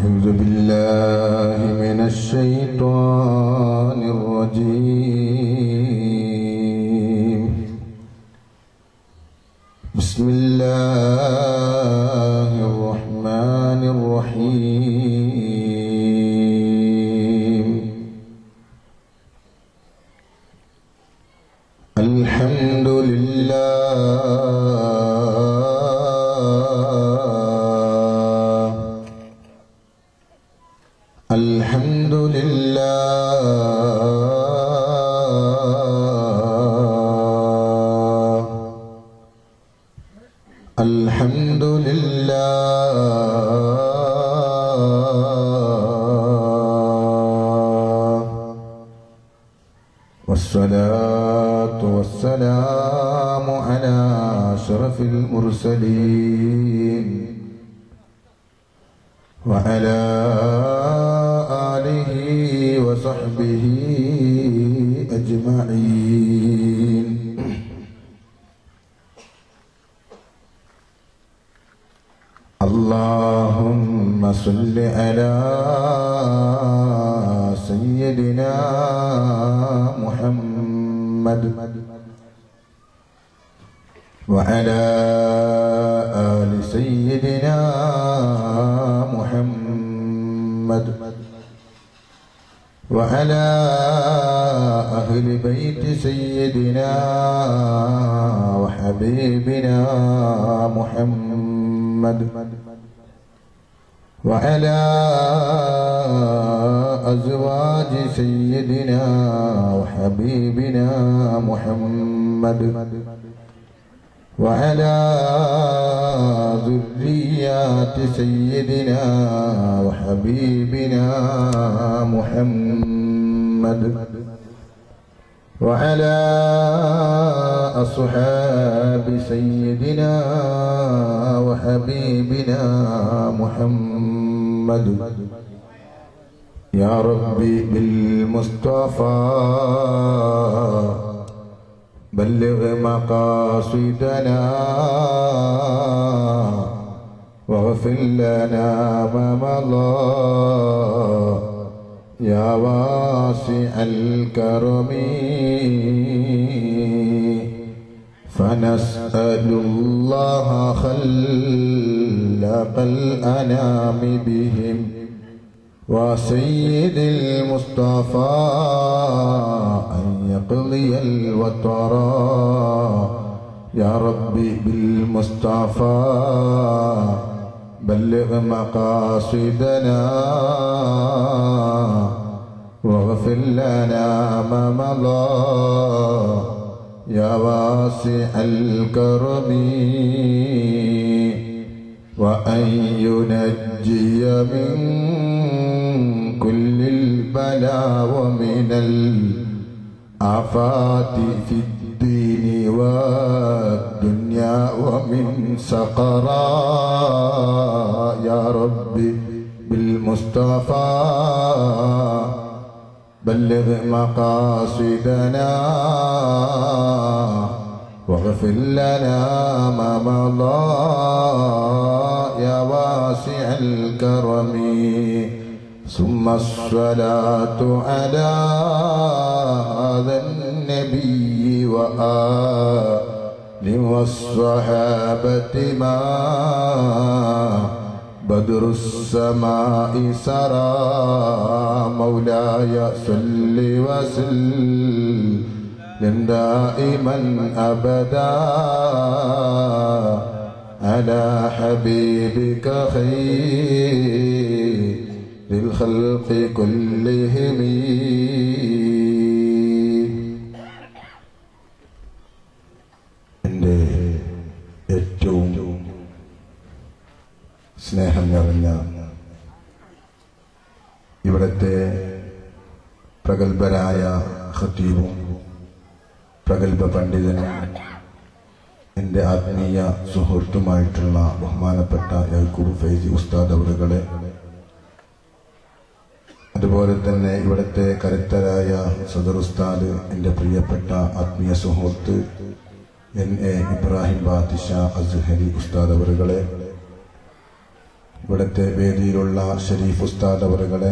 أعوذ بالله من الشيطان الرجيم بسم الله الرحمن الرحيم الحمد لله الحمد لله الحمد لله والصلاة والسلام على أشرف المرسلين وعلى آله وصحبه أجمعين اللهم صل على سيدنا محمد وعلى آل سيدنا محمد وعلى أهل بيت سيدنا وحبيبنا محمد وعلى أزواج سيدنا وحبيبنا محمد وعلى ذريات سيدنا وحبيبنا محمد وعلى أصحاب سيدنا وحبيبنا محمد يا ربي بالمصطفى بلغ مقاصدنا واغفر لنا ما مضى يا واسع الكرم فنسأل الله خلق الأنام بهم وسيد المصطفى أن يقضي الوتر يا ربي بالمصطفى بلغ مقاصدنا واغفر لنا ما مضى يا واسع الكرم وأن ينجي من كل البلاء ومن الآفات في الدين والدنيا ومن سقرا يا ربي بالمصطفى بلغ مقاصدنا واغفر لنا ما مضى يا واسع الكرم ثم الصلاة على هذا النبي وآل والصحابة ما بدر السماء سرى مولاي صل وسلم دائما أبدا على حبيبك خير للخلق كلهم എൻ്റെ ഏറ്റവും സ്നേഹം നിറഞ്ഞ ഇവിടുത്തെ പ്രഗത്ഭരായ ഖത്തീബും പ്രഗത്ഭ പണ്ഡിതനും എൻ്റെ ആത്മീയ സുഹൃത്തുമായിട്ടുള്ള ബഹുമാനപ്പെട്ട യാക്കൂബ് ഫൈസി ഉസ്താദ് അവറുകളെ അതുപോലെ തന്നെ ഇവിടുത്തെ കരുത്തരായ സദർ ഉസ്താദ് എൻ്റെ പ്രിയപ്പെട്ട ആത്മീയ സുഹൃത്ത് എൻ എ ഇബ്രാഹിം ബാദിഷ അസ്ഹരി ഉസ്താദ് അവറുകളെ ഇവിടുത്തെ വേദിയിലുള്ള ഷരീഫ് ഉസ്താദ് അവറുകളെ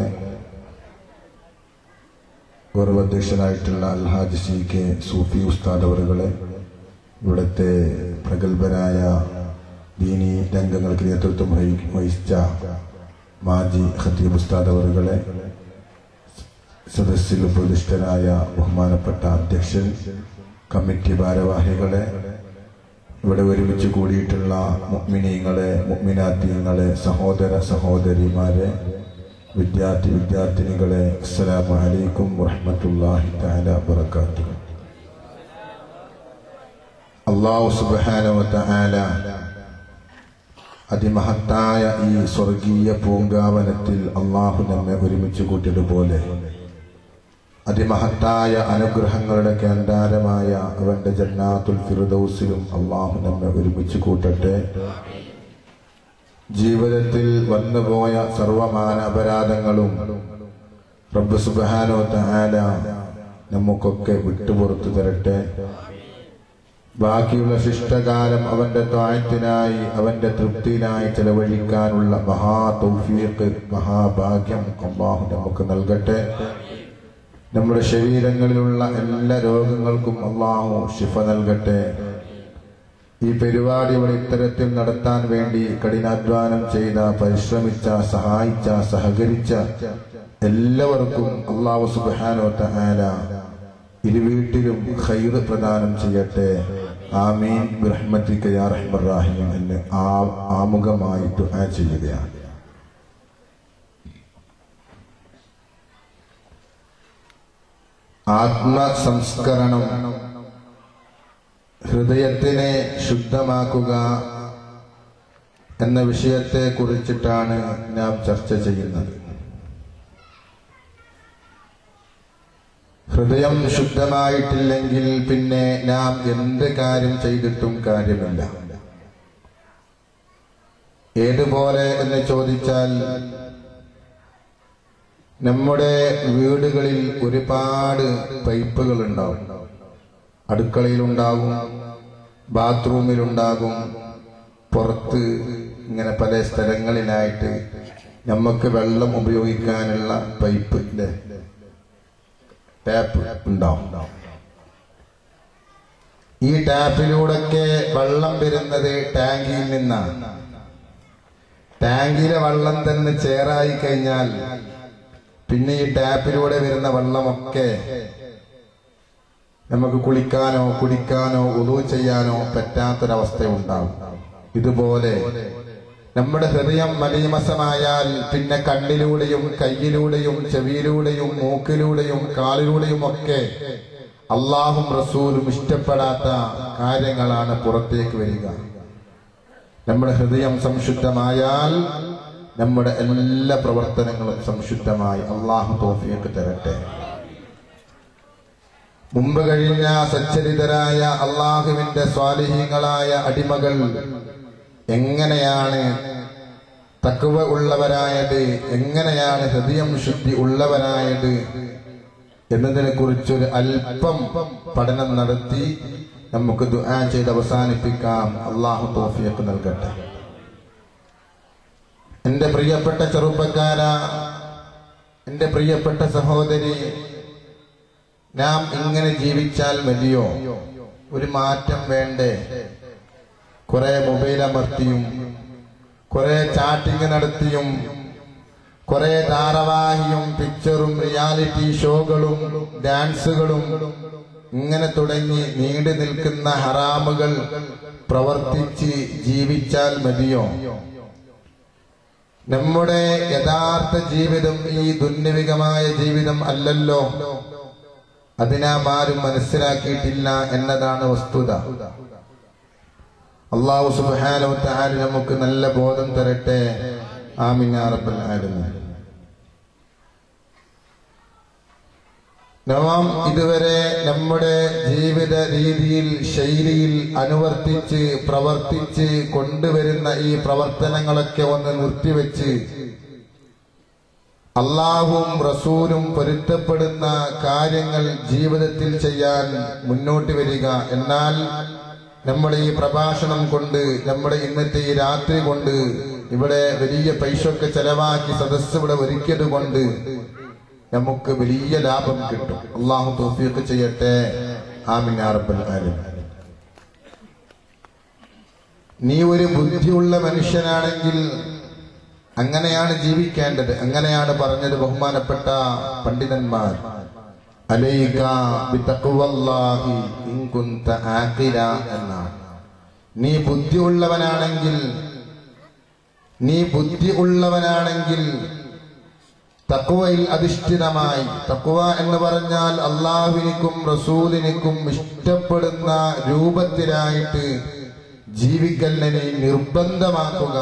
ഗൗരവാധ്യക്ഷനായിട്ടുള്ള അൽഹാജ് സി കെ സൂഫി ഉസ്താദ് അവറുകളെ ഇവിടുത്തെ പ്രഗത്ഭരായ ദീനി രംഗങ്ങൾക്ക് നേതൃത്വം വഹി- വഹിച്ച മാജി ഖത്തീബ് ഉസ്താദ് അവറുകളെ സദസ്സിൽ പ്രതിഷ്ഠരായ ബഹുമാനപ്പെട്ട അധ്യക്ഷൻ കമ്മിറ്റി ഭാരവാഹികളെ ഇവിടെ ഒരുമിച്ച് കൂടിയിട്ടുള്ള മുഅ്മിനീങ്ങളെ മുഅ്മിനാത്തീങ്ങളെ സഹോദര സഹോദരിമാരെ വിദ്യാർത്ഥി വിദ്യാർത്ഥിനികളെ അസ്സലാമു അലൈക്കും വറഹ്മത്തുള്ളാഹി തആല വബറകാതുഹു അല്ലാഹു സുബ്ഹാനഹു വ തആല അതിമഹത്തായ ഈ സ്വർഗീയ പൂങ്കാവനത്തിൽ അള്ളാഹു നമ്മെ ഒരുമിച്ച് കൂട്ടിയതുപോലെ അതിമഹത്തായ അനുഗ്രഹങ്ങളുടെ കേന്ദ്രമായ അവന്റെ ജന്നാത്തുൽ ഫിറുദൌസിലും അള്ളാഹു നമ്മെ ഒരുമിച്ച് കൂട്ടട്ടെ ജീവിതത്തിൽ വന്നുപോയ സർവമാന അപരാധങ്ങളും റബ്ബ് സുബാനോ തആല നമുക്കൊക്കെ വിട്ടുപുറത്തു തരട്ടെ ബാക്കിയുള്ള ശിഷ്ടകാലം അവന്റെ ത്വായത്തിനായി അവന്റെ തൃപ്തിയിനായി ചെലവഴിക്കാനുള്ള മഹാ തൗഫീഖ് മഹാഭാഗ്യം അള്ളാഹു നമുക്ക് നൽകട്ടെ നമ്മുടെ ശരീരങ്ങളിലുള്ള എല്ലാ രോഗങ്ങൾക്കും അള്ളാഹു ശിഫ നൽകട്ടെ ഈ പരിപാടി ഇവിടെ ഇത്തരത്തിൽ നടത്താൻ വേണ്ടി കഠിനാധ്വാനം ചെയ്ത പരിശ്രമിച്ച സഹായിച്ച സഹകരിച്ച എല്ലാവർക്കും അള്ളാഹു സുബാനോ തആല ഇരുവീട്ടിലും ഖൈർ പ്രദാനം ചെയ്യട്ടെ ആമീൻ ബിറഹ്മത്തിക യാ റഹ്മർ റഹീം എന്ന് ആ ആമുഖമായി ദുആ ചെയ്യുകയാണ് ആത്മസംസ്കരണം ഹൃദയത്തിനെ ശുദ്ധമാക്കുക എന്ന വിഷയത്തെ കുറിച്ചിട്ടാണ് നാം ചർച്ച ചെയ്യുന്നത് ഹൃദയം ശുദ്ധമായിട്ടില്ലെങ്കിൽ പിന്നെ നാം എന്ത് കാര്യം ചെയ്തിട്ടും കാര്യമില്ല ഏതുപോലെ എന്ന് ചോദിച്ചാൽ നമ്മുടെ വീടുകളിൽ ഒരുപാട് പൈപ്പുകൾ ഉണ്ടാവും അടുക്കളയിലുണ്ടാകും ബാത്റൂമിലുണ്ടാകും പുറത്ത് ഇങ്ങനെ പല സ്ഥലങ്ങളിലായിട്ട് നമുക്ക് വെള്ളം ഉപയോഗിക്കാനുള്ള പൈപ്പ് ഇല്ലേ ടാപ്പ് ഉണ്ടാവും ഈ ടാപ്പിലൂടെയൊക്കെ വെള്ളം വരുന്നത് ടാങ്കിയിൽ നിന്നാണ് ടാങ്കിലെ വെള്ളം തന്നെ ചേറായി കഴിഞ്ഞാൽ പിന്നെ ഈ ടാപ്പിലൂടെ വരുന്ന വെള്ളമൊക്കെ നമുക്ക് കുളിക്കാനോ കുടിക്കാനോ ഉദു ചെയ്യാനോ പറ്റാത്തൊരവസ്ഥ ഉണ്ടാവും ഇതുപോലെ നമ്മുടെ ഹൃദയം മലീമസമായാൽ പിന്നെ കണ്ണിലൂടെയും കയ്യിലൂടെയും ചെവിയിലൂടെയും മൂക്കിലൂടെയും കാലിലൂടെയും ഒക്കെ അള്ളാഹും റസൂലും ഇഷ്ടപ്പെടാത്ത കാര്യങ്ങളാണ് പുറത്തേക്ക് വരിക നമ്മുടെ ഹൃദയം സംശുദ്ധമായാൽ നമ്മുടെ എല്ലാ പ്രവർത്തനങ്ങളും സംശുദ്ധമായി അള്ളാഹു തോഫിയൊക്കെ തരട്ടെ മുമ്പ് കഴിഞ്ഞ സച്ചരിതരായ അള്ളാഹുവിന്റെ സ്വാലിഹീങ്ങളായ അടിമകൾ എങ്ങനെയാണ് തക്കുവ ഉള്ളവരായത് എങ്ങനെയാണ് ഹൃദയം ശുദ്ധി ഉള്ളവരായത് എന്നതിനെ കുറിച്ചൊരു അല്പം പഠനം നടത്തി നമുക്ക് ദുആ ചെയ്ത് അവസാനിപ്പിക്കാം അള്ളാഹു തോഫിയൊക്കെ നൽകട്ടെ എന്റെ പ്രിയപ്പെട്ട ചെറുപ്പക്കാര എന്റെ പ്രിയപ്പെട്ട സഹോദരി നാം ഇങ്ങനെ ജീവിച്ചാൽ മതിയോ ഒരു മാറ്റം വേണ്ടേ കുറെ മൊബൈൽ അമർത്തിയും കുറെ ചാറ്റിംഗ് നടത്തിയും കുറെ ധാരാവാഹിയും പിക്ചറും റിയാലിറ്റി ഷോകളും ഡാൻസുകളും ഇങ്ങനെ തുടങ്ങി നീണ്ടു നിൽക്കുന്ന ഹറാമുകൾ പ്രവർത്തിച്ച് ജീവിച്ചാൽ മതിയോ നമ്മുടെ യഥാർത്ഥ ജീവിതം ഈ ദുന്യവികമായ ജീവിതം അല്ലല്ലോ അതിനാം ആരും മനസ്സിലാക്കിയിട്ടില്ല എന്നതാണ് വസ്തുത അള്ളാഹു സുബാനോ താല് നമുക്ക് നല്ല ബോധം തരട്ടെ ആമിന റബ്ബൽ ആലമീൻ നാം ഇതുവരെ നമ്മുടെ ജീവിത രീതിയിൽ ശൈലിയിൽ അനുവർത്തിച്ച് പ്രവർത്തിച്ച് കൊണ്ടുവരുന്ന ഈ പ്രവർത്തനങ്ങളൊക്കെ ഒന്ന് നിർത്തിവെച്ച് അള്ളാഹും റസൂലും പൊരുത്തപ്പെടുന്ന കാര്യങ്ങൾ ജീവിതത്തിൽ ചെയ്യാൻ മുന്നോട്ട് വരിക എന്നാൽ നമ്മുടെ ഈ പ്രഭാഷണം കൊണ്ട് നമ്മുടെ ഇന്നത്തെ ഈ രാത്രി കൊണ്ട് ഇവിടെ വലിയ പൈസ ഒക്കെ ചെലവാക്കി സദസ്സ് ഇവിടെ ഒരുക്കിയത് കൊണ്ട് നമുക്ക് വലിയ ലാഭം കിട്ടും അള്ളാഹു തോഫിയൊക്കെ ചെയ്യട്ടെ ആമിൻ യാ റബ്ബൽ ആലമീൻ നീ ഒരു ബുദ്ധിയുള്ള മനുഷ്യനാണെങ്കിൽ അങ്ങനെയാണ് ജീവിക്കേണ്ടത് അങ്ങനെയാണ് പറഞ്ഞത് ബഹുമാനപ്പെട്ട പണ്ഡിതന്മാർ അലൈക ബിതഖ്വല്ലാഹി ഇൻ കുന്ത ആഖില എന്നാണ് നീ ബുദ്ധിയുള്ളവനാണെങ്കിൽ നീ ബുദ്ധി ഉള്ളവനാണെങ്കിൽ തക്വയിൽ അധിഷ്ഠിതമായി തക്വ എന്ന് പറഞ്ഞാൽ അള്ളാഹുവിനിക്കും റസൂലിനിക്കും ഇഷ്ടപ്പെടുന്ന രൂപത്തിലായിട്ട് ജീവിക്കലിനെ നിർബന്ധമാക്കുക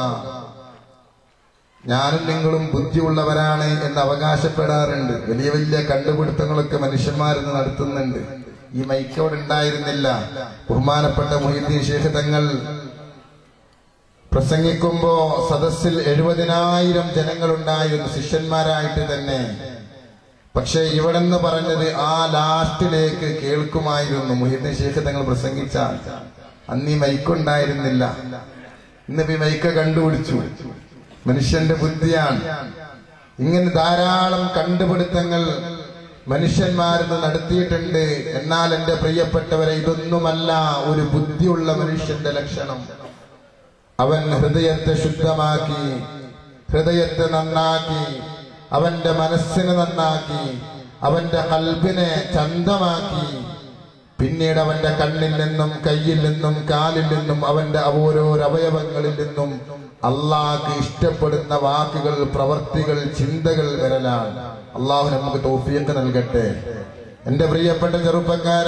ഞാനും നിങ്ങളും ബുദ്ധിയുള്ളവരാണ് എന്ന് അവകാശപ്പെടാറുണ്ട് വലിയ വലിയ കണ്ടുപിടുത്തങ്ങളൊക്കെ മനുഷ്യന്മാരിന്ന് നടത്തുന്നുണ്ട് ഈ മൈക്കോട് ഉണ്ടായിരുന്നില്ല ബഹുമാനപ്പെട്ട മൊഹീദ്ദീൻ ശേഖ് തങ്ങൾ പ്രസംഗിക്കുമ്പോ സദസ്സിൽ എഴുപതിനായിരം ജനങ്ങളുണ്ടായിരുന്നു ശിഷ്യന്മാരായിട്ട് തന്നെ പക്ഷെ ഇവിടെന്ന് പറഞ്ഞത് ആ ലാസ്റ്റിലേക്ക് കേൾക്കുമായിരുന്നു മുഹിദ്ദീൻ ശേഖ് തങ്ങൾ പ്രസംഗിച്ചാൽ അന്ന് ഈ മൈക്കുണ്ടായിരുന്നില്ല ഇന്നിപ്പോ ഈ മൈക്ക് കണ്ടുപിടിച്ചു മനുഷ്യന്റെ ബുദ്ധിയാണ് ഇങ്ങനെ ധാരാളം കണ്ടുപിടുത്തങ്ങൾ മനുഷ്യന്മാരിന്ന് നടത്തിയിട്ടുണ്ട് എന്നാൽ എന്റെ പ്രിയപ്പെട്ടവരെ ഇതൊന്നുമല്ല ഒരു ബുദ്ധിയുള്ള മനുഷ്യന്റെ ലക്ഷണം അവൻ ഹൃദയത്തെ ശുദ്ധമാക്കി ഹൃദയത്തെ നന്നാക്കി അവന്റെ മനസ്സിനെ നന്നാക്കി അവന്റെ കൽബിനെ ചന്തമാക്കി പിന്നീട് അവന്റെ കണ്ണിൽ നിന്നും കയ്യിൽ നിന്നും കാലിൽ നിന്നും അവന്റെ ഓരോ അവയവങ്ങളിൽ നിന്നും അള്ളാഹ്ക്ക് ഇഷ്ടപ്പെടുന്ന വാക്കുകൾ പ്രവർത്തികൾ ചിന്തകൾ വരലാണ് അള്ളാഹു നമുക്ക് തോഫിയൊക്കെ നൽകട്ടെ എന്റെ പ്രിയപ്പെട്ട ചെറുപ്പക്കാര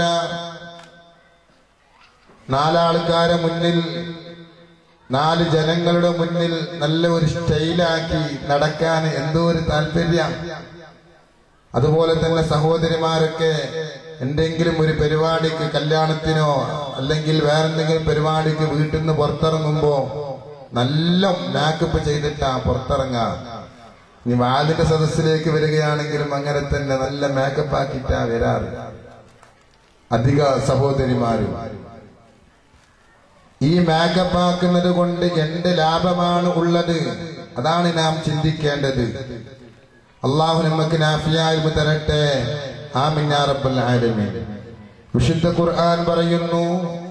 നാലാൾക്കാരെ മുന്നിൽ നാല് ജനങ്ങളുടെ മുന്നിൽ നല്ല ഒരു സ്റ്റൈലാക്കി നടക്കാൻ എന്തോ ഒരു താല്പര്യം അതുപോലെ തന്നെ സഹോദരിമാരൊക്കെ എന്തെങ്കിലും ഒരു പരിപാടിക്ക് കല്യാണത്തിനോ അല്ലെങ്കിൽ വേറെന്തെങ്കിലും പരിപാടിക്ക് വീട്ടിൽ നിന്ന് പുറത്തിറങ്ങുമ്പോ നല്ല മേക്കപ്പ് ചെയ്തിട്ടാ പുറത്തിറങ്ങാ ഇനി വാലിന്റെ സദസ്സിലേക്ക് വരികയാണെങ്കിലും അങ്ങനെ തന്നെ നല്ല മേക്കപ്പ് ആക്കിയിട്ടാ വരാറ് അധിക സഹോദരിമാരും ഈ മേക്കപ്പ് ആക്കുന്നത് കൊണ്ട് എന്ത് ലാഭമാണ് ഉള്ളത് അതാണ് നാം ചിന്തിക്കേണ്ടത് അള്ളാഹു നമുക്ക് നാഫിയായ്മ തരട്ടെ ആമിൻ യാ റബ്ബൽ ആലമീൻ വിശുദ്ധ ഖുർആൻ പറയുന്നു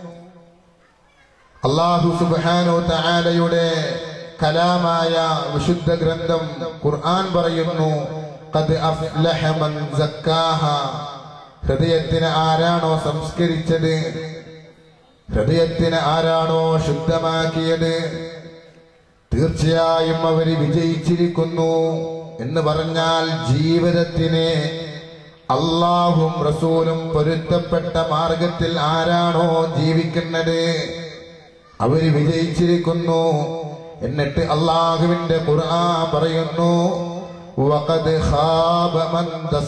അള്ളാഹു സുബ്ഹാനഹു തആലയുടെ കലാമായ വിശുദ്ധ ഗ്രന്ഥം ഖുർആൻ പറയുന്നു ഖദ് അഫ്ലഹ മൻ സക്കാഹ ഹൃദയത്തിന് ആരാണോ സംസ്കരിച്ചത് ഹൃദയത്തിന് ആരാണോ ശുദ്ധമാക്കിയത് തീർച്ചയായും അവര് വിജയിച്ചിരിക്കുന്നു എന്ന് പറഞ്ഞാൽ ജീവിതത്തിനെ അള്ളാഹും റസൂലും പൊരുത്തപ്പെട്ട മാർഗത്തിൽ ആരാണോ ജീവിക്കുന്നത് അവര് വിജയിച്ചിരിക്കുന്നു എന്നിട്ട് അള്ളാഹുവിന്റെ ഖുർആൻ പറയുന്നു വഖദ് ഖാബ മൻ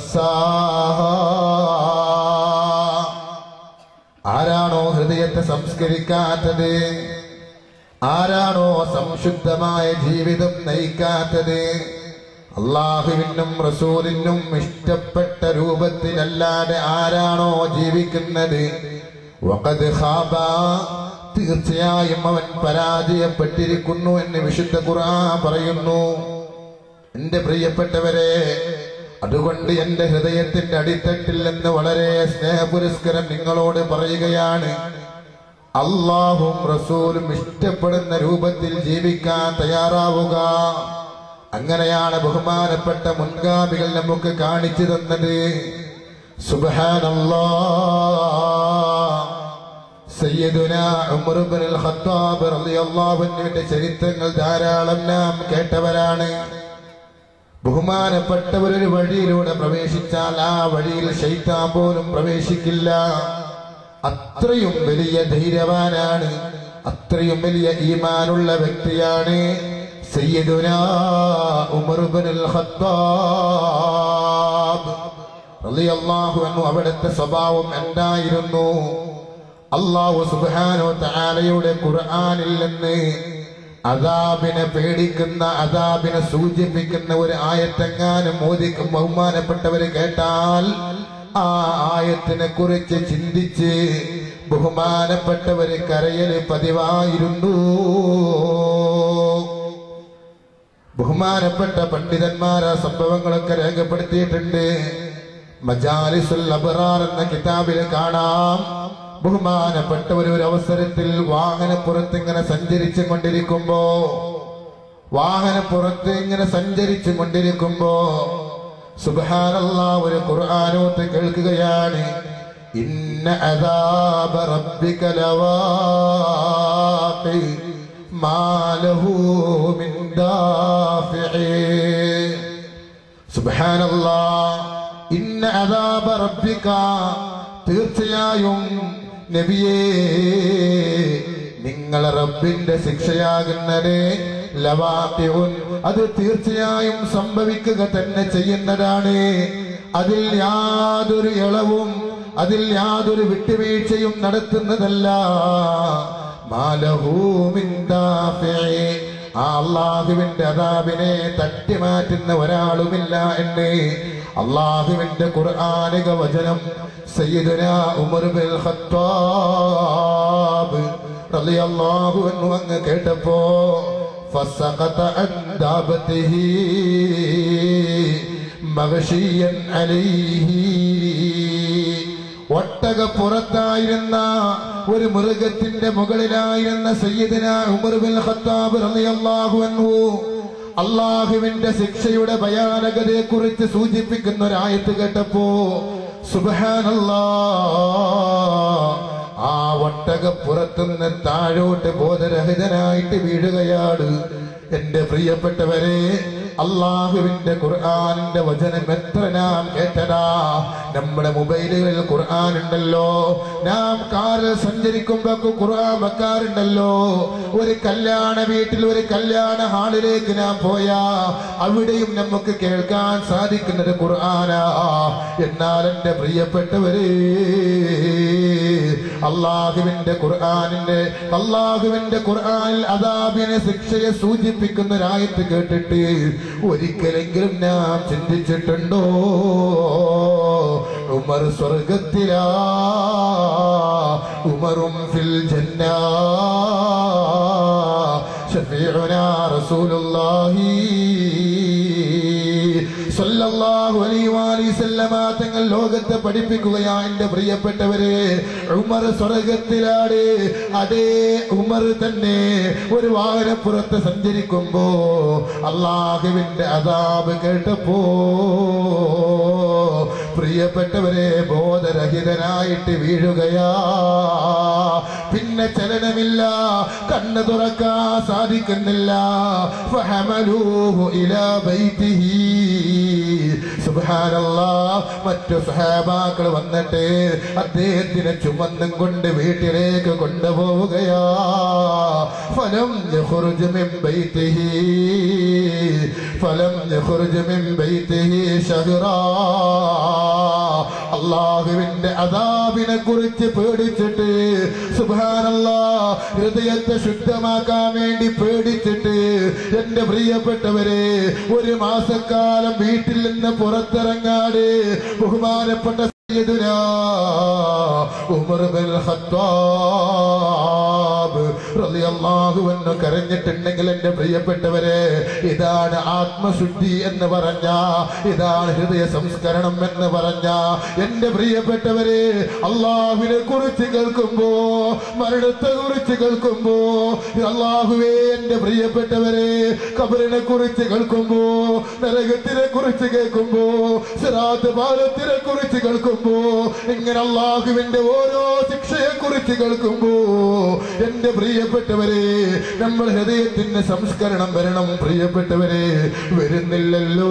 ദസ്സാഹ ആരാണോ ഹൃദയത്തെ സംസ്കരിക്കാത്തത് ആരാണോ സംശുദ്ധമായ ജീവിതം നയിക്കാത്തത് അള്ളാഹുവിനും റസൂലിനും ഇഷ്ടപ്പെട്ട രൂപത്തിലല്ലാതെ ആരാണോ ജീവിക്കുന്നത് വഖദ് ഖാബ തീർച്ചയായും അവൻ പരാജയപ്പെട്ടിരിക്കുന്നു എന്ന് വിശുദ്ധ ഖുർആൻ പറയുന്നു എന്റെ പ്രിയപ്പെട്ടവരെ അതുകൊണ്ട് എന്റെ ഹൃദയത്തിന്റെ അടിത്തട്ടിൽ നിന്ന് വളരെ സ്നേഹപുരസ്കരം നിങ്ങളോട് പറയുകയാണ് അള്ളാഹും റസൂലും ഇഷ്ടപ്പെടുന്ന രൂപത്തിൽ ജീവിക്കാൻ തയ്യാറാവുക അങ്ങനെയാണ് ബഹുമാനപ്പെട്ട മുൻഗാമികൾ നമുക്ക് കാണിച്ചു തന്നത് സുബ്ഹാനല്ലാ സയ്യിദുന ഉമർ ഇബ്നുൽ ഖത്താബ് റളിയല്ലാഹു അൻഹുവിന്റെ ചരിത്രങ്ങൾ ധാരാളം നാം കേട്ടവരാണ് ബഹുമാനപ്പെട്ടവർ ഒരു വഴിയിലൂടെ പ്രവേശിച്ചാൽ ആ വഴിയിൽ ശൈത്താൻ പോലും പ്രവേശിക്കില്ല അത്രയും വലിയ ധൈര്യവാനാണ് അത്രയും വലിയ ഈമാനുള്ള വ്യക്തിയാണ് സയ്യിദുന ഉമർ ഇബ്നുൽ ഖത്താബ് റളിയല്ലാഹു അൻഹു അവിടുത്തെ സ്വഭാവം എന്തായിരുന്നു അള്ളാഹു സുബ്ഹാനഹു തആലയുടെ ഖുർആനിൽ നിന്ന് അദാബിനെ പേടിക്കുന്ന അദാബിനെ സൂചിപ്പിക്കുന്ന ഒരു ആയത്തെങ്ങാനും മോദിക്കും ബഹുമാനപ്പെട്ടവര് കേട്ടാൽ ആ ആയത്തിനെ കുറിച്ച് ചിന്തിച്ച് ബഹുമാനപ്പെട്ടവര് കരയല് പതിവായിരുന്നു ബഹുമാനപ്പെട്ട പണ്ഡിതന്മാർ ആ സംഭവങ്ങളൊക്കെ രേഖപ്പെടുത്തിയിട്ടുണ്ട് മജാലിസുൽ അബറാർ എന്ന കിതാബിൽ കാണാം ബഹുമാനപ്പെട്ട ഒരു ഒരു അവസരത്തിൽ വാഹനപ്പുറത്ത് ഇങ്ങനെ സഞ്ചരിച്ചു കൊണ്ടിരിക്കുമ്പോ വാഹനപ്പുറത്ത് ഇങ്ങനെ സഞ്ചരിച്ചു കൊണ്ടിരിക്കുമ്പോ സുബാനല്ല ഒരു ഖുർആാനോത്ത് കേൾക്കുകയാണ് ഇന്ന അദാബ റബ്ബിക ലവാഖി മാ ലഹു മിൻ ദാഫിഇ സുബ്ഹാനല്ലാ ഇന്ന അദാബ റബ്ബിക തീർച്ചയായും നബിയേ നിങ്ങളെ റബ്ബിന്റെ ശിക്ഷയാകുന്നത് ലവാഖിഉൻ അത് തീർച്ചയായും സംഭവിക്കുക തന്നെ ചെയ്യുന്നതാണ് അതിൽ യാതൊരു ഇളവും അതിൽ യാതൊരു വിട്ടുവീഴ്ചയും നടത്തുന്നതല്ല മാലഹൂമിൻ ദാഫിഇ ആ അള്ളാഹുവിന്റെ അതാബിനെ തട്ടിമാറ്റുന്ന ഒരാളുമില്ല എന്ന് അള്ളാഹുവിന്റെ ഖുർആാനിക വചനം സയ്യിദുന ഉമർ ബിൻ ഖത്താബ് റളിയല്ലാഹു അൻഹു അങ്ങ് കേട്ടപ്പോ فسقط عن دابته مغشيا عليه ഒട്ടക പുറത്തായിരുന്ന ഒരു മൃഗത്തിന്റെ മുകളിലായിരുന്ന സയ്യിദിന ഉമർ ബിൻ ഖത്താബ് റളിയല്ലാഹു അൻഹു അള്ളാഹുവിന്റെ ശിക്ഷയുടെ ഭയാനകതയെ കുറിച്ച് സൂചിപ്പിക്കുന്ന ഒരായത്ത് കേട്ടപ്പോ സുബഹാനല്ലാ ആ ഒട്ടകപ്പുറത്തുനിന്ന് താഴോട്ട് ബോധരഹിതനായിട്ട് വീഴുകയാണ് എന്റെ പ്രിയപ്പെട്ടവരെ അള്ളാഹുവിന്റെ ഖുർആാനിന്റെ വചനം എത്ര നാം കേട്ടടാ നമ്മുടെ മൊബൈലുകളിൽ ഖുർആൻ ഉണ്ടല്ലോ നാം കാറിൽ സഞ്ചരിക്കുമ്പോ ഖുർആൻ വെക്കാറുണ്ടല്ലോ ഒരു കല്യാണ വീട്ടിൽ ഒരു കല്യാണ ഹാളിലേക്ക് നാം പോയാ അവിടെയും നമുക്ക് കേൾക്കാൻ സാധിക്കുന്നത് ഖുർആനാ എന്നാൽ എന്റെ പ്രിയപ്പെട്ടവരെ അള്ളാഹുവിന്റെ ഖുർആാനിന്റെ അള്ളാഹുവിന്റെ ഖുർആാനിൽ അതാബിനെ ശിക്ഷയെ സൂചിപ്പിക്കുന്ന ഒരായത്ത് കേട്ടിട്ട് ഒരിക്കലെങ്കിലും നാം ചിന്തിച്ചിട്ടുണ്ടോ ഉമർ സ്വർഗത്തിലാ ഉമറും ഫിൽ ജന്ന ഷഫീഉനാ റസൂലുള്ളാഹി സല്ലല്ലാഹു അലൈഹി വസല്ലമ തങ്ങൾ ലോകത്തെ പഠിപ്പിക്കുകയാ എന്റെ പ്രിയപ്പെട്ടവരെ ഉമർ സ്വർഗത്തിലാണ് അതേ ഉമർ തന്നെ ഒരു വാഹനപ്പുറത്ത് സഞ്ചരിക്കുമ്പോ അള്ളാഹുവിന്റെ അതാബ് കേട്ടപ്പോ പ്രിയപ്പെട്ടവരെ ബോധരഹിതനായിട്ട് വീഴുകയാ പിന്നെ ചലനമില്ല കണ്ണ് തുറക്കാൻ സാധിക്കുന്നില്ല ഫഹമലൂഹു ഇലാ ബൈതിഹി സുബ്ഹാനല്ലാ മറ്റു സഹാബാക്കൾ വന്നിട്ട് അദ്ദേഹത്തിനെ ചുമന്നും കൊണ്ട് വീട്ടിലേക്ക് കൊണ്ടുപോവുകയാ ഫലം യഖ്റുജ് മിൻ ബൈതിഹി ഫലം യഖ്റുജ് മിൻ ബൈതിഹി ശഹ്റാ അള്ളാഹുവിന്റെ അതാബിനെ കുറിച്ച് പേടിച്ചിട്ട് സുബാനല്ലാ ഹൃദയത്തെ ശുദ്ധമാക്കാൻ വേണ്ടി പേടിച്ചിട്ട് എന്റെ പ്രിയപ്പെട്ടവരെ ഒരു മാസക്കാലം വീട്ടിൽ നിന്ന് പുറത്തിറങ്ങാതെ ബഹുമാനപ്പെട്ട സയ്യിദുനാ ഉമർ ബിൻ ഖത്താബ് റളിയല്ലാഹു അൻഹു കരഞ്ഞിട്ടുണ്ടെങ്കിൽ എന്റെ പ്രിയപ്പെട്ടവരെ ഇതാണ് ആത്മശുദ്ധി എന്ന് പറഞ്ഞ ഇതാണ് ഹൃദയ സംസ്കരണം എന്ന് പറഞ്ഞ എന്റെ പ്രിയപ്പെട്ടവരെ അള്ളാഹുവിനെ കുറിച്ച് കേൾക്കുമ്പോ മരണത്തെ കുറിച്ച് കേൾക്കുമ്പോ അള്ളാഹുവേ എന്റെ പ്രിയപ്പെട്ടവരെ കബറിനെ കുറിച്ച് കേൾക്കുമ്പോ നരകത്തിനെ കുറിച്ച് കേൾക്കുമ്പോ സിറാത്ത് പാലത്തിനെ കുറിച്ച് കേൾക്കുമ്പോ ഇങ്ങനെ അള്ളാഹുവിന്റെ ഓരോ ശിക്ഷയെ കുറിച്ച് കേൾക്കുമ്പോ എന്റെ പ്രിയപ്പെട്ടവരെ നമ്മൾ ഹൃദയത്തിന്റെ സംസ്കരണം വരണം പ്രിയപ്പെട്ടവരെ വരുന്നില്ലല്ലോ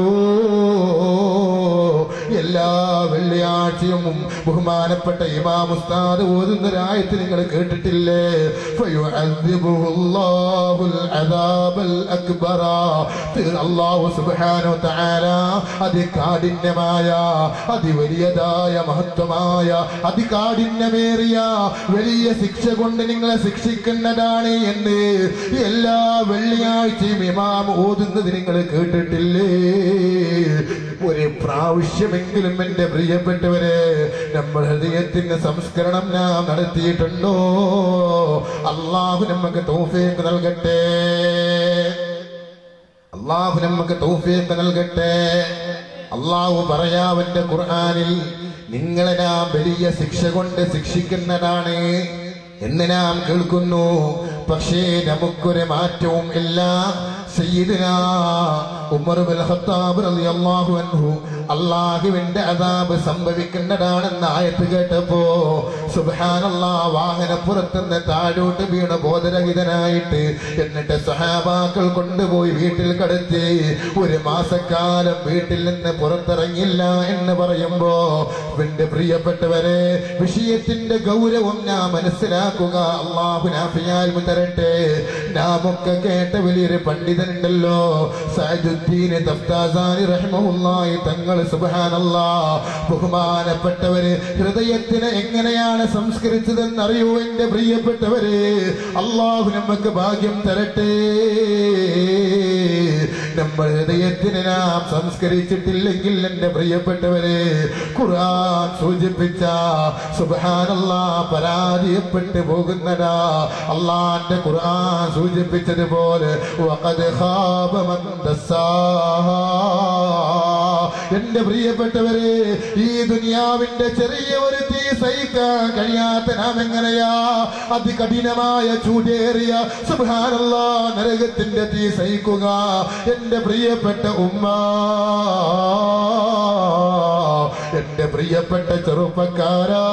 എല്ലാ വെള്ളിയാഴ്ചയും ബഹുമാനപ്പെട്ട ഇമാം ഉസ്താദ് ഓതുന്നൊരായത്ത് നിങ്ങൾ കേട്ടിട്ടില്ലേ ഫയുഅദ്ദിബുഹുല്ലാഹുൽ അദാബൽ അക്ബറ തീർ അല്ലാഹു സുബ്ഹാനഹു തആല അതികാഠിന്യമായ അതിവലിയതായ മഹത്വമായ അതികാഠിന്യമേറിയ വലിയ ശിക്ഷ കൊണ്ട് നിങ്ങളെ ശിക്ഷിക്കുന്നതാണ് എന്ന് എല്ലാ വെള്ളിയാഴ്ചയും ഇമാം ഓതുന്നത് നിങ്ങൾ കേട്ടിട്ടില്ലേ ഒരു പ്രാവശ്യമെങ്കിലും എന്റെ പ്രിയപ്പെട്ടവരെ നമ്മൾ ഹൃദയത്തിന്റെ സംസ്കരണം നാം നടത്തിയിട്ടുണ്ടോ അള്ളാഹു നമുക്ക് തോഫേക്ക് നൽകട്ടെ അള്ളാഹു നമുക്ക് തൗഫീഖ് നൽകട്ടെ അള്ളാഹു പറയാവന്റെ ഖുർആനിൽ നിങ്ങളെ നാം വലിയ ശിക്ഷ കൊണ്ട് ശിക്ഷിക്കുന്നതാണ് എന്ന് നാം കേൾക്കുന്നു പക്ഷേ നമുക്കൊരു മാറ്റവും ഇല്ല സയ്യിദുന ഉമർ ബിൻ ഖത്താബ് റളിയല്ലാഹു അൻഹു അള്ളാഹുവിന്റെ അതാബ് സംഭവിക്കുന്നതാണെന്ന് ആയത്ത് കേട്ടപ്പോ സുബ്ഹാനല്ലാഹ് വാഹനപ്പുറത്തുനിന്ന് താഴോട്ട് വീണ് ബോധരഹിതനായിട്ട് എന്നിട്ട് സഹാബാക്കൾ കൊണ്ടുപോയി വീട്ടിൽ കടത്തി ഒരു മാസക്കാലം വീട്ടിൽ നിന്ന് പുറത്തിറങ്ങില്ല എന്ന് പറയുമ്പോ എന്റെ പ്രിയപ്പെട്ടവരെ വിഷയത്തിന്റെ ഗൗരവം ഞാൻ മനസ്സിലാക്കുക അള്ളാഹു നാഫിയാൽ തരട്ടെ നാമൊക്കെ കേട്ട വലിയൊരു പണ്ഡിതനുണ്ടല്ലോ സൈദുദ്ദീൻ തഫ്താസാനി റഹ്മഹുല്ലാഹി തങ്ങൾ സുബ്ഹാനല്ലാ ബഹുമാനപ്പെട്ടവര് ഹൃദയത്തിനെ എങ്ങനെയാണ് സംസ്കരിച്ചതെന്ന് അറിയൂ എന്റെ പ്രിയപ്പെട്ടവര് അള്ളാഹു നമുക്ക് ഭാഗ്യം തരട്ടെ നമ്മൾ ഹൃദയത്തിനെ നാം സംസ്കരിച്ചിട്ടില്ലെങ്കിൽ എന്റെ പ്രിയപ്പെട്ടവരെ ഖുർആൻ സൂചിപ്പിച്ച സുബ്ഹാനല്ലാ പരാജയപ്പെട്ടു പോകുന്നതാ അള്ളാന്റെ ഖുർആൻ സൂചിപ്പിച്ചതുപോലെ വഖദ് ഖാബ മൻ ദസ്സാഹാ. എന്റെ പ്രിയപ്പെട്ടവരെ ഈ ദുനിയാവിന്റെ ചെറിയ ഒരു തീ സഹിക്കാൻ കഴിയാത്ത നാം എങ്ങനെയാ അതികഠിനമായ ചൂടേറിയ സുബ്ഹാനല്ല നരകത്തിന്റെ തീ സഹിക്കുക എന്റെ പ്രിയപ്പെട്ട ഉമ്മ എന്റെ പ്രിയപ്പെട്ട ചെറുപ്പക്കാരാ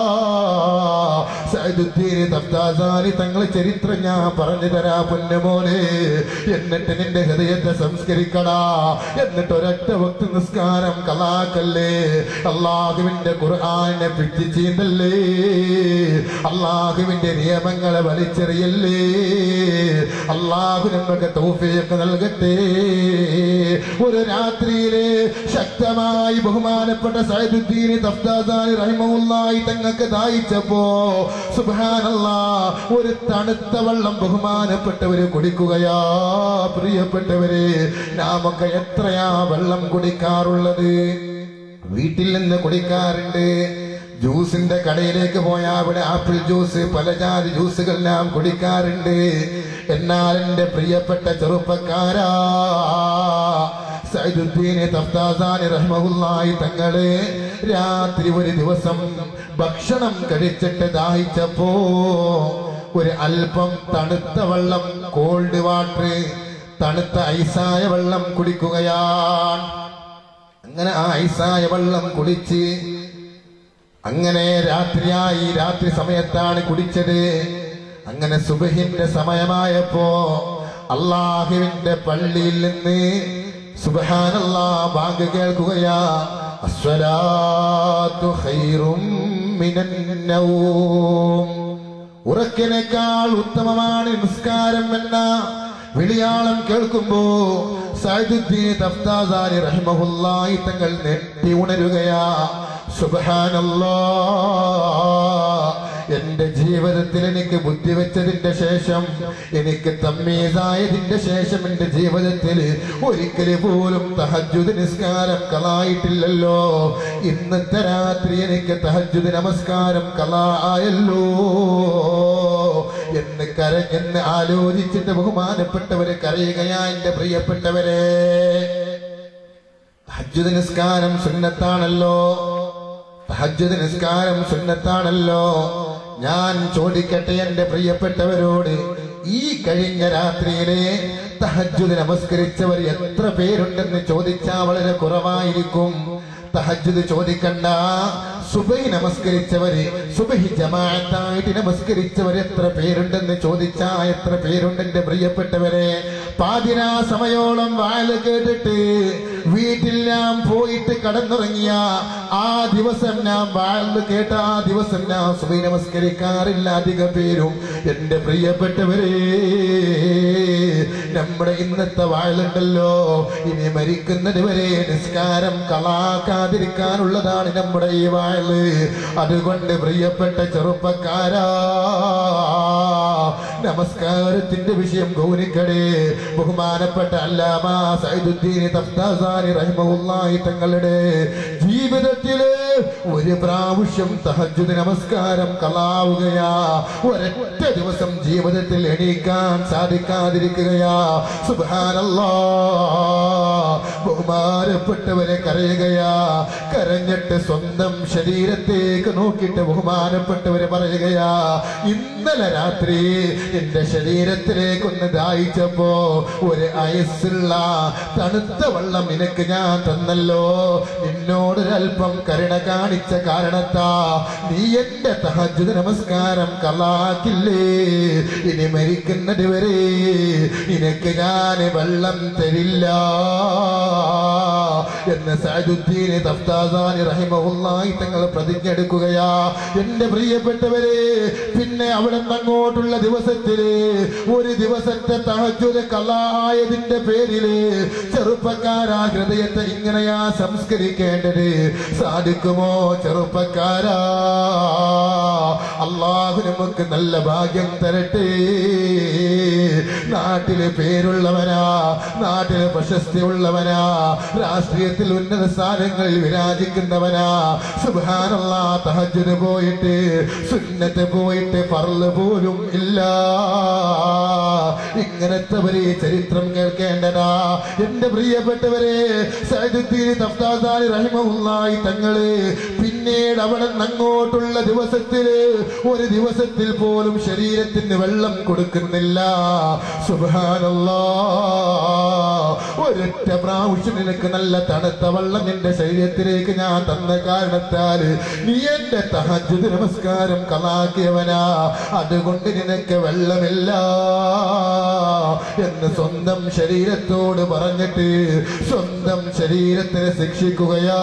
സൈദുദ്ദീൻ തഫ്താസാനി തങ്ങളെ ചരിത്രം ഞാൻ പറഞ്ഞു തരാ പൊന്നുമോനെ എന്നിട്ട് നിന്റെ ഹൃദയത്തെ സംസ്കരിക്കടാ എന്നിട്ട് ഒരൊറ്റ ഭക്തി നിസ്കാരം കലാക്കല്ലേ അള്ളാഹുവിന്റെ ഖുർആനെ പിറ്റി ചീന്തല്ലേ അള്ളാഹുവിന്റെ നിയമങ്ങളെ വലിച്ചെറിയല്ലേ അള്ളാഹു നമുക്ക് തൗഫീഖ് നൽകട്ടെ ഒരു രാത്രിയിലെ ശക്തമായി ബഹുമാനപ്പെട്ട സൈദുദ്ദീൻ തഫ്താസാനി റഹിമഹുല്ലായി തങ്ങൾക്ക് ദാഹിച്ചപ്പോ സുബ്ഹാനല്ലാ ഒരു തണുത്ത വെള്ളം ബഹുമാനപ്പെട്ടവര് കുടിക്കുകയാ പ്രിയപ്പെട്ടവരെ നാമൊക്കെ എത്രയാ വെള്ളം കുടിക്കാറുള്ളത് വീട്ടിൽ നിന്ന് കുടിക്കാറുണ്ട് ജ്യൂസിന്റെ കടയിലേക്ക് പോയാൽ അവിടെ ആപ്പിൾ ജ്യൂസ് പല ജാതി ജ്യൂസുകൾ നാം കുടിക്കാറുണ്ട് എന്നാൽ എന്റെ പ്രിയപ്പെട്ട ചെറുപ്പക്കാരാ സൈദുദ്ദീൻ തഫ്താസാനി റഹ്മഹുല്ലായി തങ്ങള് രാത്രി ഒരു ദിവസം ഭക്ഷണം കഴിച്ചിട്ട് ദാഹിച്ചപ്പോ ഒരു അല്പം തണുത്ത വെള്ളം കോൾഡ് വാട്ടർ തണുത്ത ഐസായ വെള്ളം കുടിക്കുകയാണ് അങ്ങനെ ആ ഐസായ വെള്ളം കുടിച്ച് അങ്ങനെ രാത്രിയായി രാത്രി സമയത്താണ് കുടിച്ചത് അങ്ങനെ സുബഹിന്റെ സമയമായപ്പോ അള്ളാഹുവിന്റെ പള്ളിയിൽ നിന്ന് സുബഹാനല്ലാ ബാങ്ക് കേൾക്കുകയാ അസ്വലാത്തു ഖൈറും മിനൻ നൗം ഉറക്കിനേക്കാൾ ഉത്തമമാണ് നിസ്കാരം എന്ന വിളിയാളം കേൾക്കുമ്പോ സൈദുദ്ദീൻ തഫ്താസാനി റഹ്മഹുല്ലായി തങ്ങൾ നെട്ടി ഉണരുകയാ സുബ്ഹാനല്ലാ എന്റെ ജീവിതത്തിൽ എനിക്ക് ബുദ്ധി വെച്ചതിന്റെ ശേഷം എനിക്ക് തമ്മീസായതിന്റെ ശേഷം എന്റെ ജീവിതത്തിൽ ഒരിക്കൽ പോലും തഹജുദ് നിസ്കാരം കളായിട്ടില്ലല്ലോ ഇന്നത്തെ രാത്രി എനിക്ക് തഹജുദ് നമസ്കാരം കളായല്ലോ എന്ന് കര എന്ന് ആലോചിച്ചിട്ട് ബഹുമാനപ്പെട്ടവരെ കരയുകയാ എന്റെ പ്രിയപ്പെട്ടവരെ തഹജ്ജുദ് നിസ്കാരം സുന്നത്താണല്ലോ തഹജ്ജുദ് നിസ്കാരം സുന്നത്താണല്ലോ ഞാൻ ചോദിക്കട്ടെ എന്റെ പ്രിയപ്പെട്ടവരോട് ഈ കഴിഞ്ഞ രാത്രിയിലെ തഹജ്ജുദ് നമസ്കരിച്ചവർ എത്ര പേരുണ്ടെന്ന് ചോദിച്ചാൽ വളരെ കുറവായിരിക്കും തഹജ്ജുദ് ചോദിക്കണ്ട സുബൈ നമസ്കരിച്ചവര് സുബഹി ജമാഅത്തായിട്ട് നമസ്കരിച്ചവർ എത്ര പേരുണ്ടെന്ന് ചോദിച്ചാ എത്ര പേരുണ്ട് എന്റെ പ്രിയപ്പെട്ടവരെ പാതിരാ സമയോളം വാഴ കേട്ടിട്ട് വീട്ടിൽ ഞാൻ പോയിട്ട് കടന്നുറങ്ങിയ ആ ദിവസം ഞാൻ വാഴ്ന്ന് കേട്ട ആ ദിവസം ഞാൻ സുബൈ നമസ്കരിക്കാറില്ല അധിക പേരും എന്റെ പ്രിയപ്പെട്ടവരെ നമ്മുടെ ഇന്നത്തെ വാഴുണ്ടല്ലോ ഇനി മരിക്കുന്നത് വരെ നിസ്കാരം കളാക്കാതിരിക്കാനുള്ളതാണ് നമ്മുടെ ഈ വാഴ് അതുകൊണ്ട് പ്രിയപ്പെട്ട ചെറുപ്പക്കാരാ നമസ്കാരത്തിന്റെ വിഷയം ഗൗനിക്കടേ ബഹുമാനപ്പെട്ട അല്ലാമ സൈദുദ്ദീൻ തഫ്താസാനി റഹിമഹുല്ലാഹി തങ്ങളുടെ ജീവിതത്തിലെ ഒരു പ്രാവശ്യം തഹജുദ് നമസ്കാരം കളാവുകയാ ഒരൊറ്റ ദിവസം ജീവിതത്തിൽ എണീക്കാൻ സാധിക്കാതിരിക്കുകയാ സുബാനല്ലാ ബഹുമാനപ്പെട്ടവരെ കരയുകയാ കരഞ്ഞിട്ട് സ്വന്തം ശരീരത്തേക്ക് നോക്കിയിട്ട് ബഹുമാനപ്പെട്ടവരെ പറയുകയാ ഇന്നലെ രാത്രി എന്റെ ശരീരത്തിലേക്കൊന്ന് ദാഹിച്ചപ്പോ ഒരു അയസ്സുള്ള തണുത്ത വെള്ളം നിനക്ക് ഞാൻ തന്നല്ലോ നിന്നോടൊരൽപ്പം കരുണ കാണിച്ച കാരണത്താ നീ എന്റെ തഹജുദ് നമസ്കാരം കലാക്കില്ലേ ഇനി മരിക്കുന്നത് വരെ നിനക്ക് ഞാൻ വെള്ളം തരില്ല എന്ന് സഅദുദ്ദീൻ തഫ്താസാനി റഹിമഹുല്ലാഹി തങ്ങൾ പ്രതിജ്ഞ എടുക്കുകയാ എന്റെ പ്രിയപ്പെട്ടവരെ പിന്നെ അവിടെ നിന്ന് അങ്ങോട്ടുള്ള ദിവസത്തില് ഒരു ദിവസത്തെ തഹജുദ് കലായതിന്റെ പേരില് ചെറുപ്പക്കാരാ ഹൃദയത്തെ ഇങ്ങനെയാ സംസ്കരിക്കേണ്ടത് സാധിക്കുമോ ചെറുപ്പക്കാരാ അള്ളാഹു നമുക്ക് നല്ല ഭാഗ്യം തരട്ടെ നാട്ടില് പേരുള്ളവനാ നാട്ടില് പ്രശസ്തി ഉള്ളവനാ രാഷ്ട്രീയത്തിൽ ഉന്നത സ്ഥാനങ്ങളിൽ വിരാജിക്കുന്നവനാ സുബാനുള്ള തഹജുന് പോയിട്ട് സുന്നത്ത് പോയിട്ട് പറല് പോലും ഇല്ല ഇങ്ങനത്തെ ഒരു ചരിത്രം കേൾക്കേണ്ടതാ എന്റെ പ്രിയപ്പെട്ടവരെ സൈദുദ്ദീൻ തഫ്താസാനി റഹിമഹുല്ലായി തങ്ങള് പിന്നീട് അവിടെ നിന്ന് അങ്ങോട്ടുള്ള ദിവസത്തില് ഒരു ദിവസത്തിൽ പോലും ശരീരത്തിന് വെള്ളം കൊടുക്കുന്നില്ല സുബാനല്ലാ ഒരൊറ്റ പ്രാവശ്യം നിനക്ക് നല്ല തണുത്ത വെള്ളം നിന്റെ ശരീരത്തിലേക്ക് ഞാൻ തന്ന കാരണത്താൽ നീ എന്റെ തഹജുദ് നമസ്കാരം കലാക്കിയവനാ അതുകൊണ്ട് നിനക്ക് വെള്ളമില്ല എന്ന് സ്വന്തം ശരീരത്തോട് പറഞ്ഞിട്ട് സ്വന്തം ശരീരത്തിനെ ശിക്ഷിക്കുകയാ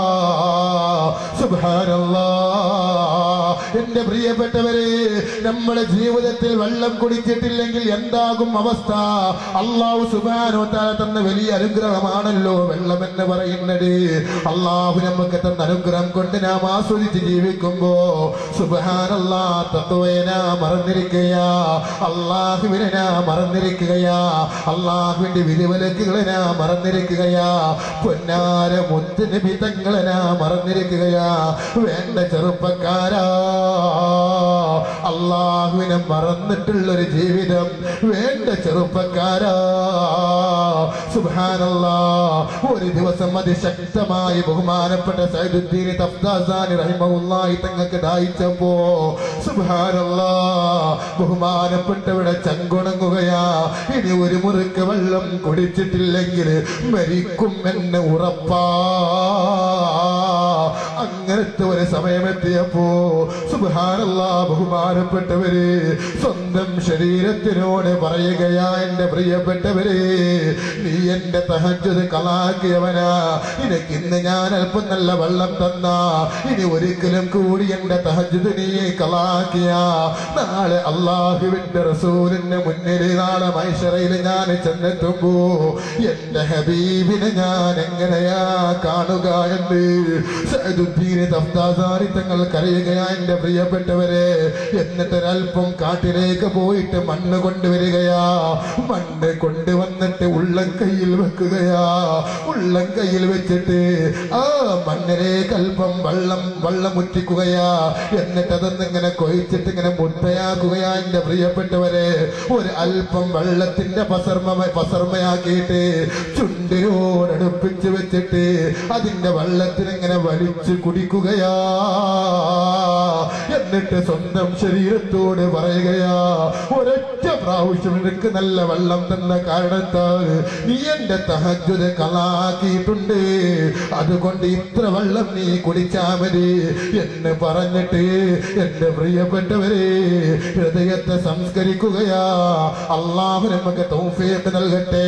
സുബാനല്ലാ എന്റെ പ്രിയപ്പെട്ടവരെ നമ്മുടെ ജീവിതത്തിൽ വെള്ളം കുടിച്ചിട്ടില്ലെങ്കിൽ എന്താകും അവസ്ഥ അള്ളാഹു സുബാനോ താല തന്ന വലിയ അനുഗ്രഹമാണല്ലോ വെള്ളം എന്ന് പറയുന്നത് അള്ളാഹു നമുക്ക് തന്ന അനുഗ്രഹം കൊണ്ട് നാം ആസ്വദിച്ച് ജീവിക്കുമ്പോ സുബാനല്ലാ തത്വനാ മറന്നിരിക്കയാ അള്ളാഹുവിനെ നാ മറന്നിരിക്കുകയാ അള്ളാഹുവിന്റെ വിധിവിലക്കുകളെ നാ മറന്നിരിക്കുകയാ പൊന്നാര മുത്ത് നിബിതങ്ങളെ നാ മറന്നിരിക്കുകയാ വേണ്ട ചെറുപ്പക്കാരാ അള്ളാഹുവിനെ മറന്നിട്ടുള്ളൊരു ജീവിതം വേണ്ട ചെറുപ്പക്കാരാ സുബാനല്ലാ ഒരു ദിവസം അതിശക്തമായി ബഹുമാനപ്പെട്ട സൈദുദ്ദീൻ തഫ്താസാനി റഹിമഹുല്ലാഹി തങ്ങൾക്ക് ദാഹിച്ചപ്പോ സുബാനല്ലാ ബഹുമാനപ്പെട്ടവിടെ ചങ്കുണങ്ങുകയാ ഇനി ഒരു മുറുക്ക് വെള്ളം കുടിച്ചിട്ടില്ലെങ്കിൽ മരിക്കും എന്ന് ഉറപ്പാ അങ്ങനത്തെ ഒരു സമയമെത്തിയപ്പോ സുബാനല്ലാ ബഹുമാനപ്പെട്ടവര് സ്വന്തം ശരീരത്തിനോട് പറയുകയാ എന്റെ പ്രിയപ്പെട്ടവരെ നീ എന്റെ തഹജ്ജുദ് കളാക്കിയവനാ നിനക്ക് ഇന്ന് ഞാൻ അല്പം നല്ല വെള്ളം തന്ന ഇനി ഒരിക്കലും കൂടി എന്റെ തഹജ്ജുദ് നീ കളാക്കിയ നാളെ അള്ളാഹുവിന്റെ റസൂലിന്റെ മുന്നിൽ നാളെ മൈഷറയിൽ ഞാൻ ചെന്നെത്തുമ്പോ എന്റെ ഹബീബിനെ ഞാൻ എങ്ങനെയാ കാണുക എന്ന് സൈദുദ്ദീന് തഫ്താസാരി തങ്ങൾ കരയുകയാ എന്റെ പ്രിയപ്പെട്ടവരെ എന്നിട്ട് ഒരല്പം കാട്ടിലേക്ക് പോയിട്ട് മണ്ണ് കൊണ്ടുവരികയാ മണ്ണ് കൊണ്ടുവന്നിട്ട് ഉള്ളം കയ്യിൽ വെക്കുകയാ ഉള്ളം കയ്യിൽ വെച്ചിട്ട് ആ മണ്ണിലേക്ക് അല്പം വെള്ളം വെള്ളം മുറ്റിക്കുകയാ എന്നിട്ട് അതൊന്നിങ്ങനെ കൊഴിച്ചിട്ട് ഇങ്ങനെ മുട്ടയാക്കുകയാ എന്റെ പ്രിയപ്പെട്ടവരെ ഒരു അല്പം വെള്ളത്തിന്റെ പസർമ പസർമയാക്കിയിട്ട് ചുണ്ടിനോടടുപ്പിച്ച് വെച്ചിട്ട് അതിന്റെ വെള്ളത്തിനിങ്ങനെ വലിച്ചു കുടിക്കുകയാ എന്നിട്ട് സ്വന്തം ശരീരത്തോട് പറയുകയാ ഒരൊറ്റ പ്രാവശ്യം നിനക്ക് നല്ല വെള്ളം തന്ന കാരണത്താൽ നീ എന്റെ തഹജ്ജുദ് കളാക്കിയിട്ടുണ്ട് അതുകൊണ്ട് ഇത്ര വെള്ളം നീ കുടിച്ചാ മതി എന്ന് പറഞ്ഞിട്ട് എന്റെ പ്രിയപ്പെട്ടവരെ ഹൃദയത്തെ സംസ്കരിക്കുകയാ അള്ളാഹു നമുക്ക് തൗഫീഖ് നൽകട്ടെ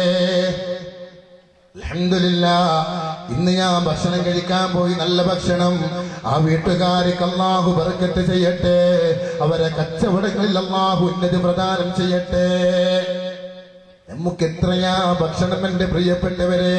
അൽഹംദുലില്ലാ ഇന്ന് ഞാൻ ഭക്ഷണം കഴിക്കാൻ പോയി നല്ല ഭക്ഷണം ആ വീട്ടുകാർക്ക് അള്ളാഹു ബർക്കത്ത് ചെയ്യട്ടെ അവരെ കച്ചവടങ്ങളിൽ അള്ളാഹു ഉന്നതി പ്രദാനം ചെയ്യട്ടെ നമുക്ക് എത്രയാ ഭക്ഷണം എന്റെ പ്രിയപ്പെട്ടവരെ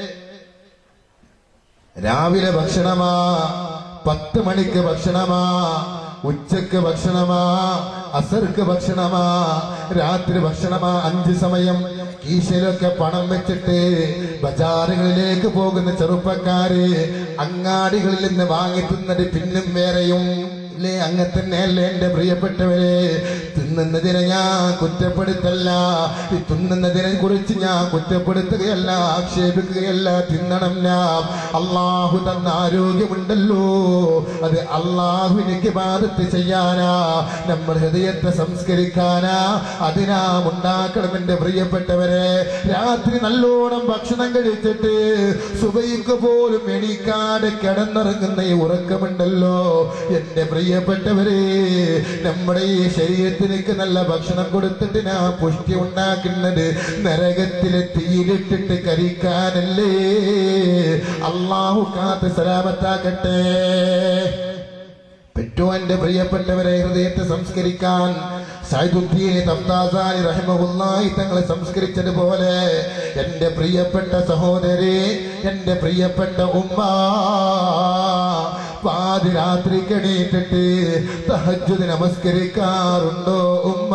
രാവിലെ ഭക്ഷണമാ പത്ത് മണിക്ക് ഭക്ഷണമാ ഉച്ചക്ക് ഭക്ഷണമാ അസർക്ക് ഭക്ഷണമാ രാത്രി ഭക്ഷണമാ അഞ്ച് സമയം കീശയിലൊക്കെ പണം വെച്ചിട്ട് ബജാറുകളിലേക്ക് പോകുന്ന ചെറുപ്പക്കാര് അങ്ങാടികളിൽ നിന്ന് വാങ്ങി തിന്നത് പിന്നും വേറെയും അല്ലേ അങ്ങ തന്നെയല്ലേ എന്റെ പ്രിയപ്പെട്ടവരെ തിന്നുന്നതിനെ ഞാൻ കുറ്റപ്പെടുത്തല്ല ഈ തിന്നുന്നതിനെ കുറിച്ച് ഞാൻ കുറ്റപ്പെടുത്തുകയല്ല ആക്ഷേപിക്കുകയല്ല തിന്നണം ഞാൻ അള്ളാഹു തന്ന ആരോഗ്യമുണ്ടല്ലോ അത് അള്ളാഹുവിനിക്ക് ബാധത്ത് ചെയ്യാനാ നമ്മുടെ ഹൃദയത്തെ സംസ്കരിക്കാനാ അതിനാ ഉണ്ടാക്കണം എന്റെ പ്രിയപ്പെട്ടവരെ രാത്രി നല്ലോണം ഭക്ഷണം കഴിച്ചിട്ട് സുബൈക്ക് പോലും എണീക്കാതെ കിടന്നിറങ്ങുന്ന ഈ ഉറക്കമുണ്ടല്ലോ എന്റെ പ്രിയപ്പെട്ടവരെ നമ്മുടെ ഈ ശരീരത്തിലേക്ക് നല്ല ഭക്ഷണം കൊടുത്തിട്ട് ഞാൻ പുഷ്ടി ഉണ്ടാക്കുന്നത് നരകത്തിലെ തീയിലിട്ടിട്ട് കരിക്കാനല്ലേ അള്ളാഹു കാത്ത് സലാമത്താക്കട്ടെ പെറ്റോ എന്റെ പ്രിയപ്പെട്ടവരെ ഹൃദയത്തെ സംസ്കരിക്കാൻ സൈദുദ്ദീൻ തബ്താസാനി റഹിമഹുല്ലാഹി തങ്ങളെ സംസ്കരിച്ചതുപോലെ എന്റെ പ്രിയപ്പെട്ട സഹോദരി എന്റെ പ്രിയപ്പെട്ട ഉമ്മ പാതിരാത്രിക്ക് എണീറ്റിട്ട് തഹജ്ജുദ് നമസ്കരിക്കാറുണ്ടോ ഉമ്മ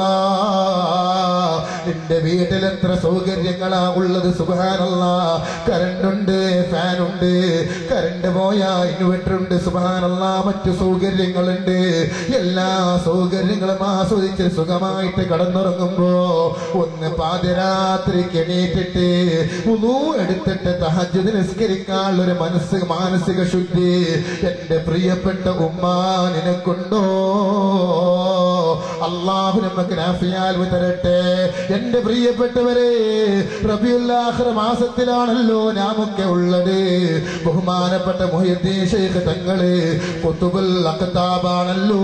എന്റെ വീട്ടിൽ എത്ര സൗകര്യങ്ങളാ ഉള്ളത് സുബാനല്ല കറണ്ട് ഉണ്ട് ഫാൻ ഉണ്ട് കറണ്ട് പോയാ ഇൻവെർട്ടർ ഉണ്ട് സുബാനല്ല മറ്റു സൗകര്യങ്ങളുണ്ട് എല്ലാ സൗകര്യങ്ങളും ആസ്വദിച്ച് സുഖമായിട്ട് കടന്നുറങ്ങുമ്പോ ഒന്ന് പാതിരാത്രിക്ക് എണീറ്റിട്ട് ഉദൂ എടുത്തിട്ട് തഹജ്ജുദ് നിസ്കരിക്കാനുള്ള ഒരു മനസ്സ് മാനസിക ശുദ്ധി എന്റെ പ്രിയപ്പെട്ട ഉമ്മ നിനക്കുണ്ടോ അള്ളാഹു നമുക്ക് നാഫിയാൽ തരട്ടെ എന്റെ പ്രിയപ്പെട്ടവരെ റബിയുല്ലാഹർ മാസത്തിലാണല്ലോ നാമൊക്കെ ഉള്ളത് ബഹുമാനപ്പെട്ട മൊഹിദ്ദീൻ ഷെയ്ഖ് തങ്ങള് കുത്തുബുൽ അഖ്താബാണല്ലോ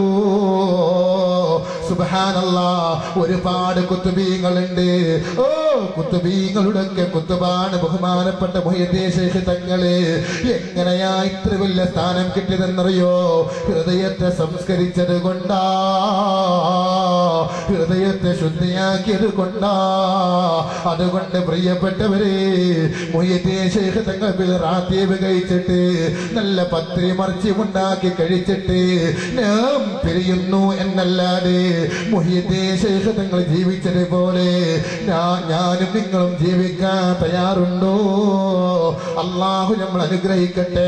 സുബ്ഹാനല്ലാ ഒരുപാട് കുത്തുബീങ്ങളുണ്ട് ഓ കുത്തുബീങ്ങളുടെ ഒക്കെ കുത്തുബാണ് ബഹുമാനപ്പെട്ട മൊഹിദ്ദീൻ ഷെയ്ഖ് തങ്ങള് എങ്ങനെയാ ഇത്ര വലിയ സ്ഥാനം കിട്ടിയതെന്നറിയോ ഹൃദയത്തെ സംസ്കരിച്ചത് കൊണ്ടാ ഹൃദയത്തെ ശുദ്ധിയാക്കിയത് കൊണ്ടാ അതുകൊണ്ട് പ്രിയപ്പെട്ടവരെ മൊയ്യത്തേ ശേഖ തങ്ങൾ റാത്തീവ് കഴിച്ചിട്ട് നല്ല പത്രി മറിച്ച് ഉണ്ടാക്കി കഴിച്ചിട്ട് ഞാൻ പിരിയുന്നു എന്നല്ലാതെ മൊയ്യത്തേ ശേഖ തങ്ങൾ ജീവിച്ചതുപോലെ ഞാ- ഞാനും നിങ്ങളും ജീവിക്കാൻ തയ്യാറുണ്ടോ അള്ളാഹു നമ്മൾ അനുഗ്രഹിക്കട്ടെ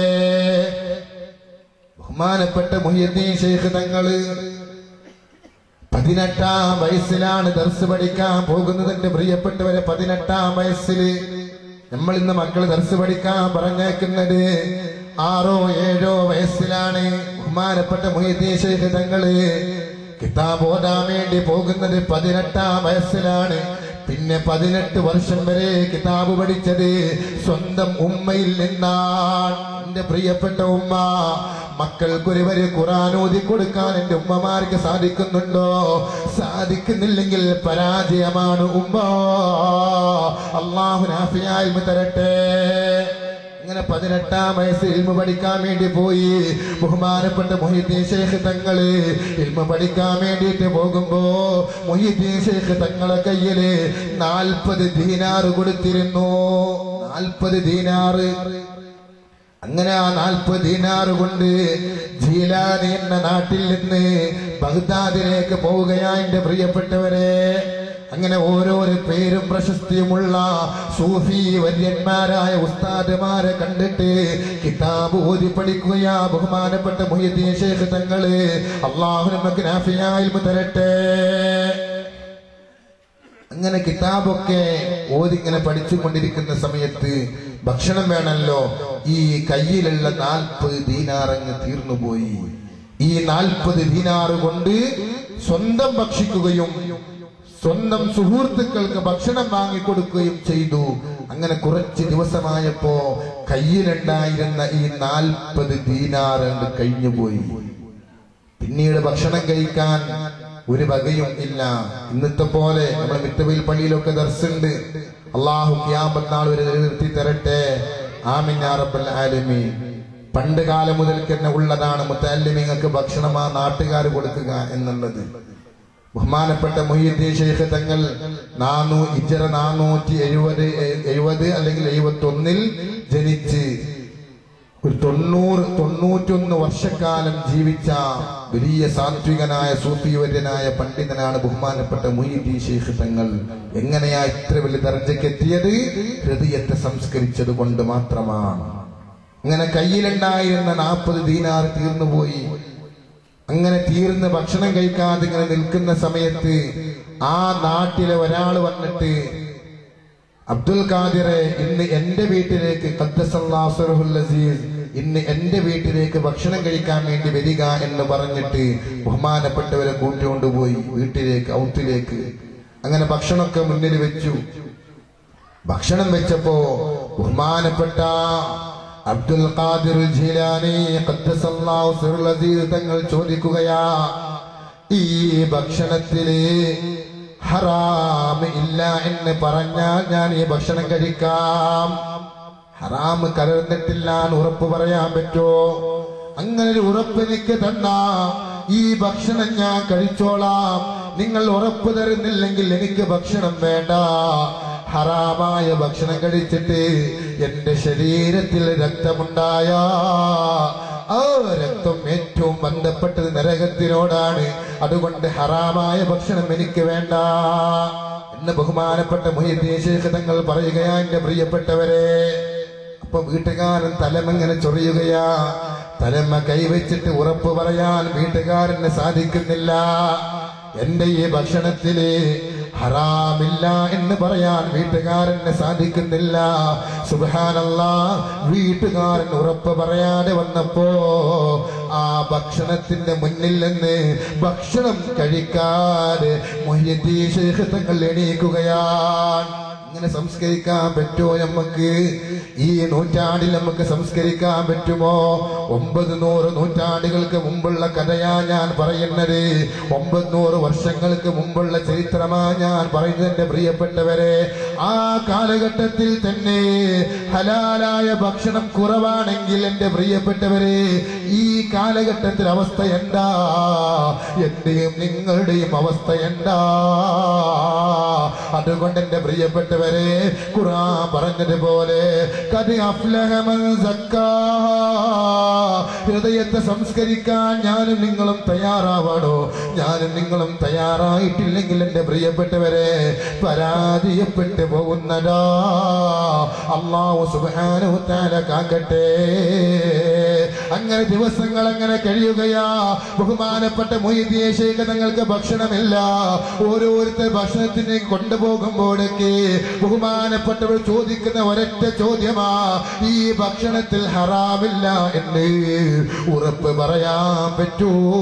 ബഹുമാനപ്പെട്ട മുഹിയദ്ദീൻ ഷെയ്ഖ് തങ്ങള് പതിനെട്ടാം വയസ്സിലാണ് ദർസ് പഠിക്കാൻ പോകുന്നതിന്റെ പ്രിയപ്പെട്ടവരെ പതിനെട്ടാം വയസ്സിൽ നമ്മൾ ഇന്ന് മക്കൾ ദർസ് പഠിക്കാൻ പറഞ്ഞേക്കുന്നത് ആറോ ഏഴോ വയസ്സിലാണ് ബഹുമാനപ്പെട്ട മുഹിയദ്ദീൻ ഷെയ്ഖ് തങ്ങള് കിതാബ് ഓതാൻ വേണ്ടി പോകുന്നത് പതിനെട്ടാം വയസ്സിലാണ് പിന്നെ പതിനെട്ട് വർഷം വരെ കിതാബ് പഠിച്ചത് സ്വന്തം ഉമ്മയിൽ നിന്നാണ് എന്റെ പ്രിയപ്പെട്ട ഉമ്മ മക്കൾക്കൊരുവര് ഖുറാൻ ഓതി കൊടുക്കാൻ എന്റെ ഉമ്മമാർക്ക് സാധിക്കുന്നുണ്ടോ സാധിക്കുന്നില്ലെങ്കിൽ പരാജയമാണ് ഉമ്മ അള്ളാഹു നാഫിയായി തരട്ടെ ഇങ്ങനെ പതിനെട്ടാം വയസ്സ് ഇൽമ പഠിക്കാൻ വേണ്ടി പോയി ബഹുമാനപ്പെട്ട മൊഹിദ്ദീൻ ഷേഖ് തങ്ങള് ഇൽമ പഠിക്കാൻ വേണ്ടിയിട്ട് പോകുമ്പോ മൊഹിദ്ദീൻ ഷേഖ് തങ്ങളെ കയ്യില് നാൽപ്പത് ദീനാറ് കൊടുത്തിരുന്നു നാൽപ്പത് ദീനാറ് അങ്ങനെ ആ നാൽപ്പത് ദീനാറ് കൊണ്ട് ജീലാനി എന്ന നാട്ടിൽ നിന്ന് ബഗ്ദാദിലേക്ക് പോവുകയാ എന്റെ പ്രിയപ്പെട്ടവരെ അങ്ങനെ ഓരോരോ പേരും പ്രശസ്തിയുമുള്ള സൂഫി വര്യന്മാരായ ഉസ്താദുമാരെ കണ്ടിട്ട് കിതാബ് ഓതി പഠിക്കുകയാ ബഹുമാനപ്പെട്ട മൊയ്യദ്ദീൻ ഷേഖ് തങ്ങള് അള്ളാഹു നമുക്ക് നാഫിയായി തരട്ടെ അങ്ങനെ കിതാബൊക്കെ ഓതിങ്ങനെ പഠിച്ചുകൊണ്ടിരിക്കുന്ന സമയത്ത് ഭക്ഷണം വേണമല്ലോ ഈ കയ്യിലുള്ള നാൽപ്പത് ദീനാറങ്ങ് തീർന്നുപോയി ഈ നാൽപ്പത് ദീനാറ് കൊണ്ട് സ്വന്തം ഭക്ഷിക്കുകയും സ്വന്തം സുഹൃത്തുക്കൾക്ക് ഭക്ഷണം വാങ്ങിക്കൊടുക്കുകയും ചെയ്തു അങ്ങനെ കുറച്ച് ദിവസമായപ്പോ കയ്യിലുണ്ടായിരുന്ന ഈ നാൽപ്പത് ദീനാറുണ്ട് കഴിഞ്ഞുപോയി പിന്നീട് ഭക്ഷണം കഴിക്കാൻ ഒരു വകയും ഇല്ല ഇന്നത്തെ പോലെ നമ്മുടെ മിത്തവയിൽ പള്ളിയിലൊക്കെ ദർശുണ്ട് അള്ളാഹു ക്യാമ്പത്താൾ ഒരു നിർത്തി തരട്ടെ ആമിൻ യാ റബ്ബൽ ആലമീൻ പണ്ട് കാലം മുതൽ തന്നെ ഉള്ളതാണ് മുത്തല്ലിമിങ്ങൾക്ക് ഭക്ഷണം ആ നാട്ടുകാർ കൊടുക്കുക എന്നുള്ളത് ബഹുമാനപ്പെട്ട മൊയ്യദ്ദീൻ ഷെയ്ഖ് തങ്ങൾ നാനൂ ഇജറ നാനൂറ്റി എഴുപത് എഴുപത് അല്ലെങ്കിൽ എഴുപത്തി ഒന്നിൽ ജനിച്ച് ഒരു തൊണ്ണൂറ് തൊണ്ണൂറ്റൊന്ന് വർഷക്കാലം ജീവിച്ച വലിയ സാത്വികനായ സൂഫിവര്യനായ പണ്ഡിതനാണ് ബഹുമാനപ്പെട്ട മുയ്യീൻ ഷെയ്ഖ് തങ്ങൾ എങ്ങനെയാ ഇത്ര വലിയ ദർജയ്ക്ക് എത്തിയത് ഹൃദയത്തെ സംസ്കരിച്ചത് കൊണ്ട് മാത്രമാണ് അങ്ങനെ കയ്യിലുണ്ടായിരുന്ന നാൽപ്പത് ദീനാർ തീർന്നുപോയി അങ്ങനെ തീർന്ന് ഭക്ഷണം കഴിക്കാതെ ഇങ്ങനെ നിൽക്കുന്ന സമയത്ത് ആ നാട്ടിലെ ഒരാൾ വന്നിട്ട് അബ്ദുൽ ഖാദിറെ ഇന്ന് എന്റെ വീട്ടിലേക്ക് ഖദ്ദസല്ലാഹുൽ അസീസ് ഇന്ന് എന്റെ വീട്ടിലേക്ക് ഭക്ഷണം കഴിക്കാൻ വേണ്ടി വരിക എന്ന് പറഞ്ഞിട്ട് ബഹുമാനപ്പെട്ടവരെ കൂട്ടിക്കൊണ്ടുപോയി വീട്ടിലേക്ക് ഔത്തിലേക്ക് അങ്ങനെ ഭക്ഷണമൊക്കെ മുന്നിൽ വെച്ചു ഭക്ഷണം വെച്ചപ്പോ ബഹുമാനപ്പെട്ട അബ്ദുൽ ഖാദിർ ജീലാനി ഖദ്ദസല്ലാഹു സിറുൽ അസീസ് തങ്ങൾ ചോദിക്കുകയാ ഈ ഭക്ഷണത്തില് ഹറാം ഇല്ല എന്ന് പറഞ്ഞാൽ ഞാൻ ഈ ഭക്ഷണം കഴിക്കാം ഹറാം കലർന്നിട്ടില്ല എന്ന് ഉറപ്പ് പറയാൻ പറ്റോ അങ്ങനെ ഒരു ഉറപ്പ് എനിക്ക് തന്ന ഈ ഭക്ഷണം ഞാൻ കഴിച്ചോളാം നിങ്ങൾ ഉറപ്പ് തരുന്നില്ലെങ്കിൽ എനിക്ക് ഭക്ഷണം വേണ്ട ഹറാമായ ഭക്ഷണം കഴിച്ചിട്ട് എന്റെ ശരീരത്തിൽ രക്തമുണ്ടായ ആ രക്തം ഏറ്റവും ബന്ധപ്പെട്ടത് നരകത്തിനോടാണ് അതുകൊണ്ട് ഹറാമായ ഭക്ഷണം എനിക്ക് വേണ്ട എന്ന് ബഹുമാനപ്പെട്ട മുഹിദ്ദേശേഖ തങ്ങൾ പറയുകയാ എന്റെ പ്രിയപ്പെട്ടവരെ അപ്പൊ വീട്ടുകാരൻ തലമങ്ങനെ ചൊറിയുകയാ തലമ കൈവച്ചിട്ട് ഉറപ്പ് പറയാൻ വീട്ടുകാരന് സാധിക്കുന്നില്ല എന്റെ ഈ ഭക്ഷണത്തില് ഹറാമില്ല എന്ന് പറയാൻ വീട്ടുകാരന് സാധിക്കുന്നില്ല സുബാനല്ല വീട്ടുകാരൻ ഉറപ്പ് പറയാതെ വന്നപ്പോ ആ ഭക്ഷണത്തിന്റെ മുന്നിൽ നിന്ന് ഭക്ഷണം കഴിക്കാതെ മൊയ്യത്തീ ശേഖ തങ്ങൾ എണീക്കുകയാണ് ഇങ്ങനെ സംസ്കരിക്കാൻ പറ്റുമോ നമുക്ക് ഈ നൂറ്റാണ്ടിൽ നമുക്ക് സംസ്കരിക്കാൻ പറ്റുമോ ഒമ്പത് നൂറ് നൂറ്റാണ്ടുകൾക്ക് മുമ്പുള്ള കഥയാ ഞാൻ പറയുന്നത് ഒമ്പത് നൂറ് വർഷങ്ങൾക്ക് മുമ്പുള്ള ചരിത്രമാ ഞാൻ പറയുന്നത് എന്റെ പ്രിയപ്പെട്ടവരെ ആ കാലഘട്ടത്തിൽ തന്നെ ഹലാലായ ഭക്ഷണം കുറവാണെങ്കിൽ എന്റെ പ്രിയപ്പെട്ടവരെ ഈ കാലഘട്ടത്തിൽ അവസ്ഥ എന്താ എന്റെയും നിങ്ങളുടെയും അവസ്ഥ എന്താ അതുകൊണ്ട് എന്റെ പ്രിയപ്പെട്ടവരെ ഖുർആൻ പറഞ്ഞതുപോലെ കത് അഫ്ലഹമൻ സക്കാഹ. ഹൃദയത്തെ സംസ്കരിക്കാൻ ഞാനും നിങ്ങളും തയ്യാറാവണോ ഞാനും നിങ്ങളും തയ്യാറായിട്ടില്ലെങ്കിൽ എന്റെ പ്രിയപ്പെട്ടവരെ പരാജയപ്പെട്ടു പോകുന്നതാ അള്ളാഹു സുബ്ഹാനഹു തആല കാക്കട്ടെ അങ്ങനെ ദിവസങ്ങൾ അങ്ങനെ കഴിയുകയാ ബഹുമാനപ്പെട്ട മൊയ്തീശേഖ തങ്ങൾക്ക് ഭക്ഷണമില്ല ഓരോരുത്തർ ഭക്ഷണത്തിനെ കൊണ്ടുപോകുമ്പോഴൊക്കെ ബഹുമാനപ്പെട്ടവർ ചോദിക്കുന്ന ഒരൊറ്റ ചോദ്യമാ ഈ ഭക്ഷണത്തിൽ ഹറാമില്ല എന്ന് ഉറപ്പ് പറയാൻ പറ്റുമോ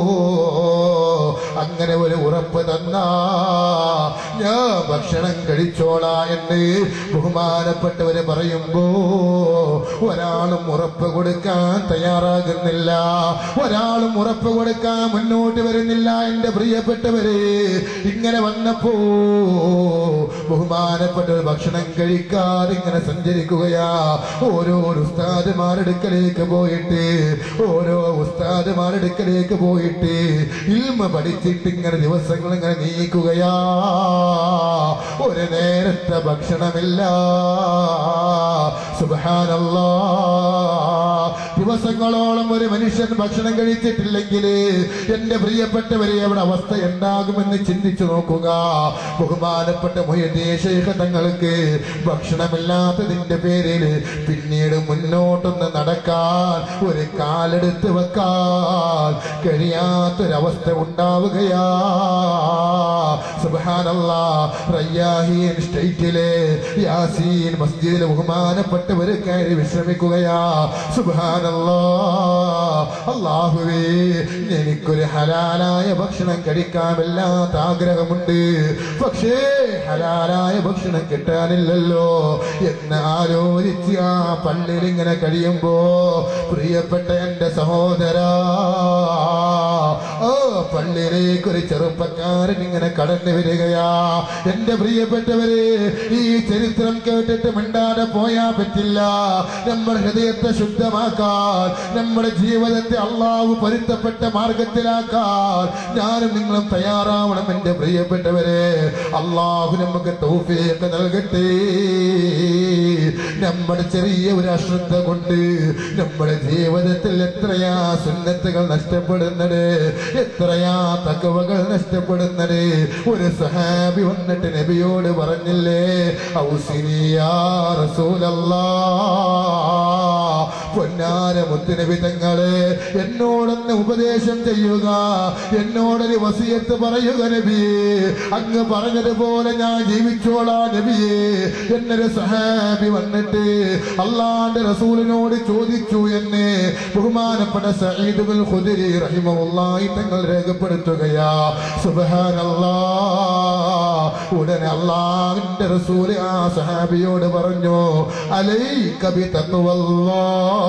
അങ്ങനെ ഒരു ഉറപ്പ് തന്നാ ഞാൻ ഭക്ഷണം കഴിച്ചോളാ എന്ന് ബഹുമാനപ്പെട്ടവര് പറയുമ്പോ ഒരാളും ഉറപ്പ് കൊടുക്കാൻ തയ്യാറാകുന്നില്ല ഒരാളും ഉറപ്പ് കൊടുക്കാൻ മുന്നോട്ട് വരുന്നില്ല എന്റെ പ്രിയപ്പെട്ടവര് ഇങ്ങനെ വന്നപ്പോ ബഹുമാനപ്പെട്ടവർ ഭക്ഷണം കഴിക്കാതെ ഇങ്ങനെ സഞ്ചരിക്കുകയാ ഓരോ ഉസ്താദുമാരെടുക്കലേക്ക് പോയിട്ട് ഓരോ ഉസ്താദുമാരെടുക്കലേക്ക് പോയിട്ട് ഇൽമ പഠിച്ചിട്ട് ഇങ്ങനെ ദിവസങ്ങൾ ഇങ്ങനെ നീക്കുകയാ ഒരു നേരത്തെ ഭക്ഷണമില്ല സുബാനല്ലാ ദിവസങ്ങളോളം ഒരു മനുഷ്യൻ ഭക്ഷണം കഴിച്ചിട്ടില്ലെങ്കിൽ എന്റെ പ്രിയപ്പെട്ടവരെ അവിടെ അവസ്ഥ എന്താകുമെന്ന് ചിന്തിച്ചു നോക്കുക ബഹുമാനപ്പെട്ട മുയദേശേഖ തങ്ങൾക്ക് ഭക്ഷണമില്ലാത്തതിന്റെ പേരിൽ പിന്നീട് മുന്നോട്ടൊന്ന് നടക്കാൻ ഒരു കാലെടുത്ത് വെക്കാൻ കഴിയാത്തൊരവസ്ഥ ഉണ്ടാവുകയാ സുബാനല്ലാ റയ്യാഹീൻ സ്റ്റേറ്റിലെ യാസീൻ മസ്ജിദിലെ ബഹുമാനപ്പെട്ടവര് കയറി വിശ്രമിക്കുകയാ സുബാനല്ലാ അള്ളാഹുവേ എനിക്കൊരു ഹലാലായ ഭക്ഷണം കഴിക്കാൻ വല്ലാത്ത ആഗ്രഹമുണ്ട് പക്ഷേ ഹലാലായ ഭക്ഷണം കിട്ടാനില്ലല്ലോ എന്ന് ആലോചിച്ച് ആ പള്ളിയിൽ ഇങ്ങനെ കഴിയുമ്പോ പ്രിയപ്പെട്ട എന്റെ സഹോദരാ ഓ പള്ളിയിലേക്ക് ഒരു ചെറുപ്പക്കാരൻ ഇങ്ങനെ കടന്നു വരികയാ എന്റെ പ്രിയപ്പെട്ടവരെ ഈ ചരിത്രം കേട്ടിട്ട് മിണ്ടാതെ പോയാ പറ്റില്ല നമ്മുടെ ഹൃദയത്തെ ശുദ്ധമാക്കാൻ നമ്മുടെ ജീവിതത്തെ അള്ളാഹു പൊരുത്തപ്പെട്ട മാർഗത്തിലാക്കാൻ ഞാനും നിങ്ങളും തയ്യാറാവണം എന്റെ പ്രിയപ്പെട്ടവരെ അള്ളാഹു നമുക്ക് തൗഫീഖ് നൽകട്ടെ നമ്മുടെ ചെറിയ ഒരു അശ്രദ്ധ കൊണ്ട് നമ്മുടെ ജീവിതത്തിൽ എത്രയാ സുന്നത്തുകൾ നഷ്ടപ്പെടുന്നത് എത്രയാ തകവകൾ നഷ്ടപ്പെടുന്നത് ഒരു സഹാബി വന്നിട്ട് നബിയോട് പറഞ്ഞില്ലേ ഔസിനിയാ റസൂലല്ലാ പൊന്നാര മുത്തുനബി തങ്ങളെ എന്നോടൊന്ന് ഉപദേശം ചെയ്യുക എന്നോടൊരു വസിയത്ത് പറയുക നബിയെ അങ്ങ് പറഞ്ഞതുപോലെ ഞാൻ ജീവിച്ചോളാ നബിയെ എന്നൊരു സഹാബി വന്നിട്ട് അള്ളാന്റെ റസൂലിനോട് ചോദിച്ചു എന്ന് ബഹുമാനപ്പെട്ട സഈദ് ബിൻ ഖുദരി റഹിമഹുല്ലാഹി തങ്ങൾ രേഖപ്പെടുത്തുകയാ സുബ്ഹാനല്ലാ ഉടനെ അള്ളാഹിന്റെ റസൂൽ ആ സഹാബിയോട് പറഞ്ഞു അലൈക ബി തഖ്വല്ലാ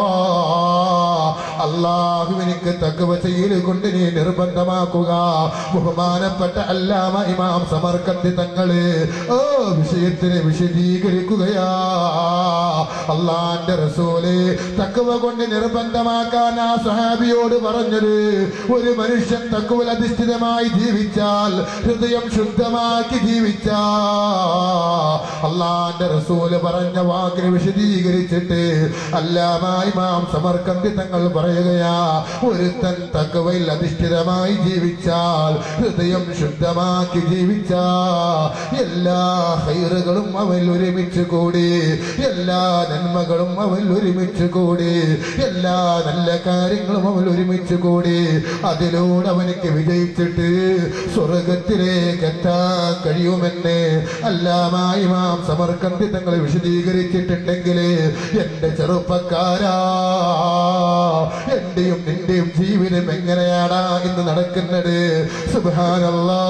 അള്ളാഹുവിനിക്ക് തക്കവ ചെയ്യൽ കൊണ്ട് നീ നിർബന്ധമാക്കുക ബഹുമാനപ്പെട്ട അല്ലാമ ഇമാം സമർക്കന്തി തങ്ങള് ഓ വിഷയത്തിനെ വിശദീകരിക്കുകയാ അള്ളാന്റെ റസൂല് തക്കവ കൊണ്ട് നിർബന്ധമാക്കാൻ ആ സഹാബിയോട് പറഞ്ഞത് ഒരു മനുഷ്യൻ തക്കവൽ അധിഷ്ഠിതമായി ജീവിച്ചാൽ ഹൃദയം ശുദ്ധമാക്കി ജീവിച്ചാ അള്ളാന്റെ റസൂല് പറഞ്ഞ വാക്കിനെ വിശദീകരിച്ചിട്ട് അല്ലാമായി മാം സമർക്കന്തി തങ്ങൾ പറയുകയാ ഒരുത്തൻ തക്കവയിൽ അധിഷ്ഠിതമായി ജീവിച്ചാൽ ഹൃദയം ശുദ്ധമാക്കി ജീവിച്ച എല്ലാ ഹൈറുകളും അവൻ ഒരുമിച്ച് കൂടി എല്ലാ നന്മകളും അവൻ ഒരുമിച്ച് കൂടി എല്ലാ നല്ല കാര്യങ്ങളും അവൻ ഒരുമിച്ച് കൂടി അതിലൂടെ അവനക്ക് വിജയിച്ചിട്ട് സ്വർഗത്തിലേക്ക് എത്താൻ കഴിയുമെന്ന് അല്ലാമായി മാം സമർക്കന്തി തങ്ങൾ വിശദീകരിച്ചിട്ടുണ്ടെങ്കിൽ എന്റെ ചെറുപ്പക്കാരാ എന്റെയും നിന്റെയും ജീവിതം എങ്ങനെയാടാ ഇന്ന് നടക്കുന്നത് സുബാനല്ലാ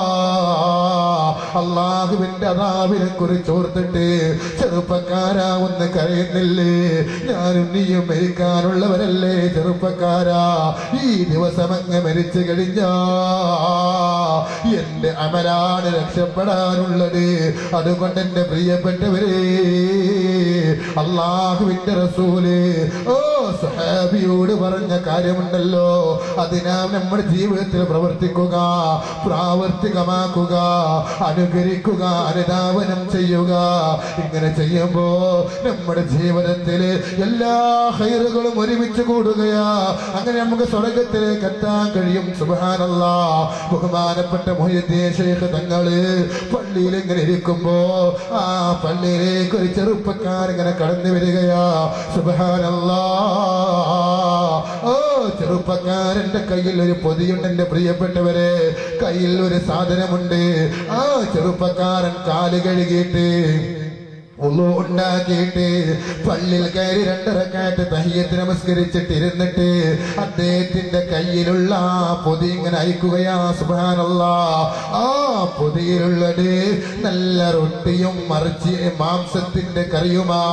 അള്ളാഹുവിന്റെ അതാവിനെ കുറിച്ച് ഓർത്തിട്ട് ചെറുപ്പക്കാരാ ഒന്ന് കരയുന്നില്ലേ ഞാനും നീയും മരിക്കാനുള്ളവരല്ലേ ചെറുപ്പക്കാരാ ഈ ദിവസം അങ്ങ് മരിച്ചു കഴിഞ്ഞാ എന്റെ അമലാണ് രക്ഷപ്പെടാനുള്ളത് അതുകൊണ്ട് എന്റെ പ്രിയപ്പെട്ടവരെ അള്ളാഹുവിന്റെ റസൂല് ഓ സഹാബിയോട് പറഞ്ഞ കാര്യമുണ്ടല്ലോ അതിനാ നമ്മുടെ ജീവിതത്തിൽ പ്രവർത്തിക്കുക പ്രാവർത്തികമാക്കുക അനുകരിക്കുക അനുധാവനം ചെയ്യുക ഇങ്ങനെ ചെയ്യുമ്പോ നമ്മുടെ ജീവിതത്തിൽ എല്ലാ ഹൈറുകളും ഒരുമിച്ച് കൂടുകയാ അങ്ങനെ നമുക്ക് സ്വർഗത്തിലേക്ക് എത്താൻ കഴിയും സുബാനല്ല ബഹുമാനപ്പെട്ട മൊഹീദ്ദീൻ ശൈഖ് തങ്ങള് പള്ളിയിൽ ഇങ്ങനെ ഇരിക്കുമ്പോ ആ പള്ളിയിലേക്ക് ഒരു ചെറുപ്പക്കാരിങ്ങനെ കടന്നു വരികയാ സുബാനല്ലാ ഓ ചെറുപ്പക്കാരന്റെ കയ്യിൽ ഒരു പൊതിയുണ്ട് എന്റെ പ്രിയപ്പെട്ടവരെ കയ്യിൽ ഒരു സാധനമുണ്ട് ആ ചെറുപ്പക്കാരൻ കാല് കഴുകിയിട്ട് ഉള്ളു ഉണ്ടാക്കിയിട്ട് പള്ളിയിൽ കയറി രണ്ടരക്കാറ്റ് തഹിയത്ത് നമസ്കരിച്ചിട്ട് ഇരുന്നിട്ട് അദ്ദേഹത്തിന്റെ കയ്യിലുള്ള ആ പൊതി ഇങ്ങനെ അയക്കുകയാ സുബാനല്ല ആ പൊതിയിലുള്ളത് നല്ല റൊട്ടിയും മറിച്ച് മാംസത്തിന്റെ കറിയുമാ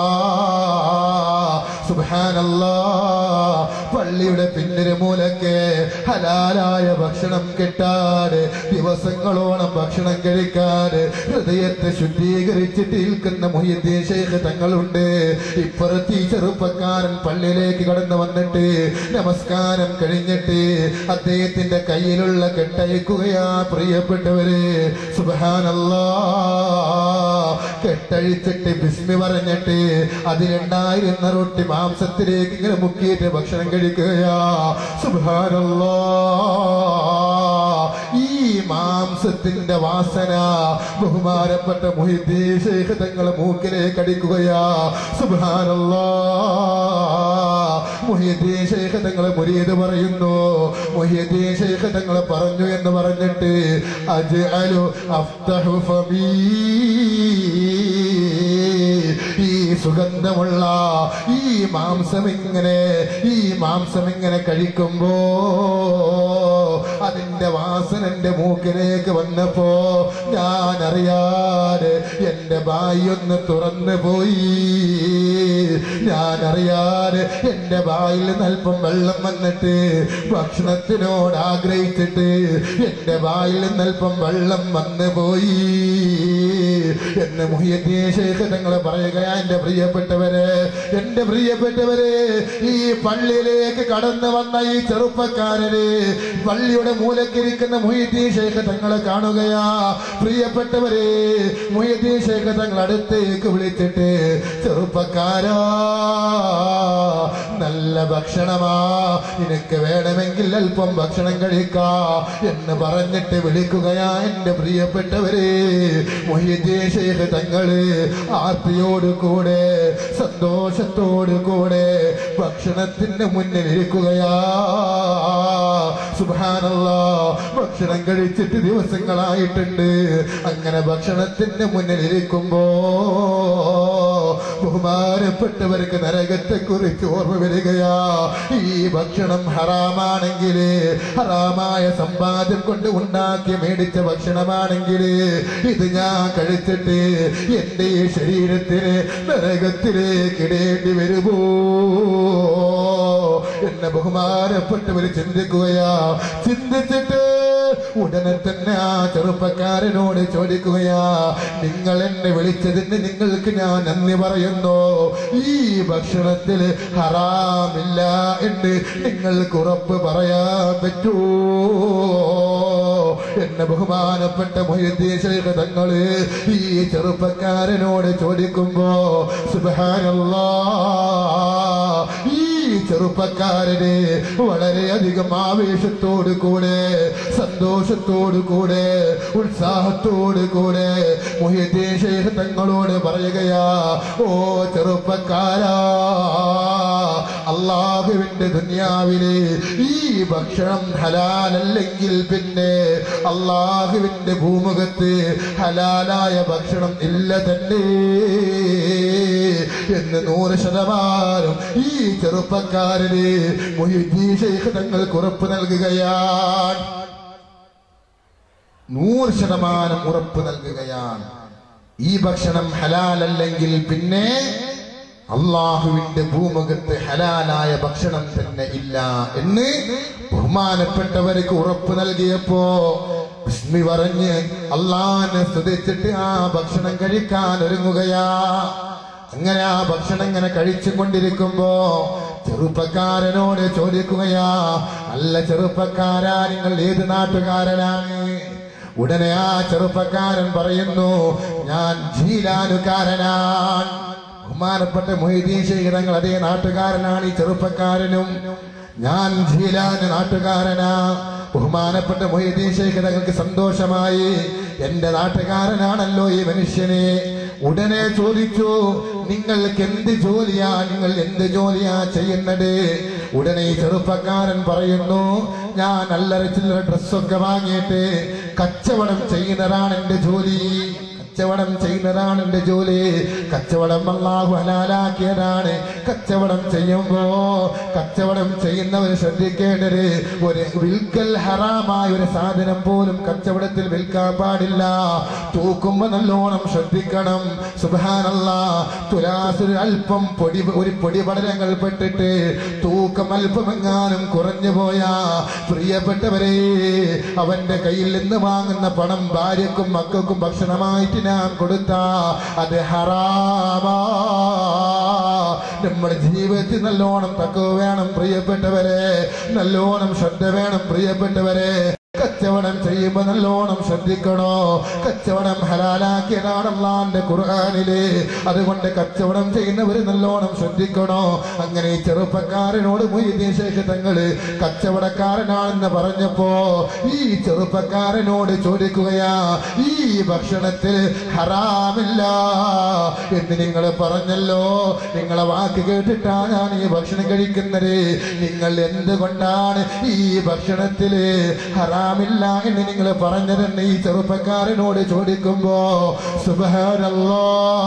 സുബാനല്ല പള്ളിയുടെ പിന്നിന് മൂലക്ക് ഹലാലായ ഭക്ഷണം കിട്ടാതെ ദിവസങ്ങളോളം ഭക്ഷണം കഴിക്കാതെ ഹൃദയത്തെ ശുദ്ധീകരിച്ചിട്ട് നിൽക്കുന്ന മൊയ്യദ്ദീൻ ശേഖ് തങ്ങളുണ്ട് ഇപ്പുറത്ത് ഈ ചെറുപ്പക്കാരൻ പള്ളിയിലേക്ക് കടന്നു വന്നിട്ട് നമസ്കാരം കഴിഞ്ഞിട്ട് അദ്ദേഹത്തിന്റെ കയ്യിലുള്ള കെട്ടയക്കുകയാ പ്രിയപ്പെട്ടവര് സുബാനല്ലാ കെട്ടഴിച്ചിട്ട് ബിസ്മി പറഞ്ഞിട്ട് അതിലുണ്ടായിരുന്ന റൊട്ടി മാംസത്തിലേക്ക് ഇങ്ങനെ മുക്കിയിട്ട് ഭക്ഷണം കഴിക്കുകയാ സുബാനല്ലാ ഈ മാംസത്തിന്റെ വാസന ബഹുമാനപ്പെട്ട മുഹിദ്ദീൻ ശൈഖ് തങ്ങളെ മൂക്കിലേക്ക് അടിക്കുകയാ സുബാനല്ലാ മുഹിദ്ദീൻ ശൈഖ് തങ്ങളെ മുരീത് പറയുന്നു മുഹിദ്ദീൻ ശൈഖ് തങ്ങളെ പറഞ്ഞു എന്ന് പറഞ്ഞിട്ട് അജ്അലു അഫ്തഹു ഫമീ ഈ സുഗന്ധമുള്ള ഈ മാംസം ഇങ്ങനെ ഈ മാംസം ഇങ്ങനെ കഴിക്കുമ്പോ അതിന്റെ വാസന എന്റെ മൂക്കിലേക്ക് വന്നപ്പോ ഞാൻ അറിയാതെ എന്റെ ബായി ഒന്ന് തുറന്നു പോയി ഞാൻ അറിയാതെ എന്റെ ബായിൽ നൽപ്പം വെള്ളം വന്നിട്ട് ഭക്ഷണത്തിനോട് ആഗ്രഹിച്ചിട്ട് എന്റെ ബായിൽ നൽപ്പം വെള്ളം വന്നു പോയി എന്ന് മുഹിയദ്ദീൻ ശൈഖ് തങ്ങൾ പറയുകയാ എന്റെ പ്രിയപ്പെട്ടവരെ എന്റെ പ്രിയപ്പെട്ടവരെ ഈ പള്ളിയിലേക്ക് കടന്നു വന്ന ഈ ചെറുപ്പക്കാരന് പള്ളിയുടെ മൂലക്കിരിക്കുന്ന മുഹിയദ്ദീൻ ശൈഖ് തങ്ങളെ കാണുകയാ പ്രിയപ്പെട്ടവരെ മുഹിയദ്ദീൻ ശൈഖ് തങ്ങൾ അടുത്തേക്ക് വിളിച്ചിട്ട് ചെറുപ്പക്കാരാ നല്ല ഭക്ഷണമാ നിനക്ക് വേണമെങ്കിൽ അല്പം ഭക്ഷണം കഴിക്കാ എന്ന് പറഞ്ഞിട്ട് വിളിക്കുകയാ എന്റെ പ്രിയപ്പെട്ടവരെ മൊഹീദ്ദീൻ ശൈഖ് തങ്ങള് ആർത്തിയോട് കൂടെ സന്തോഷത്തോട് കൂടെ ഭക്ഷണത്തിന്റെ മുന്നിൽ ഇരിക്കുകയാ സുബാനല്ലാ ഭക്ഷണം കഴിച്ചിട്ട് ദിവസങ്ങളായിട്ടുണ്ട് അങ്ങനെ ഭക്ഷണത്തിന്റെ മുന്നിൽ ഇരിക്കുമ്പോ ബഹുമാനപ്പെട്ടവർക്ക് നരകത്തെ കുറിച്ച് ഓർമ്മ വരികയാ ഈ ഭക്ഷണം ഹറാമാണെങ്കിൽ ഹറാമായ സമ്പാദ്യം കൊണ്ട് ഉണ്ടാക്കി മേടിച്ച ഭക്ഷണമാണെങ്കിൽ ഇത് ഞാൻ കഴിച്ചിട്ട് എന്റെ ഈ ശരീരത്തിന് നരകത്തിലേക്ക് ഇടേണ്ടി വരുമോ എന്നെ ബഹുമാനപ്പെട്ടവര് ചിന്തിക്കുകയാ ചിന്തിച്ചിട്ട് ഉടനെ തന്നെ ആ ചെറുപ്പക്കാരനോട് ചോദിക്കുകയാ നിങ്ങൾ എന്നെ വിളിച്ചതിന് നിങ്ങൾക്ക് ഞാൻ നന്ദി പറയുന്നു ഈ ഭക്ഷണത്തിൽ ഹറാമില്ല എന്ന് നിങ്ങൾക്ക് ഉറപ്പ് പറയാൻ പറ്റുമോ എന്നെ ബഹുമാനപ്പെട്ട മൊയ്തീശൈഖ തങ്ങള് ഈ ചെറുപ്പക്കാരനോട് ചോദിക്കുമ്പോ സുബാനല്ലാ ഈ ചെറുപ്പക്കാരന് വളരെയധികം ആവേശത്തോടു കൂടെ സന്തോഷത്തോടു കൂടെ ഉത്സാഹത്തോടു കൂടെ മൊഹിദ്ദീൻ ശൈഖ് തങ്ങളോട് പറയുകയാ ഓ ചെറുപ്പക്കാരാ അള്ളാഹുവിന്റെ ദുനിയാവിലെ ഈ ഭക്ഷണം ഹലാലല്ലെങ്കിൽ പിന്നെ അള്ളാഹുവിന്റെ ഭൂമുഖത്ത് ഹലാലായ ഭക്ഷണം ഇല്ല തന്നെ എന്ന് നൂറ് ശതമാനം ഈ ചെറുപ്പക്കാരന് മൊഹിദ്ദീൻ ശൈഖ് തങ്ങൾക്ക് ഉറപ്പ് നൽകുകയാണ് നൂറ് ശതമാനം ഉറപ്പ് നൽകുകയാണ് ഈ ഭക്ഷണം ഹലാലല്ലെങ്കിൽ പിന്നെ അള്ളാഹുവിന്റെ ഭൂമുഖത്ത് ഹലാലായ ഭക്ഷണം തന്നെ ഇല്ല എന്ന് ബഹുമാനപ്പെട്ടവർക്ക് ഉറപ്പ് നൽകിയപ്പോ വിസ്മി പറഞ്ഞ് അള്ളാഹിനെ സ്തുതിച്ചിട്ട് ആ ഭക്ഷണം കഴിക്കാൻ ഒരുങ്ങുകയാ അങ്ങനെ ആ ഭക്ഷണം ഇങ്ങനെ കഴിച്ചുകൊണ്ടിരിക്കുമ്പോ ചെറുപ്പക്കാരനോട് ചോദിക്കുകയാ നല്ല ചെറുപ്പക്കാരാ നിങ്ങൾ ഏത് നാട്ടുകാരനാണ് ഉടനെ ആ ചെറുപ്പക്കാരൻ പറയുന്നു ഞാൻ ജീലാനുകാരനാണ് ബഹുമാനപ്പെട്ട മൊയ്തീൻ ശേഖരങ്ങൾ അതേ നാട്ടുകാരനാണ് ഈ ചെറുപ്പക്കാരനും ഞാൻ ജീലാന് നാട്ടുകാരനാ ബഹുമാനപ്പെട്ട മൊയ്തീൻ ശേഖരങ്ങൾക്ക് സന്തോഷമായി എന്റെ നാട്ടുകാരനാണല്ലോ ഈ മനുഷ്യനെ ഉടനെ ചോദിച്ചു നിങ്ങൾക്ക് എന്ത് ജോലിയാ നിങ്ങൾ എന്ത് ജോലിയാ ചെയ്യുന്നത് ഉടനെ ഈ ചെറുപ്പക്കാരൻ പറയുന്നു ഞാൻ അല്ലറ ചില്ലറ ഡ്രസ്സൊക്കെ വാങ്ങിയിട്ട് കച്ചവടം ചെയ്യുന്നതാണ് എന്റെ ജോലി കച്ചവടം ചെയ്യുന്നതാണ് എന്റെ ജോലി കച്ചവടം അള്ളാഹു ഹലാലാക്കിയതാണ് കച്ചവടം ചെയ്യുമ്പോ കച്ചവടം ചെയ്യുന്നവർ ശ്രദ്ധിക്കേണ്ടത് ഒരു വിൽക്കൽ ഹറാമായ ഒരു സാധനം പോലും കച്ചവടത്തിൽ വിൽക്കാൻ പാടില്ല തൂക്കുമ്പോ നല്ലോണം ശ്രദ്ധിക്കണം സുബാനല്ല തുലാസിൽ അല്പം പൊടി ഒരു പൊടി പടലങ്ങൾ പെട്ടിട്ട് തൂക്കം അല്പമെങ്ങാനും കുറഞ്ഞു പോയാ പ്രിയപ്പെട്ടവരെ അവന്റെ കയ്യിൽ നിന്ന് വാങ്ങുന്ന പണം ഭാര്യക്കും മക്കൾക്കും ഭക്ഷണമായിട്ട് നാം കൊടുത്ത അത് ഹറാമാ നമ്മുടെ ജീവിതത്തിൽ നല്ലോണം തക്കവ് വേണം പ്രിയപ്പെട്ടവരെ നല്ലോണം ശ്രദ്ധ വേണം പ്രിയപ്പെട്ടവരെ കച്ചവടം ചെയ്യുമ്പോ നല്ലോണം ശ്രദ്ധിക്കണോ കച്ചവടം ഹലാലാക്കിയതാണ് അള്ളാന്റെ ഖുർആാനില് അതുകൊണ്ട് കച്ചവടം ചെയ്യുന്നവര് നല്ലോണം ശ്രദ്ധിക്കണോ അങ്ങനെ ഈ ചെറുപ്പക്കാരനോട് മൊയ്തീൻ ശേഖ തങ്ങള് കച്ചവടക്കാരനാണെന്ന് പറഞ്ഞപ്പോ ഈ ചെറുപ്പക്കാരനോട് ചോദിക്കുകയാ ഈ ഭക്ഷണത്തിൽ ഹറാമില്ല എന്ന് നിങ്ങൾ പറഞ്ഞല്ലോ നിങ്ങളെ വാക്ക് കേട്ടിട്ടാ ഞാൻ ഈ ഭക്ഷണം കഴിക്കുന്നത് നിങ്ങൾ എന്തുകൊണ്ടാണ് ഈ ഭക്ഷണത്തില് ഹറാമില്ല എന്ന് നിങ്ങൾ പറഞ്ഞതെന്ന് ഈ ചെറുപ്പക്കാരനോട് ചോദിക്കുമ്പോ സുബഹാനല്ലോ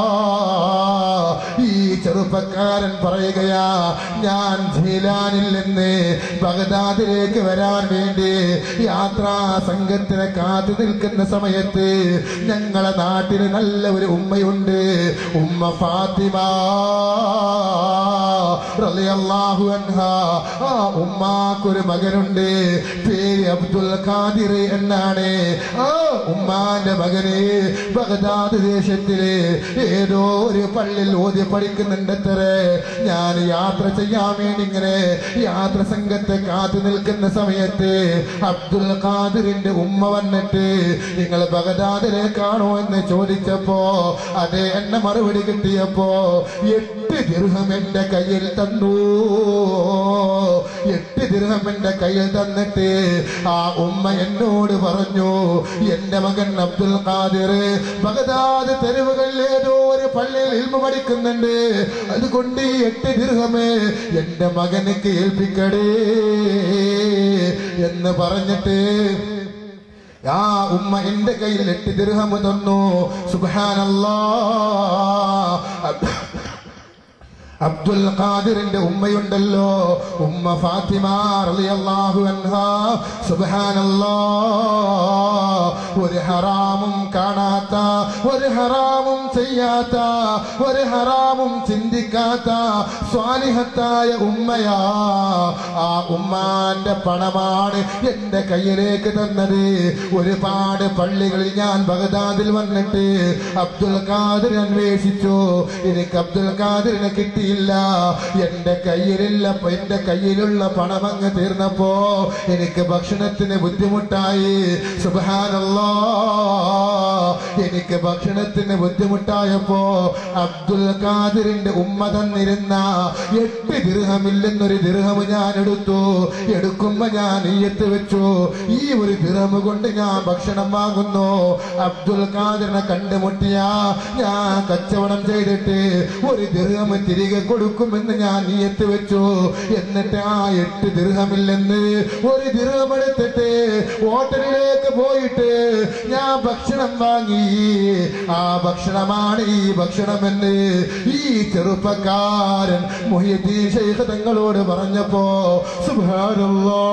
ഈ ചെറുപ്പക്കാരൻ പറയുകയാ ഞാൻ ജീലാനിൽ നിന്ന് ബഗദാദിലേക്ക് വരാൻ വേണ്ടി യാത്രാ സംഘത്തിനെ കാത്തു നിൽക്കുന്ന സമയത്ത് ഞങ്ങളെ നാട്ടിൽ നല്ല ഒരു ഉമ്മയുണ്ട് ഉമ്മ ഫാത്തിമ റളിയല്ലാഹു അൻഹ ആ ഉമ്മാക്കൊരു മകനുണ്ട് പേര് അബ്ദുൽ ഖാദിർ എന്നാണ് ആ ഉമ്മാന്റെ മകന് ബഗ്ദാദ് ദേശത്തില് ഏതോ ഒരു പള്ളിയിൽ ഓതി പഠിക്കുന്നുണ്ടത്രേ ഞാൻ യാത്ര ചെയ്യാൻ വേണ്ടി ഇങ്ങനെ യാത്ര സംഘത്തെ കാത്തു നിൽക്കുന്ന സമയത്ത് അബ്ദുൽ ഖാദിറിന്റെ ഉമ്മ വന്നിട്ട് നിങ്ങൾ ബഗദാദിലേക്കാണോ എന്ന് ചോദിച്ചപ്പോ അതെ എന്നെ മറുപടി കിട്ടിയപ്പോ എട്ട് ദിർഹം എന്റെ കയ്യിൽ തന്നു എട്ട് ദിർഹം എന്റെ കയ്യിൽ തന്നിട്ട് ആ ഉമ്മ എന്നോട് പറഞ്ഞു എന്റെ മകൻ അബ്ദുൽ ഖാദിർ ബഗദാദ് തെരുവുകളിൽ ഏതോ ഒരു പള്ളിയിൽ ഇൽമ പഠിക്കുന്നുണ്ട് അതുകൊണ്ട് ഈ എട്ട് ദിർഹമേ എന്റെ മകനക്ക് ഏൽപ്പിക്കടേ എന്ന് പറഞ്ഞിട്ട് ആ ഉമ്മ എന്റെ കയ്യിൽ എട്ട് ദിർഹം തന്നു സുബാനല്ലാ അബ്ദുൽ ഖാദിറിന്റെ ഉമ്മയുണ്ടല്ലോ ഉമ്മ ഫാത്തിമ റളിയല്ലാഹു അൻഹാ സുബ്ഹാനല്ലാ ഒരു ഹറാമും കാണാത്ത ഒരു ഹറാമും ചെയ്യാത്ത ഒരു ഹറാമും ചിന്തിക്കാത്ത സ്വാലിഹത്തായ ഉമ്മയാ ആ ഉമ്മാന്റെ പണമാണ് എന്റെ കയ്യിലേക്ക് തന്നത് ഒരുപാട് പള്ളികളിൽ ഞാൻ ബഗദാദിൽ വന്നിട്ട് അബ്ദുൽ ഖാദിർ അന്വേഷിച്ചു എനിക്ക് അബ്ദുൽ ഖാദിറിനെ കിട്ടിയില്ല എന്റെ കയ്യിലില്ല എന്റെ കയ്യിലുള്ള പണം അങ്ങ് തീർന്നപ്പോ എനിക്ക് ഭക്ഷണത്തിന് ബുദ്ധിമുട്ടായി സുബാനല്ലോ എനിക്ക് ഭക്ഷണത്തിന് ബുദ്ധിമുട്ടായപ്പോ അബ്ദുൽ ഖാദിറിന്റെ ഉമ്മ തന്നിരുന്ന എട്ട് ദിർഹമില്ലെന്നൊരു ദിർഹം ഞാൻ എടുത്തു എടുക്കുമ്പോ ഞാൻ നെയ്യത്ത് വെച്ചു ഈ ഒരു ദിർഹം കൊണ്ട് ഞാൻ ഭക്ഷണം വാങ്ങുന്നു അബ്ദുൽ ഖാദിറിനെ കണ്ടുമുട്ടിയ ഞാൻ കച്ചവടം ചെയ്തിട്ട് ഒരു ദിർഹം തിരികെ കൊടുക്കുമെന്ന് ഞാൻ നീയത്ത് വെച്ചു എന്നിട്ട് ആ എട്ട് ദിർഹമില്ലെന്ന് ഒരു ദിർഹം എടുത്തിട്ട് ഹോട്ടലിലേക്ക് പോയിട്ട് ഞാൻ ഭക്ഷണം വാങ്ങി ആ ഭക്ഷണമാണ് ഈ ഭക്ഷണമെന്ന് ഈ ചെറുപ്പക്കാരൻ മുഹിയദ്ദീൻ ശൈഖ് തങ്ങളോട് പറഞ്ഞപ്പോ സുബ്ഹാനല്ലാ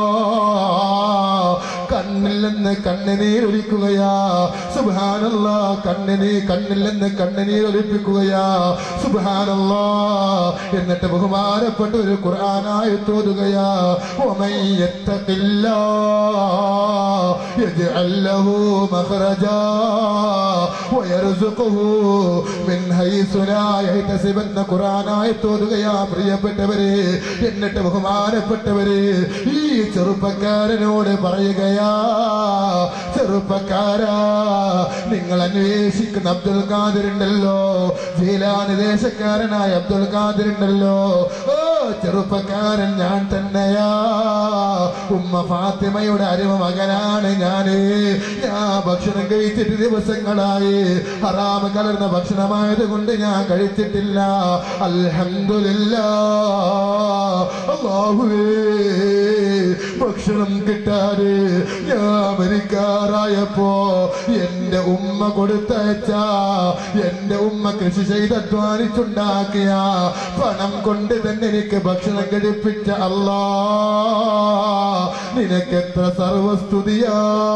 കണ്ണിൽ നിന്ന് കണ്ണുനീർ ഒലിക്കുകയാ സുബ്ഹാനല്ലാ കണ്ണിന് കണ്ണിൽ നിന്ന് കണ്ണുനീർ ഒലിപ്പിക്കുകയാ സുബ്ഹാനല്ലാ എന്നിട്ട് ബഹുമാനപ്പെട്ട ഒരു ഖുർആനായി തോതുകയാ ومن يتق الله يجعل له مخرجا ويرزقه من حيث لا يحتسب എന്ന ഖുർആനായി തോതുകയാ പ്രിയപ്പെട്ടവരെ എന്നിട്ട് ബഹുമാനപ്പെട്ടവരെ ഈ ചെറുപ്പക്കാരനോട് പറയുകയാ ചെറുപ്പക്കാരാ നിങ്ങൾ അന്വേഷിക്കുന്ന അബ്ദുൽ ഖാദിർ ഉണ്ടല്ലോ ജീലാനി ദേശക്കാരനായ അബ്ദുൽ ഖാദിർ ഉണ്ടല്ലോ ഓ ചെറുപ്പക്കാരൻ ഞാൻ തന്നെയാ ഉമ്മ ഫാത്തിമയുടെ അരിമ മകനാണ് ഞാന് ഞാൻ ഭക്ഷണം കഴിച്ചിട്ട് ദിവസങ്ങളായി ഹറാമ് കലർന്ന ഭക്ഷണമായത് കൊണ്ട് ഞാൻ കഴിച്ചിട്ടില്ല അൽഹംദുലില്ല അല്ലാഹുവേ ഭക്ഷണം കിട്ടാതെ ഞാൻ മരിക്കാറായപ്പോ എന്റെ ഉമ്മ കൊടുത്തയച്ച എന്റെ ഉമ്മ കൃഷി ചെയ്ത് അധ്വാനിച്ചുണ്ടാക്കിയ പണം കൊണ്ട് തന്നെ എനിക്ക് ഭക്ഷണം കഴിപ്പിച്ച അല്ലാ നിനക്കെത്ര സർവസ്തുതിയാ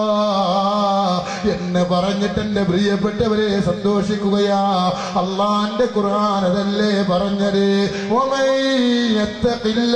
എന്ന് പറഞ്ഞിട്ട് എന്റെ പ്രിയപ്പെട്ടവരെ സന്തോഷിക്കുകയാ അള്ളാന്റെ ഖുർആൻ അതല്ലേ പറഞ്ഞത് ഒമയ്യത്തക്കില്ല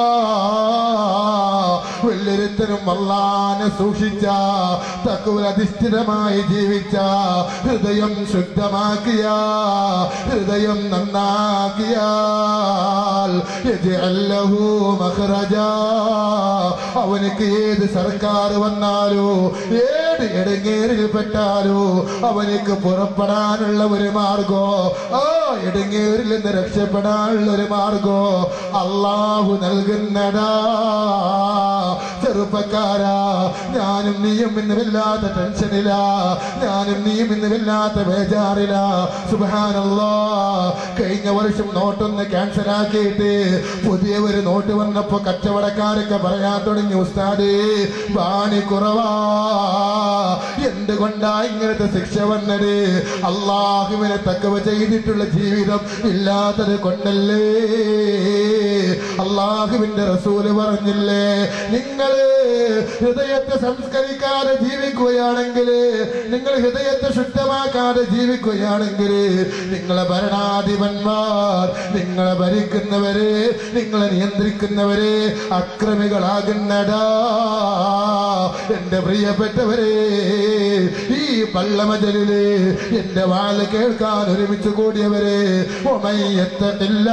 വെള്ളൊരുത്തനും അള്ളാനെ സൂക്ഷിച്ച തക്കുവൽ അധിഷ്ഠിതമായി ജീവിച്ച ഹൃദയം ശുദ്ധമാക്കിയ ഹൃദയം നന്നാക്കിയാൽ യജ്അല്ലഹു മഖ്റജാ. അവനക്ക് ഏത് സർക്കാർ വന്നാലോ ഏത് ഇടങ്ങേറിൽ പെട്ടാലോ അവനക്ക് പുറപ്പെടാനുള്ള ഒരു മാർഗോ ആ ഇടങ്ങേറിൽ നിന്ന് രക്ഷപ്പെടാനുള്ള ഒരു മാർഗോ അള്ളാഹു നൽകുന്നടാ ചെറുപ്പക്കാരാ ഞാനും നീയും ഇന്ന് വല്ലാത്ത ടെൻഷനില ഞാനും നീയും ഇന്ന് വല്ലാത്ത ബേജാറില സുബാനല്ലോ കഴിഞ്ഞ വർഷം നോട്ടൊന്ന് ക്യാൻസൽ ആക്കിയിട്ട് പുതിയ ഒരു നോട്ട് വന്നപ്പോ കച്ചവടക്കാരൊക്കെ പറയാൻ തുടങ്ങി ഉസ്താദേ ബാണി കുറവാ എന്തുകൊണ്ടാ ഇങ്ങനത്തെ ശിക്ഷ വന്നത് അള്ളാഹുവിനെ തക്കവ ചെയ്തിട്ടുള്ള ജീവിതം ഇല്ലാത്തത് കൊണ്ടല്ലേ അള്ളാഹുവിന്റെ റസൂല് പറഞ്ഞില്ലേ നിങ്ങള് ഹൃദയത്തെ സംസ്കരിക്കാതെ ജീവിക്കുകയാണെങ്കിൽ നിങ്ങൾ ഹൃദയത്തെ ശുദ്ധമാക്കാതെ ജീവിക്കുകയാണെങ്കിൽ നിങ്ങളെ ഭരണാധിപന്മാർ നിങ്ങളെ ഭരിക്കുന്നവര് നിങ്ങളെ നിയന്ത്രിക്കുന്നവര് അക്രമികളാകുന്നടാ എന്റെ പ്രിയപ്പെട്ടവരെ ഈ പള്ളമജലില് എന്റെ വാല് കേൾക്കാൻ ഒരുമിച്ച് കൂടിയവരെ ഒമയ്യത്തില്ല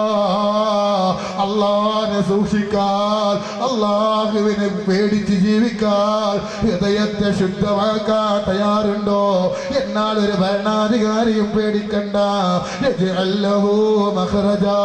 അള്ളാഹിനെ സൂക്ഷിക്കാൻ അള്ളാഹുവിനെ പേടിച്ച് ജീവിക്കാൻ ഹൃദയത്തെ ശുദ്ധമാക്കാൻ തയ്യാറുണ്ടോ എന്നാൽ ഒരു ഭരണാധികാരിയും പേടിക്കണ്ട യജ്അല്ലഹു മഖ്റജാ.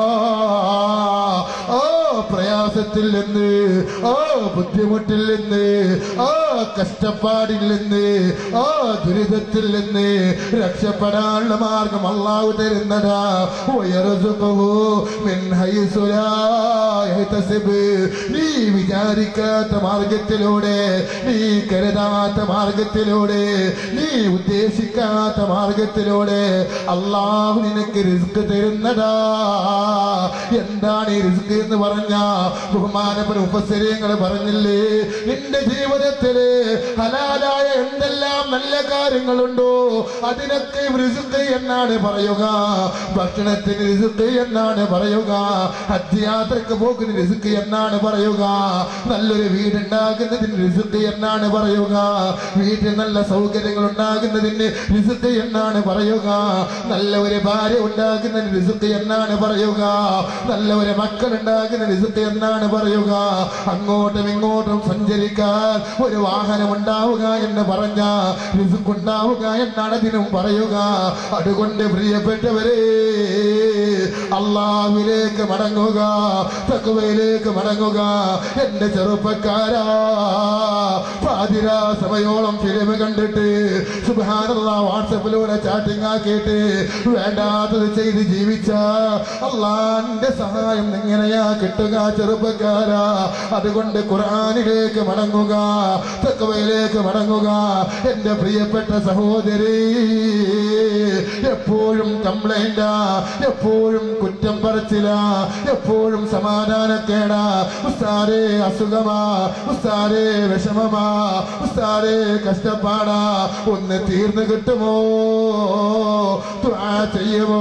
ഓ പ്രയാസത്തിൽ നിന്ന് ഓ ബുദ്ധിമുട്ടിൽ നിന്ന് ഓ കഷ്ടപ്പാടിൽ നിന്ന് ഓ ദുരിതത്തിൽ നിന്ന് രക്ഷപ്പെടാനുള്ള മാർഗം അള്ളാഹു തരുന്നതാ ഉയർസുഖഹു മിൻ ഹൈസു ലാ യഹ്തസിബ്. നീ വിചാരിക്കാത്ത മാർഗത്തിലൂടെ നീ കരുതാത്ത മാർഗത്തിലൂടെ നീ ഉദ്ദേശിക്കാത്ത മാർഗത്തിലൂടെ അള്ളാഹു നിനക്ക് റിസ്ക് തരുന്നതാ എന്താണ് ഈ റിസ്ക് എന്ന് പറഞ്ഞ ബഹുമാനപ്പെട്ട ഉപസര്യങ്ങൾ പറഞ്ഞില്ലേ നിന്റെ ജീവിതത്തില് ഹലാലായ എന്തെല്ലാം നല്ല കാര്യങ്ങളുണ്ടോ അതിനൊക്കെ റിസ്ക് എന്നാണ് പറയുക ഭക്ഷണത്തിന് റിസ്ക് എന്നാണ് പറയുക ഹജ്യാത്രക്ക് പോക്കുന്ന റിസ്ക് എന്നാണ് പറയുക നല്ലൊരു വീടുണ്ടാക്കുന്നതിന് റിസ്ക് എന്നാണ് പറയുക വീട്ടിൽ നല്ല സൗകര്യങ്ങൾ ഉണ്ടാകുന്നതിന് റിസ്ക് എന്നാണ് പറയുക നല്ല ഒരു ഭാര്യ ഉണ്ടാകുന്നതിന് റിസ്ക് എന്നാണ് പറയുക നല്ല ഒരു മക്കൾ ഉണ്ടാകുന്ന റിസ്ക് എന്നാണ് പറയുക അങ്ങോട്ടും ഇങ്ങോട്ടും സഞ്ചരിക്കാൻ ഒരു വാഹനം ഉണ്ടാവുക എന്ന് പറഞ്ഞ റിസ്ക് ഉണ്ടാവുക എന്നാണ് അതിനും പറയുക അതുകൊണ്ട് പ്രിയപ്പെട്ടവരെ അള്ളാവിലേക്ക് മടങ്ങുക തക്കുവയിലേക്ക് മടങ്ങുക എന്റെ ചെറുപ്പക്കാരാ പാതിരാ സമയോളം ഫിലിം കണ്ടിട്ട് സുബാനുള്ള വാട്സപ്പിലൂടെ ചാറ്റിംഗ് ആക്കിയിട്ട് വേണ്ടാത്തത് ചെയ്ത് ജീവിച്ച അള്ളാന്റെ സഹായം എങ്ങനെയാ കിട്ടുക ചെറുപ്പക്കാരാ അതുകൊണ്ട് ഖുർആനിലേക്ക് മടങ്ങുക തക്കവയിലേക്ക് മടങ്ങുക എന്റെ പ്രിയപ്പെട്ട സഹോദരി എപ്പോഴും കംപ്ലൈന്റാ എപ്പോഴും കുറ്റം പറച്ചില എപ്പോഴും സമാധാനക്കേടാ ഉസ്താരേ അസുഖമാ ഉസ്താരേ വിഷമമാ ഉസ്താരേ കഷ്ടപ്പാടാ ഒന്ന് തീർന്നു കിട്ടുമോ ദുആ ചെയ്യുമോ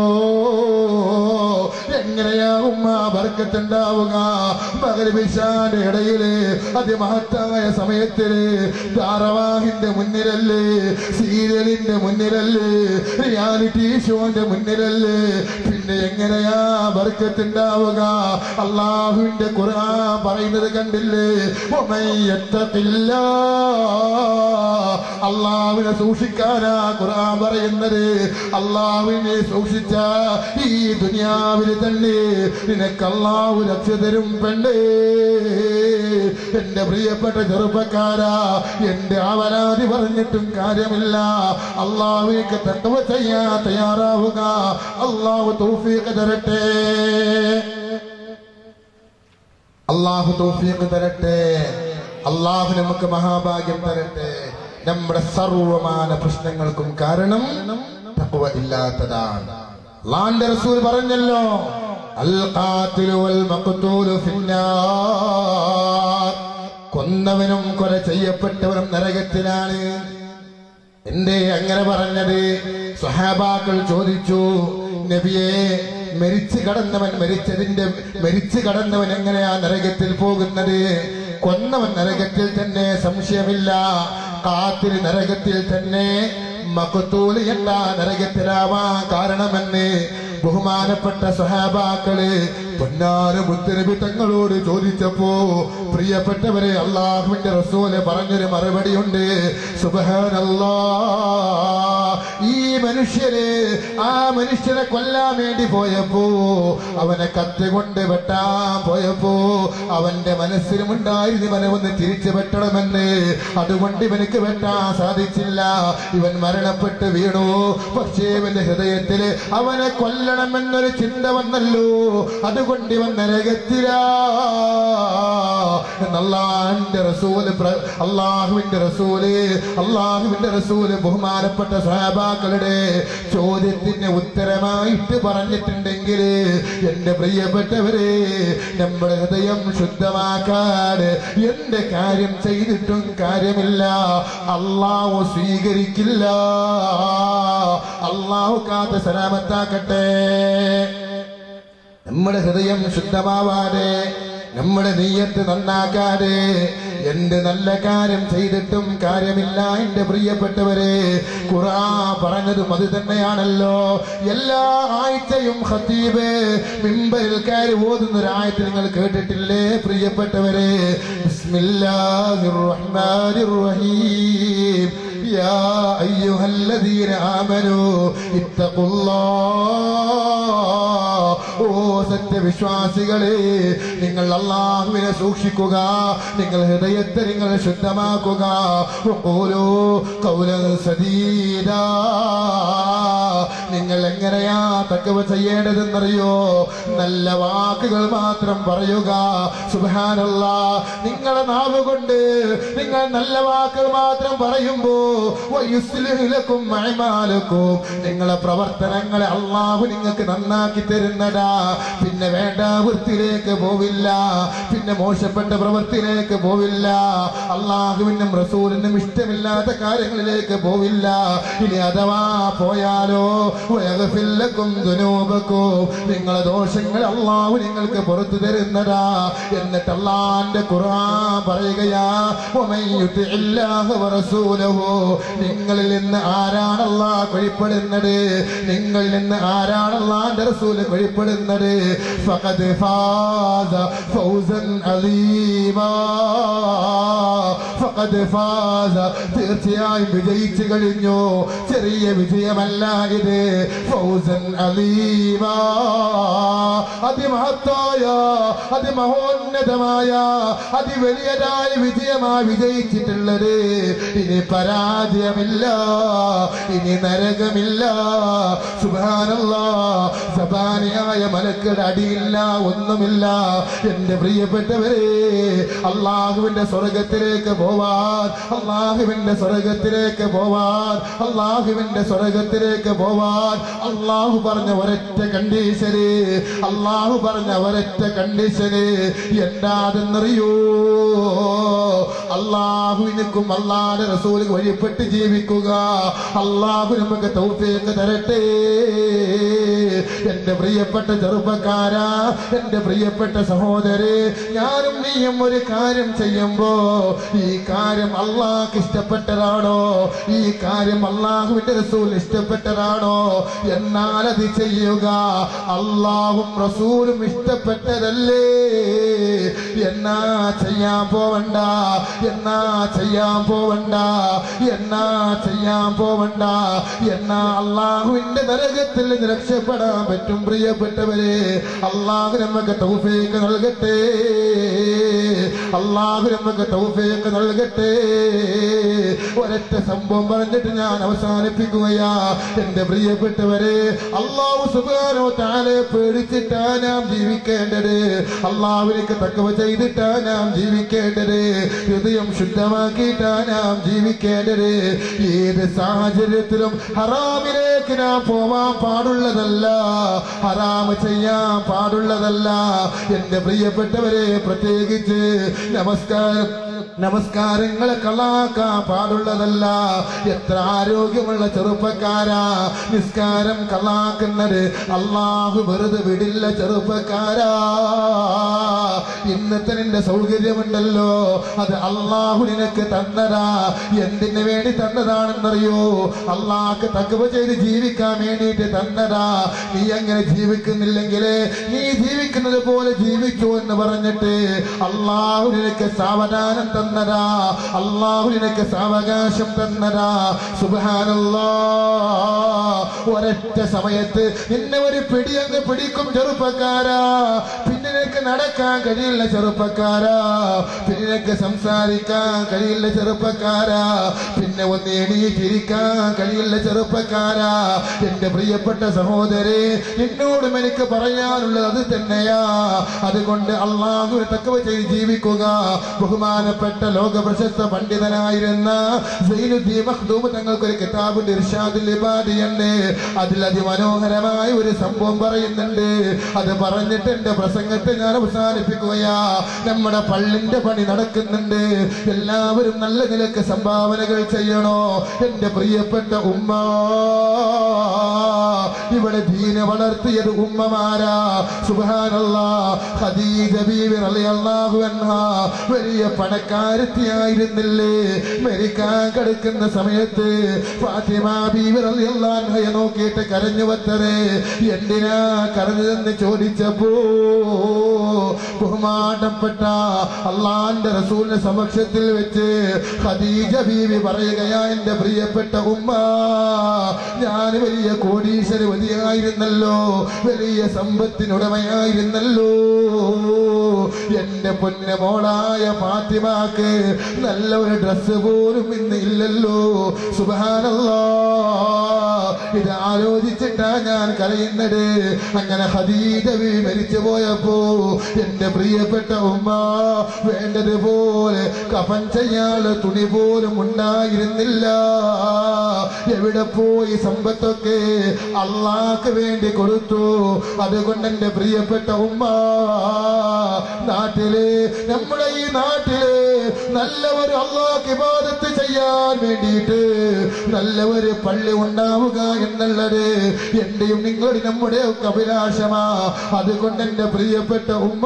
എങ്ങനെയാ ഉമ്മ ബർക്കത്തുണ്ടാവുക മകരിബിഷാന്റെ ഇടയില് അതിമഹത്തായ സമയത്തില് ധാരാവാഹിന്റെ മുന്നിലല്ലേ സീരിയലിന്റെ മുന്നിലല്ലേ റിയാലിറ്റി ഷോന്റെ മുന്നിലല്ലേ പിന്നെ എങ്ങനെയാ ബർക്കത്തുണ്ടാവുക അള്ളാഹുവിന്റെ ഖുർആൻ പറയുന്നത് കണ്ടില്ലേ ഒമയ്യത്തില്ല അള്ളാഹുവിനെ സൂക്ഷിക്കാനാ ഖുർആൻ പറയുന്നത് അള്ളാഹുവിനെ സൂക്ഷിച്ച ഈ ദുനിയാവിൽ തന്നെ നിനക്ക് അള്ളാഹു രക്ഷ തരും പെണ്ണേ എന്റെ പ്രിയപ്പെട്ട ചെറുപ്പക്കാരാ എന്റെ അവരാധി പറഞ്ഞിട്ടും കാര്യമില്ല അള്ളാഹുവിക്ക് തക്കവ ചെയ്യാൻ തയ്യാറാവുക അള്ളാഹു തൗഫീഖ് തരട്ടെ അള്ളാഹു തൗഫീഖ് തരട്ടെ അള്ളാഹു നമുക്ക് മഹാഭാഗ്യം തരട്ടെ നമ്മുടെ സർവമാന പ്രശ്നങ്ങൾക്കും കാരണം തഖ്വ ഇല്ലാത്തതാണ് അള്ളാന്റെ റസൂൽ പറഞ്ഞല്ലോ അൽ ഖാതിലു വൽ മഖ്തൂലു ഫിന്നാർ കൊന്നവനും കൊല ചെയ്യപ്പെട്ടവനും നരകത്തിലാണ് എന്തേ അങ്ങനെ പറഞ്ഞത് സ്വഹാബാക്കൾ ചോദിച്ചു നബിയെ മരിച്ചു കടന്നവൻ മരിച്ചതിന്റെ മരിച്ചു കടന്നവൻ എങ്ങനെയാ നരകത്തിൽ പോകുന്നത് കൊന്നവൻ നരകത്തിൽ തന്നെ സംശയമില്ല കാത്തിൽ നരകത്തിൽ തന്നെ മക്കത്തൂല് എന്താ നരകത്തിലാവാൻ കാരണമെന്ന് ബഹുമാനപ്പെട്ട സഹാബാക്കള് പൊന്നാര മുത്തരബി തങ്ങളോട് ചോദിച്ചപ്പോ പ്രിയപ്പെട്ടവരെ അള്ളാഹുവിന്റെ റസൂല് പറഞ്ഞൊരു മറുപടിയുണ്ട് സുബഹാനല്ലാ ഈ മനുഷ്യര് ആ മനുഷ്യരെ കൊല്ലാൻ വേണ്ടി പോയപ്പോ അവനെ കത്തി കൊണ്ട് വെട്ടാൻ പോയപ്പോ അവന്റെ മനസ്സിലും ഉണ്ടായിരുന്നു ഇവനെ ഒന്ന് തിരിച്ചു വെട്ടണമെന്ന് അതുകൊണ്ട് ഇവനക്ക് വെട്ടാൻ സാധിച്ചില്ല ഇവൻ മരണപ്പെട്ട് വീണു പക്ഷേ ഇവന്റെ ഹൃദയത്തില് അവനെ കൊല്ലണമെന്നൊരു ചിന്ത വന്നല്ലോ അത് കൊണ്ടുവൻ നരകത്തിലാ എന്നല്ലാന്റെ റസൂല് പ്ര- അള്ളാഹുവിന്റെ റസൂല് അള്ളാഹുവിന്റെ റസൂല് ബഹുമാനപ്പെട്ട സഹാബാക്കളുടെ ചോദ്യത്തിന് ഉത്തരമായിട്ട് പറഞ്ഞിട്ടുണ്ടെങ്കിൽ എന്റെ പ്രിയപ്പെട്ടവരെ നമ്മുടെ ഹൃദയം ശുദ്ധമാക്കാൻ എന്റെ കാര്യം ചെയ്തിട്ടും കാര്യമില്ല അള്ളാഹു സ്വീകരിക്കില്ല അള്ളാഹു കാത്ത സലാമത്താക്കട്ടെ നമ്മുടെ ഹൃദയം ശുദ്ധമാവാതെ നമ്മുടെ നെയ്യത്ത് നന്നാക്കാതെ എന്ത് നല്ല കാര്യം ചെയ്തിട്ടും കാര്യമില്ല എന്റെ പ്രിയപ്പെട്ടവരെ ഖുറാ പറഞ്ഞതും അത് തന്നെയാണല്ലോ എല്ലാ ആഴ്ചയും ഖത്തീബ് മിമ്പറിൽ കയറി ഓതുന്ന ഒരു ആയത്ത് നിങ്ങൾ കേട്ടിട്ടില്ലേ പ്രിയപ്പെട്ടവരെ ബിസ്മില്ലാഹിർ റഹ്മാനിർ റഹീം يا أيها الذين آمنوا اتقوا الله ഓ സത്യവിശ്വാസികളെ നിങ്ങൾ അള്ളാഹുവിനെ സൂക്ഷിക്കുക നിങ്ങൾ ഹൃദയത്തെ നിങ്ങൾ ശുദ്ധമാക്കുക ഓരോ കൗല സദീദാ നിങ്ങൾ എങ്ങനെയാ തക്കവ ചെയ്യേണ്ടതെന്നറിയോ നല്ല വാക്കുകൾ മാത്രം പറയുക സുബാനല്ല നിങ്ങളെ നാവ് കൊണ്ട് നിങ്ങൾ നല്ല വാക്കുകൾ മാത്രം പറയുമ്പോ വയുസ്ലിഹിലക്കും മഴമാലക്കും നിങ്ങളെ പ്രവർത്തനങ്ങളെ അള്ളാഹു നിങ്ങൾക്ക് നന്നാക്കി തരുന്നതാ പിന്നെ വേണ്ട വൃത്തിയിലേക്ക് പോവില്ല പിന്നെ മോശപ്പെട്ട പ്രവൃത്തിയിലേക്ക് പോവില്ല അള്ളാഹുവിനും റസൂലിനും ഇഷ്ടമില്ലാത്ത കാര്യങ്ങളിലേക്ക് പോവില്ല ഇനി അഥവാ പോയാലോ വയകഫില്ലക്കും ദുനൂബക്കും നിങ്ങളെ ദോഷങ്ങൾ അള്ളാഹു നിങ്ങൾക്ക് പുറത്തു തരുന്നതാ എന്നിട്ട് അള്ളാന്റെ ഖുർആൻ പറയുകയാ "വമൻ യുതിഇല്ലാഹ വറസൂലഹു നിങ്ങളിൽ നിന്ന് ആരാണ് അള്ളാഹ് കഴിപ്പെടുന്നത് നിങ്ങളിൽ നിന്ന് ആരാണ് അള്ളാന്റെ റസൂല് കഴിപ്പെടുന്നത് ഫഖദ് ഫാസ ഫൗസൻ അലീമാ ഫഖദ് ഫാസ തീർച്ചയായും വിജയിച്ചു കഴിഞ്ഞു ചെറിയ വിജയമല്ല ഇത് ഫൗസൻ അലീമാ അതിമഹത്തായ അതിമഹോന്നതമായ അതിവലിയതായ വിജയമായി വിജയിച്ചിട്ടുള്ളത് ഇനി പരാജയമില്ല ഇനി നരകമില്ല സുബാനല്ല സബാനിയായ മലക്കയുടെ അടിയില്ല ഒന്നുമില്ല എന്റെ പ്രിയപ്പെട്ടവരെ അള്ളാഹുവിന്റെ സ്വർഗത്തിലേക്ക് പോവാൻ അള്ളാഹുവിന്റെ സ്വർഗത്തിലേക്ക് പോവാൻ അള്ളാഹുവിന്റെ സ്വർഗത്തിലേക്ക് പോവാൻ അള്ളാഹു പറഞ്ഞ ഒരൊറ്റ കണ്ടീഷന് അള്ളാഹു പറഞ്ഞ ഒരൊറ്റ കണ്ടീഷന് എന്താതെന്നറിയോ അള്ളാഹുവിനക്കും അള്ളാഹുടെ റസൂലിന് വഴിപ്പെട്ട് ജീവിക്കുക അള്ളാഹു നമുക്ക് തൗഫീഖ് തരട്ടെ എന്റെ പ്രിയപ്പെട്ട ചെറുപ്പക്കാരാ എന്റെ പ്രിയപ്പെട്ട സഹോദരി ഞാനും നീയും ഒരു കാര്യം ചെയ്യുമ്പോ ഈ കാര്യം അള്ളാഹ് ഇഷ്ടപ്പെട്ടതാണോ ഈ കാര്യം അള്ളാഹുവിന്റെ റസൂൽ ഇഷ്ടപ്പെട്ടതാണോ എന്നാൽ അത് ചെയ്യുക അള്ളാഹും റസൂലും ഇഷ്ടപ്പെട്ടതല്ലേ എന്നാ ചെയ്യാൻ പോവണ്ട എന്നാ ചെയ്യാൻ പോവണ്ട എന്നാ ചെയ്യാൻ പോവണ്ട എന്നാ അള്ളാഹുവിന്റെ നരകത്തിൽ നിന്ന് രക്ഷപ്പെടാൻ പറ്റും പ്രിയപ്പെട്ടവരെ അള്ളാഹു നമുക്ക് തൗഫീക്ക് നൽകട്ടെ അള്ളാഹു നമുക്ക് തൗഫീക്ക് നൽകട്ടെ ഒരൊറ്റ സംഭവം പറഞ്ഞിട്ട് ഞാൻ അവസാനിപ്പിക്കുകയാ എന്റെ പ്രിയപ്പെട്ടവരെ അള്ളാഹു സുബാനോ താനെ പേടിച്ചിട്ടാ നാം ജീവിക്കേണ്ടത് അള്ളാഹുവിലേക്ക് തക്കവ ചെയ്തിട്ടാ നാം ജീവിക്കേണ്ടത് ഹൃദയം ശുദ്ധമാക്കിയിട്ടാ നാം ജീവിക്കേണ്ടത് ഏത് സാഹചര്യത്തിലും ഹറാമിലേക്ക് നാം പോവാൻ പാടുള്ളതല്ല ഹറാമ് ചെയ്യാൻ പാടുള്ളതല്ല എന്റെ പ്രിയപ്പെട്ടവരെ പ്രത്യേകിച്ച് നമസ്കാരം നമസ്കാരങ്ങളെ കളാക്കാൻ പാടുള്ളതല്ല എത്ര ആരോഗ്യമുള്ള ചെറുപ്പക്കാരാ നിസ്കാരം കളാക്കുന്നത് അള്ളാഹു വെറുതെ വിടില്ല ചെറുപ്പക്കാരാ ഇന്നത്തെ നിന്റെ സൗകര്യമുണ്ടല്ലോ അത് അള്ളാഹു നിനക്ക് തന്നതാ എന്തിനു വേണ്ടി തന്നതാണെന്നറിയോ അള്ളാഹ്ക്ക് തക്കവ ചെയ്ത് ജീവിക്കാൻ വേണ്ടിയിട്ട് തന്നതാ നീ അങ്ങനെ ജീവിക്കുന്നില്ലെങ്കിൽ നീ ജീവിക്കുന്നത് പോലെ ജീവിച്ചു എന്ന് പറഞ്ഞിട്ട് അള്ളാഹു നിനക്ക് സാവധാനം തന്നതാ അള്ളാഹു നിനക്ക് സാവകാശം തന്നതാ സുബാനല്ലാ ഒരൊറ്റ സമയത്ത് നിന്നെ ഒരു പിടി അങ്ങ് പിടിക്കും ചെറുപ്പക്കാരാ പിന്നെ പിന്നെ നടക്കാൻ കഴിയില്ല ചെറുപ്പക്കാരാ പിന്നെ സംസാരിക്കാൻ കഴിയില്ല ചെറുപ്പക്കാരാ പിന്നെ ഒന്ന് എണീറ്റിരിക്കാൻ കഴിയില്ല ചെറുപ്പക്കാരാ എന്റെ പ്രിയപ്പെട്ട സഹോദരെ എന്നോടും എനിക്ക് പറയാനുള്ളത് അത് തന്നെയാ അതുകൊണ്ട് അള്ളാഹുവിനെ തക്കവ ചെയ്ത് ജീവിക്കുക ബഹുമാനപ്പെട്ട ലോക പ്രശസ്ത പണ്ഡിതനായിരുന്ന സൈനുദ്ദീൻ മഖ്ദൂം തങ്ങൾക്കൊരു കിതാബുണ്ട് ഇർഷാദുൽ ഇബാദി എന്ന് അതിൽ അതിമനോഹരമായ ഒരു സംഭവം പറയുന്നുണ്ട് അത് പറഞ്ഞിട്ട് എന്റെ പ്രസംഗത്തെ ഞാൻ അവസാനിപ്പിക്കുകയാ നമ്മുടെ പള്ളിന്റെ പണി നടക്കുന്നുണ്ട് എല്ലാവരും നല്ല നിലക്ക് സംഭാവനകൾ ചെയ്യണോ എന്റെ പ്രിയപ്പെട്ട ഉമ്മ ഇവിടെ ദീന വളർത്തിയത് ഉമ്മമാരാ സുബ്ഹാനല്ലാ ഖദീജ ബീവി റളിയല്ലാഹു അൻഹാ വലിയ പണക്കാരത്തിയായിരുന്നില്ലേ മരിക്കാൻ കിടക്കുന്ന സമയത്ത് ഫാത്തിമ ബീവി റളിയല്ലാഹു അൻഹയെ നോക്കിയിട്ട് കരഞ്ഞു വത്തറേ എന്തിനാ കരഞ്ഞതെന്ന് ചോദിച്ചപ്പോ ബഹുമാനപ്പെട്ട അള്ളാന്റെ റസൂലിന്റെ സമക്ഷത്തിൽ വെച്ച് ഖദീജ ബീവി പറയുകയാ എന്റെ പ്രിയപ്പെട്ട ഉമ്മ ഞാൻ വലിയ കോടീശ്വരവതിയായിരുന്നല്ലോ വലിയ സമ്പത്തിനുടമയായിരുന്നല്ലോ എന്റെ പൊന്ന മോളായ ഫാത്തിമാക്ക് നല്ല ഒരു ഡ്രസ്സ് പോലും ഇന്ന് ഇല്ലല്ലോ സുബാനല്ലോ ഇത് ആലോചിച്ചിട്ടാ ഞാൻ കരയുന്നത് അങ്ങനെ ഹദീജവി മരിച്ചു പോയപ്പോ എന്റെ പ്രിയപ്പെട്ട ഉമ്മ വേണ്ടതുപോലെ കഫൻ ചെയ്യാനുള്ള തുണി പോലും ഉണ്ടായിരുന്നില്ല എവിടെ പോയി സമ്പത്തൊക്കെ അള്ളാക്ക് വേണ്ടി കൊടുത്തു അതുകൊണ്ട് എന്റെ പ്രിയപ്പെട്ട ഉമ്മ നാട്ടില് നമ്മുടെ ഈ നാട്ടില് നല്ല ഒരു അള്ളാഹ് ഇബാദത്ത് ചെയ്യാൻ വേണ്ടിയിട്ട് നല്ല ഒരു പള്ളി ഉണ്ടാവുക എന്നുള്ളത് എന്റെയും നിങ്ങളുടെ നമ്മുടെ ഒക്കെ അഭിലാഷമാ അതുകൊണ്ട് എന്റെ പ്രിയപ്പെട്ട ഉമ്മ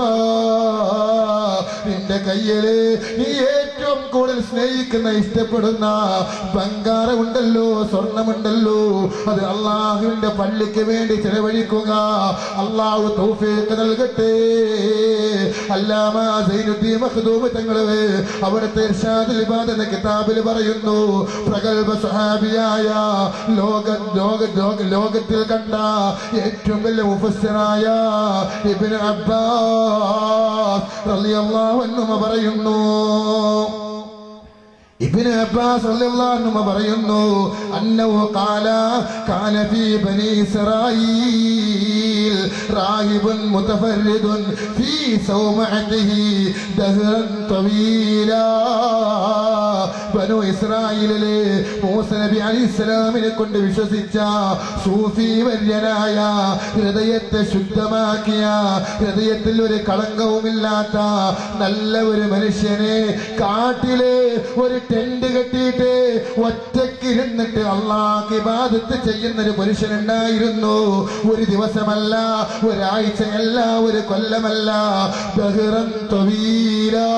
നിന്റെ കയ്യില് നീ ഏറ്റവും കൂടുതൽ സ്നേഹിക്കുന്ന ഇഷ്ടപ്പെടുന്ന ബംഗാരമുണ്ടല്ലോ സ്വർണമുണ്ടല്ലോ അത് അള്ളാഹുവിന്റെ പള്ളിക്ക് വേണ്ടി ചെലവഴിക്കുക അള്ളാഹു തൗഫീഖ് നൽകട്ടെ അല്ലാമ സൈനുദ്ദീൻ മഖ്ദൂം തങ്ങള് അവിടുത്തെ ഇർഷാദുൽ ഇബാദ് എന്ന കിതാബിൽ പറയുന്നു പ്രഗത്ഭ സ്വഹാബിയായ ലോക ലോക ലോക ലോകത്തിൽ കണ്ട ഏറ്റവും വലിയ മുഫസ്സിറായ ഇബ്നു അബ്ബാസ് റളിയല്ലാഹു അൻഹു പറയുന്നു ഇബ്നു അബ്ബാസ് റളിയല്ലാഹു അൻഹു പറയുന്നു അന്നഹു ഖാല കാന ഫീ ബനി ഇസ്രായീൽ റാഹിബുൻ മുതഫർരിദുൻ ഫീ സൗമഅതിഹി ദഹ്റൻ തവീലാ ബനു ഇസ്രായേലിലെ മൂസ നബി അലൈഹിസ്സലാമിനെ കൊണ്ട് വിശ്വസിച്ച സൂഫി വര്യനായ ഹൃദയത്തെ ശുദ്ധമാക്കിയ ഹൃദയത്തിൽ ഒരു കളങ്കവുമില്ലാത്ത നല്ല ഒരു മനുഷ്യനെ കാട്ടിലെ ഒരു ടെന്റ് കെട്ടിയിട്ട് ഒറ്റയ്ക്ക് ഇരുന്നിട്ട് അള്ളാഹ് ഇബാദത്ത് ചെയ്യുന്ന ഒരു പുരുഷനുണ്ടായിരുന്നു ഒരു ദിവസമല്ല ഒരാഴ്ചയല്ല ഒരു കൊല്ലമല്ല ബഹിറൻ തൊവീലാ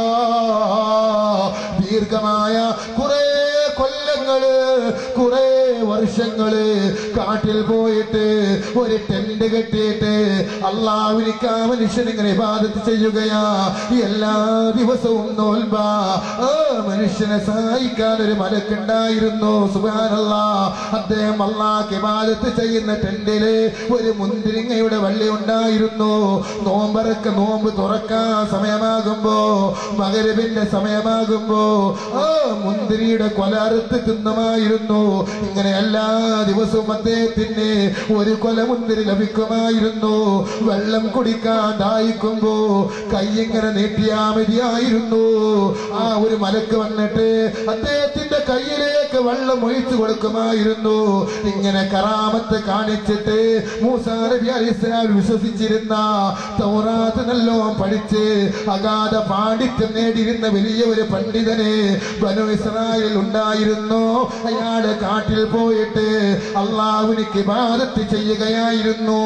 ദീർഘമായ കുറെ കൊല്ലങ്ങള് കുറെ വർഷങ്ങള് കാട്ടിൽ പോയിട്ട് ഒരു ടെന്റ് കെട്ടിയിട്ട് അള്ളാവിനിക്ക് ആ മനുഷ്യൻ ഇങ്ങനെ ഇബാദത്ത് ചെയ്യുകയാ എല്ലാ ദിവസവും നോൽബ ആ മനുഷ്യനെ സഹായിക്കാൻ ഒരു മലക്കുണ്ടായിരുന്നു സുബാനല്ല അദ്ദേഹം അള്ളാഹ് ഇബാദത്ത് ചെയ്യുന്ന ടെന്റില് ഒരു മുന്തിരിങ്ങയുടെ വള്ളി ഉണ്ടായിരുന്നു നോമ്പറക്ക നോമ്പ് തുറക്കാൻ സമയമാകുമ്പോ മകരവിന്റെ സമയമാകുമ്പോ ആ മുന്തിരിയുടെ കൊല അറുത്ത് തിന്നുമായിരുന്നു ഇങ്ങനെ എല്ലാ ദിവസവും അദ്ദേഹത്തിന് ഒരു കൊല മുന്തിരി ലഭിക്കുമായിരുന്നു വെള്ളം കുടിക്കാൻ ദാഹിക്കുമ്പോ കൈ ഇങ്ങനെ നീട്ടിയാ മതിയായിരുന്നു ആ ഒരു മലക്ക് വന്നിട്ട് അദ്ദേഹത്തിന്റെ കയ്യിലേക്ക് വെള്ളം ഒഴിച്ചു കൊടുക്കുമായിരുന്നു ഇങ്ങനെ കറാമത്ത് കാണിച്ചിട്ട് മൂസാ നബി അലൈഹി ഇസ്ലാം വിശ്വസിച്ചിരുന്ന തൗറാത്ത് നല്ലോണം പഠിച്ച് അഗാധ പാണ്ഡിത്യം നേടിയിരുന്ന വലിയ ഒരു പണ്ഡിതന് ബനു ഇസ്രായേൽ ഉണ്ടായിരുന്നു അയാള് കാട്ടിൽ പോയിട്ട് അള്ളാഹുവിനിക്ക് ഇബാദത്ത് ചെയ്യുകയായിരുന്നു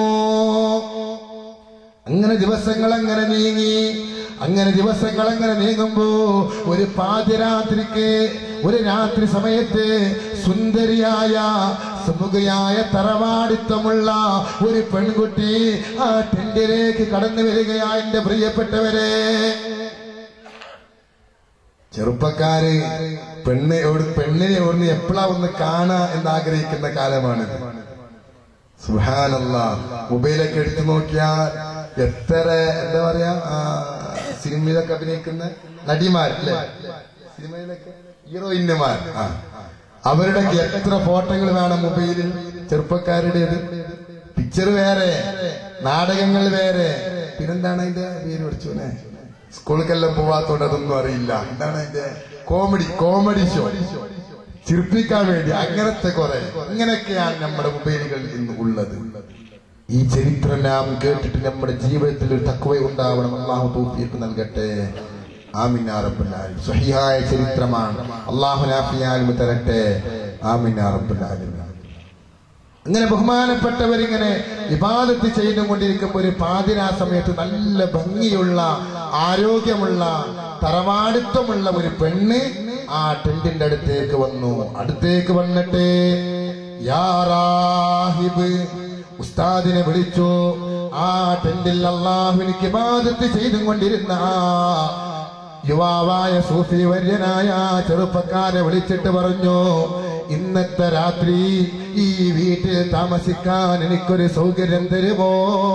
അങ്ങനെ ദിവസങ്ങൾ അങ്ങനെ നീങ്ങി അങ്ങനെ ദിവസങ്ങൾ അങ്ങനെ നീങ്ങുമ്പോ ഒരു പാതിരാത്രിക്ക് ഒരു രാത്രി സമയത്ത് സുന്ദരിയായ സുമുഖയായ തറവാടിത്തമുള്ള ഒരു പെൺകുട്ടി ആ ടെന്റിലേക്ക് കടന്നു വരികയാ എന്റെ പ്രിയപ്പെട്ടവരെ ചെറുപ്പക്കാര് പെണ്ണ് എവിടെ- പെണ്ണിനെ ഒന്ന് എപ്പോഴാ ഒന്ന് കാണാ എന്ന് ആഗ്രഹിക്കുന്ന കാലമാണ് സുഹാനല്ല മൊബൈലൊക്കെ എടുത്തു നോക്കിയാൽ എത്ര എന്താ പറയാ ആ, സിനിമയിലൊക്കെ അഭിനയിക്കുന്ന നടിമാർ അല്ലേ സിനിമയിലൊക്കെ ഹീറോയിന്മാർ ആ അവരുടെ എത്ര ഫോട്ടോകൾ വേണം മൊബൈലിൽ ചെറുപ്പക്കാരുടേത് പിക്ചർ വേറെ നാടകങ്ങൾ വേറെ പിന്നെന്താണ് അതിന്റെ പേര് പഠിച്ചോനെ സ്കൂളിലെല്ലാം പോവാത്തോണ്ട് അതൊന്നും അറിയില്ല എന്താണ് അതിന്റെ കോമഡി കോമഡി ഷോ ചിരിപ്പിക്കാൻ വേണ്ടി അങ്ങനത്തെ കുറെ ഇങ്ങനെയൊക്കെയാണ് നമ്മുടെ മൊബൈലുകൾ ഇന്ന് ഉള്ളത് ഈ ചരിത്രം നാം കേട്ടിട്ട് നമ്മുടെ ജീവിതത്തിൽ ഒരു തക്കവ ഉണ്ടാവണം അള്ളാഹു തൗഫീഖ് നൽകട്ടെ ആമിൻ യാ റബ്ബൽ ആലമീൻ സ്വഹിഹായ ചരിത്രമാണ് അള്ളാഹു നാഫിയാലും തരട്ടെ ആമിൻ യാ റബ്ബൽ ആലമീൻ ഇങ്ങനെ ബഹുമാനപ്പെട്ടവരിങ്ങനെ വിവാദത്ത് ചെയ്തുകൊണ്ടിരിക്കുമ്പോൾ ഒരു പാതിരാ സമയത്ത് നല്ല ഭംഗിയുള്ള ആരോഗ്യമുള്ള തറവാടിത്വമുള്ള ഒരു പെണ്ണ് ആ ടെന്റിന്റെ അടുത്തേക്ക് വന്നു അടുത്തേക്ക് വന്നിട്ട് യാ റാഹിബ് ഉസ്താദിനെ വിളിച്ചു ആ ടെന്റിൽ അള്ളാഹുവിനിക്ക് ഇബാദത്ത് ചെയ്തുകൊണ്ടിരുന്ന ആ യുവാവായ സൂഫി വര്യനായ ആ ചെറുപ്പക്കാരെ വിളിച്ചിട്ട് പറഞ്ഞു ഇന്നത്തെ രാത്രി ഈ വീട്ടിൽ താമസിക്കാൻ എനിക്കൊരു സൗകര്യം തരുമോ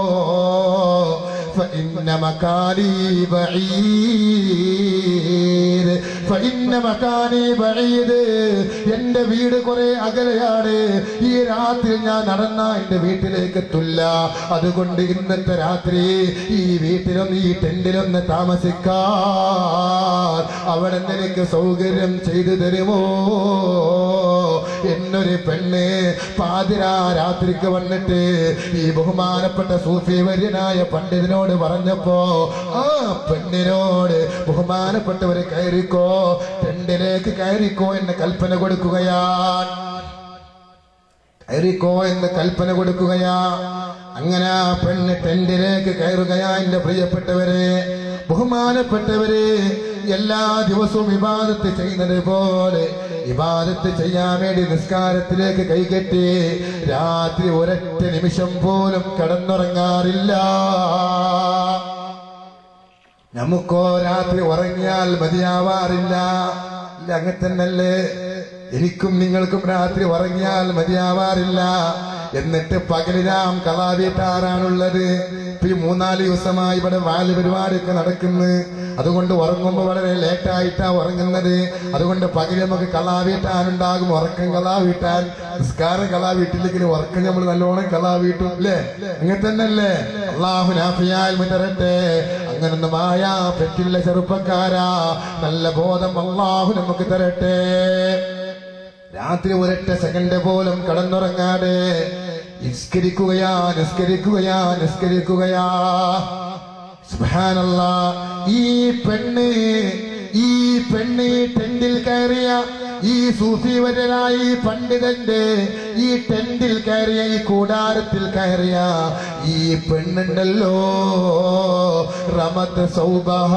فإن مكاني بعيد فإن مكاني بعيد എന്റെ വീട് കുറെ അകലെയാണ് ഈ രാത്രി ഞാൻ നടന്ന എന്റെ വീട്ടിലേക്ക് എത്തില്ല അതുകൊണ്ട് ഇന്നത്തെ രാത്രി ഈ വീട്ടിലൊന്ന് ഈ ടെന്റിലൊന്ന് താമസിക്കാൻ അവിടെ നിനക്ക് സൗകര്യം ചെയ്തു തരുമോ എന്നൊരു പെണ്ണ് പാതിരാ രാത്രിക്ക് വന്നിട്ട് ഈ ബഹുമാനപ്പെട്ട സൂഫി വര്യനായ പണ്ഡിതനോട് പറഞ്ഞപ്പോ ആ പെണ്ണിനോട് ബഹുമാനപ്പെട്ടവരെ കയറിക്കോ ടെണ്ടിലേക്ക് കയറിക്കോ എന്ന് കൽപ്പന കൊടുക്കുകയാണ് കയറിക്കോ എന്ന് കൽപ്പന കൊടുക്കുകയാ അങ്ങനെ ആ പെണ്ണ് ടെന്റിലേക്ക് കയറുകയാ എന്റെ പ്രിയപ്പെട്ടവരെ ബഹുമാനപ്പെട്ടവരെ എല്ലാ ദിവസവും വിവാദത്ത് ചെയ്യുന്നത് പോലെ വിവാദത്ത് ചെയ്യാൻ വേണ്ടി നിസ്കാരത്തിലേക്ക് കൈകെട്ടി രാത്രി ഒരൊറ്റ നിമിഷം പോലും കടന്നുറങ്ങാറില്ല നമുക്കോ രാത്രി ഉറങ്ങിയാൽ മതിയാവാറില്ല ഇല്ല അങ്ങനെ തന്നല്ലേ എനിക്കും നിങ്ങൾക്കും രാത്രി ഉറങ്ങിയാൽ മതിയാവാറില്ല എന്നിട്ട് പകലിരാം കലാവീട്ടാറാണുള്ളത് ഇപ്പൊ ഈ മൂന്നാല് ദിവസമായി ഇവിടെ വാല് പരിപാടിയൊക്കെ നടക്കുന്നു അതുകൊണ്ട് ഉറങ്ങുമ്പോൾ വളരെ ലേറ്റായിട്ടാ ഉറങ്ങുന്നത് അതുകൊണ്ട് പകല് നമുക്ക് കലാവീട്ടാനുണ്ടാകും ഉറക്കം കലാവീട്ടാൻ നിസ്കാരം കലാവീട്ടില്ലെങ്കിൽ ഉറക്കം നമ്മൾ നല്ലോണം കലാവീട്ടും അല്ലേ അങ്ങനെ തന്നെയല്ലേ അള്ളാഹു നാഫിയാൽ മുതരട്ടെ അങ്ങനൊന്നും ആയാ പറ്റില്ല ചെറുപ്പക്കാരാ നല്ല ബോധം അള്ളാഹു നമുക്ക് തരട്ടെ രാത്രി ഒരൊറ്റ സെക്കൻഡ് പോലും കടന്നുറങ്ങാതെ നിസ്കരിക്കുകയാ നിസ്കരിക്കുകയാ നിസ്കരിക്കുകയാ സുബ്ഹാനല്ലാ ഈ പെണ്ണ് ഈ പെണ്ണ് ഈ ടെന്റിൽ കയറിയ ഈ സൂഫിവരനായ ഈ പണ്ഡിതന്റെ ഈ ടെന്റിൽ കയറിയ ഈ കൂടാരത്തിൽ കയറിയ ഈ പെണ്ണുണ്ടല്ലോ റമത്ത് സൗബഹ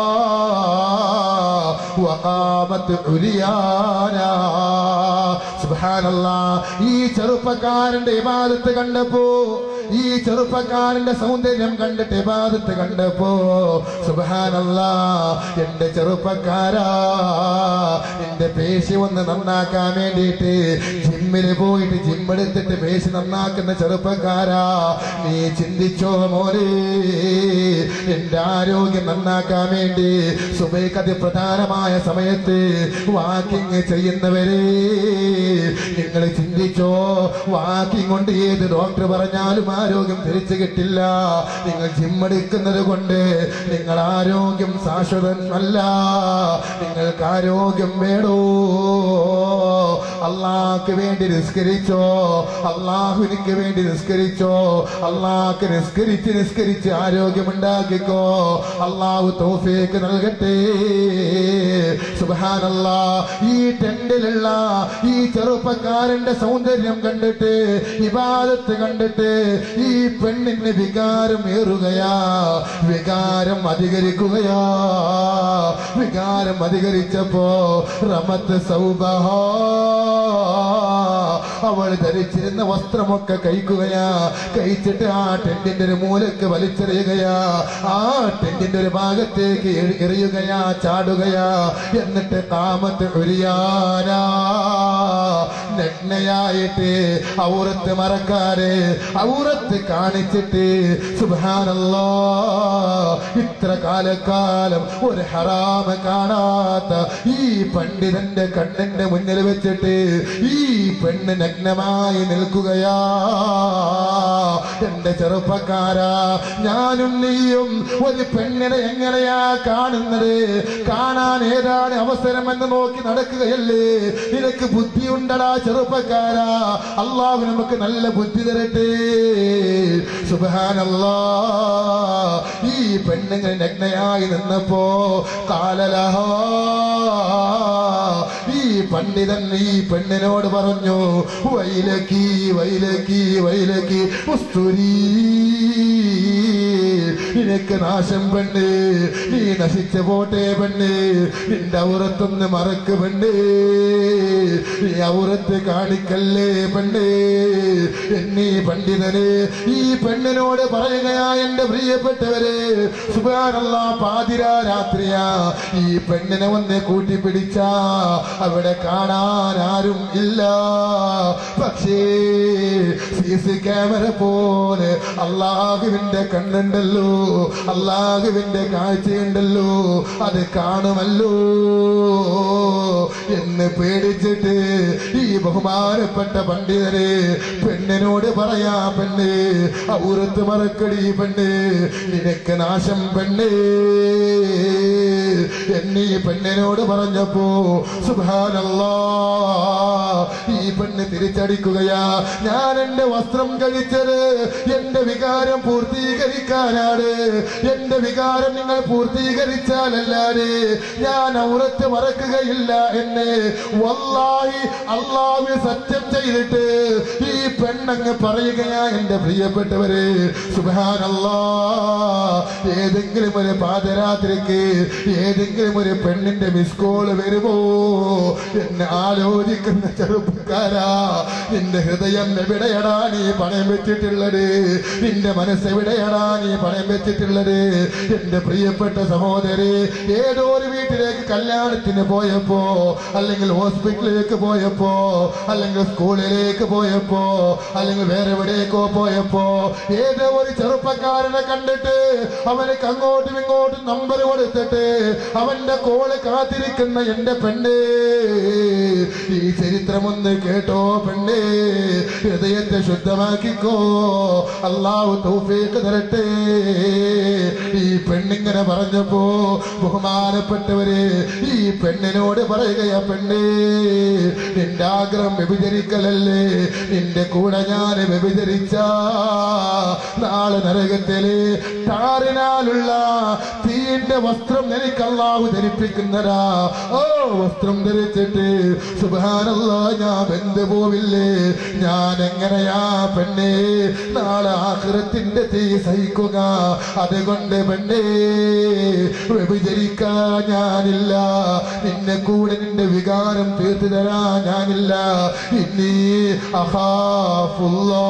വഖാമത്ത് ഉരിയാന സുബ്ഹാനല്ലാ ഈ ചെറുപ്പക്കാരന്റെ ഇബാദത്ത് കണ്ടപ്പോ ഈ ചെറുപ്പക്കാരന്റെ സൗന്ദര്യം കണ്ടിട്ട് ഇബാദത്ത് കണ്ടപ്പോ സുബ്ഹാനല്ലാ എന്റെ ചെറുപ്പക്കാരാ എന്റെ പേശി ഒന്ന് നന്നാക്കാൻ വേണ്ടിയിട്ട് ജിമ്മിന് പോയിട്ട് ജിമ്മെടുത്തിട്ട് പേശി നന്നാക്കുന്ന ചെറുപ്പക്കാരാ നീ ചിന്തിച്ചോ മോനെ എന്റെ ആരോഗ്യം നന്നാക്കാൻ വേണ്ടി സുബൈക്ക് അതിപ്രധാനമായ സമയത്ത് വാക്കിങ് ചെയ്യുന്നവരെ നിങ്ങൾ ചിന്തിച്ചോ വാക്കിംഗ് കൊണ്ട് ഏത് ഡോക്ടർ പറഞ്ഞാലും ആരോഗ്യം തിരിച്ചു കിട്ടില്ല നിങ്ങൾ ജിമ്മെടുക്കുന്നത് കൊണ്ട് നിങ്ങൾ ആരോഗ്യം ശാശ്വതമല്ല നിങ്ങൾക്ക് ആരോഗ്യം വേണോ അള്ളാഹ്ക്ക് വേണ്ടി നിസ്കരിച്ചോ അള്ളാഹുവിനിക്ക് വേണ്ടി നിസ്കരിച്ചോ അള്ളാഹ്ക്ക് നിസ്കരിച്ച് നിസ്കരിച്ച് ആരോഗ്യമുണ്ടാക്കിക്കോ അള്ളാഹു തോഫേക്ക് നൽകട്ടെ സുബാനല്ലാ ഈ ടെന്റിലുള്ള ഈ ചെറുപ്പക്കാരന്റെ സൗന്ദര്യം കണ്ടിട്ട് ഇബാദത്ത് കണ്ടിട്ട് ഈ പെണ്ണിന് വികാരം ഏറുകയാ വികാരം അധികരിക്കുകയാ വികാരം അധികരിച്ചപ്പോ റമത്ത് സൗബഹ അവൾ ധരിച്ചിരുന്ന വസ്ത്രമൊക്കെ കഴിക്കുകയാ കഴിച്ചിട്ട് ആ ടെന്റിന്റെ ഒരു മൂലക്ക് വലിച്ചെറിയുകയാ ആ ടെന്റിന്റെ ഒരു ഭാഗത്തേക്ക് എറി- എറിയുകയാ ചാടുകയാ എന്നിട്ട് കാമത്ത് ഒരിയാനാ നഗ്നയായിട്ട് ഔറത്ത് മറക്കാതെ ഔറത്ത് കാണിച്ചിട്ട് സുബാനല്ലോ ഇത്ര കാലക്കാലം ഒരു ഹറാമ കാണാത്ത ഈ പണ്ഡിതന്റെ കണ്ണിന്റെ മുന്നിൽ വെച്ചിട്ട് ഈ പെണ്ണ് നഗ്നമായി നിൽക്കുകയാ എന്റെ ചെറുപ്പക്കാരാ ഞാനും നീയും ഒരു പെണ്ണിനെ എങ്ങനെയാ കാണുന്നത് കാണാൻ ഏതാണ് അവസരമെന്ന് നോക്കി നടക്കുകയല്ലേ നിനക്ക് ബുദ്ധിയുണ്ടടാ ചെറുപ്പക്കാരാ അള്ളാഹു നമുക്ക് നല്ല ബുദ്ധി തരട്ടെ സുബാനല്ലാ ഈ പെണ്ണുങ്ങൾ നഗ്നയായി നിന്നപ്പോ കാലലഹ ഈ പണ്ഡിതൻ ഈ പെണ്ണിനോട് പറഞ്ഞു വൈലക്കി വൈലക്കി വൈലക്കി ഉസ്തുരീ നിനക്ക് നാശം പെണ്ണ് നീ നശിച്ച പോട്ടെ പെണ്ണ് നിന്റെ ഔറത്തൊന്ന് മറക്ക് പെണ്ണ് നീ ഔറത്ത് കാണിക്കല്ലേ പെണ്ണ് എന്നീ പണ്ഡിതന് ഈ പെണ്ണിനോട് പറയുകയാ എന്റെ പ്രിയപ്പെട്ടവര് സുബാനല്ല പാതിരാ രാത്രിയാ ഈ പെണ്ണിനെ ഒന്ന് കൂട്ടിപ്പിടിച്ച അവിടെ കാണാൻ ആരും ഇല്ല പക്ഷേ സി സി ക്യാമറ പോലെ അള്ളാഹുവിന്റെ കണ്ണുണ്ടല്ലോ അള്ളാഹുവിന്റെ കാഴ്ചയുണ്ടല്ലോ അത് കാണുമല്ലോ എന്ന് പേടിച്ചിട്ട് ഈ ബഹുമാനപ്പെട്ട പണ്ഡിതര് പെണ്ണിനോട് പറയാ പെണ്ണ് ഔറത്ത് മറക്കടി പെണ്ണ് നിനക്ക് നാശം പെണ്ണ് എന്നീ പെണ്ണിനോട് പറഞ്ഞപ്പോ സുഭാനല്ലാ ഈ പെണ്ണ് തിരിച്ചടിക്കുകയാ ഞാൻ എന്റെ വസ്ത്രം കഴിച്ചത് എന്റെ വികാരം പൂർത്തീകരിക്കാനാണ് എന്റെ വികാരം നിങ്ങൾ പൂർത്തീകരിച്ചാലല്ലാതെ ഞാൻ ഔറത്ത് മറക്കുകയില്ല എന്ന് വല്ലാഹി അള്ളാഹു സത്യം ചെയ്തിട്ട് ഈ പെണ്ണങ്ങ് പറയുകയാ എന്റെ പ്രിയപ്പെട്ടവര് സുബാനല്ലാ ഏതെങ്കിലും ഒരു പാദരാത്രിക്ക് ഏതെങ്കിലും ഒരു പെണ്ണിന്റെ മിസ് കോള് വരുമോ എന്നെ ആലോചിക്കുന്ന ചെറുപ്പക്കാരാ നിന്റെ ഹൃദയം എവിടെയടാ നീ പണയം വെച്ചിട്ടുള്ളത് നിന്റെ മനസ്സ് എവിടെയടാ നീ പണയം വെച്ചിട്ടുള്ളത് എന്റെ പ്രിയപ്പെട്ട സഹോദരി ഏതോ ഒരു വീട്ടിലേക്ക് കല്യാണത്തിന് പോയപ്പോ അല്ലെങ്കിൽ ഹോസ്പിറ്റലിലേക്ക് പോയപ്പോ അല്ലെങ്കിൽ സ്കൂളിലേക്ക് പോയപ്പോ അല്ലെങ്കിൽ വേറെ എവിടേക്കോ പോയപ്പോ ഏതോ ഒരു ചെറുപ്പക്കാരനെ കണ്ടിട്ട് അവനക്ക് അങ്ങോട്ടും ഇങ്ങോട്ടും നമ്പർ കൊടുത്തിട്ട് അവന്റെ കോള് കാത്തിരിക്കുന്ന എന്റെ പെണ്ണേ ഈ ചരിത്രമൊന്ന് കേട്ടോ പെണ്ണേ ഹൃദയത്തെ ശുദ്ധമാക്കിക്കോ അള്ളാഹു തൗഫീഖ് തരട്ടെ ഈ പെണ്ണിങ്ങനെ പറഞ്ഞപ്പോ ബഹുമാനപ്പെട്ടവര് ഈ പെണ്ണിനോട് പറയുകയാ പെണ്ണേ നിന്റെ ആഗ്രഹം വ്യഭിചരിക്കലല്ലേ നിന്റെ കൂടെ ഞാൻ വ്യഭിചരിച്ച നാളെ നരകത്തില് ടാറിനാലുള്ള തീന്റെ വസ്ത്രം എനിക്ക് അള്ളാഹു ധരിപ്പിക്കുന്നതാ ഓ വസ്ത്രം ധരിച്ചിട്ട് സുബാനല്ല ഞാൻ ബന്ധു പോവില്ലേ ഞാൻ എങ്ങനെയാ പെണ്ണേ നാളെ ആഹൃത്തിന്റെ തീ സഹിക്കുക അതുകൊണ്ട് പെണ്ണേ വ്യഭിചരിക്കാൻ ഞാനില്ല നിന്നെ കൂടെ നിന്റെ വികാരം തീർത്തു തരാൻ ഞാനില്ല ഇന്നീ അഹാഫുല്ലോ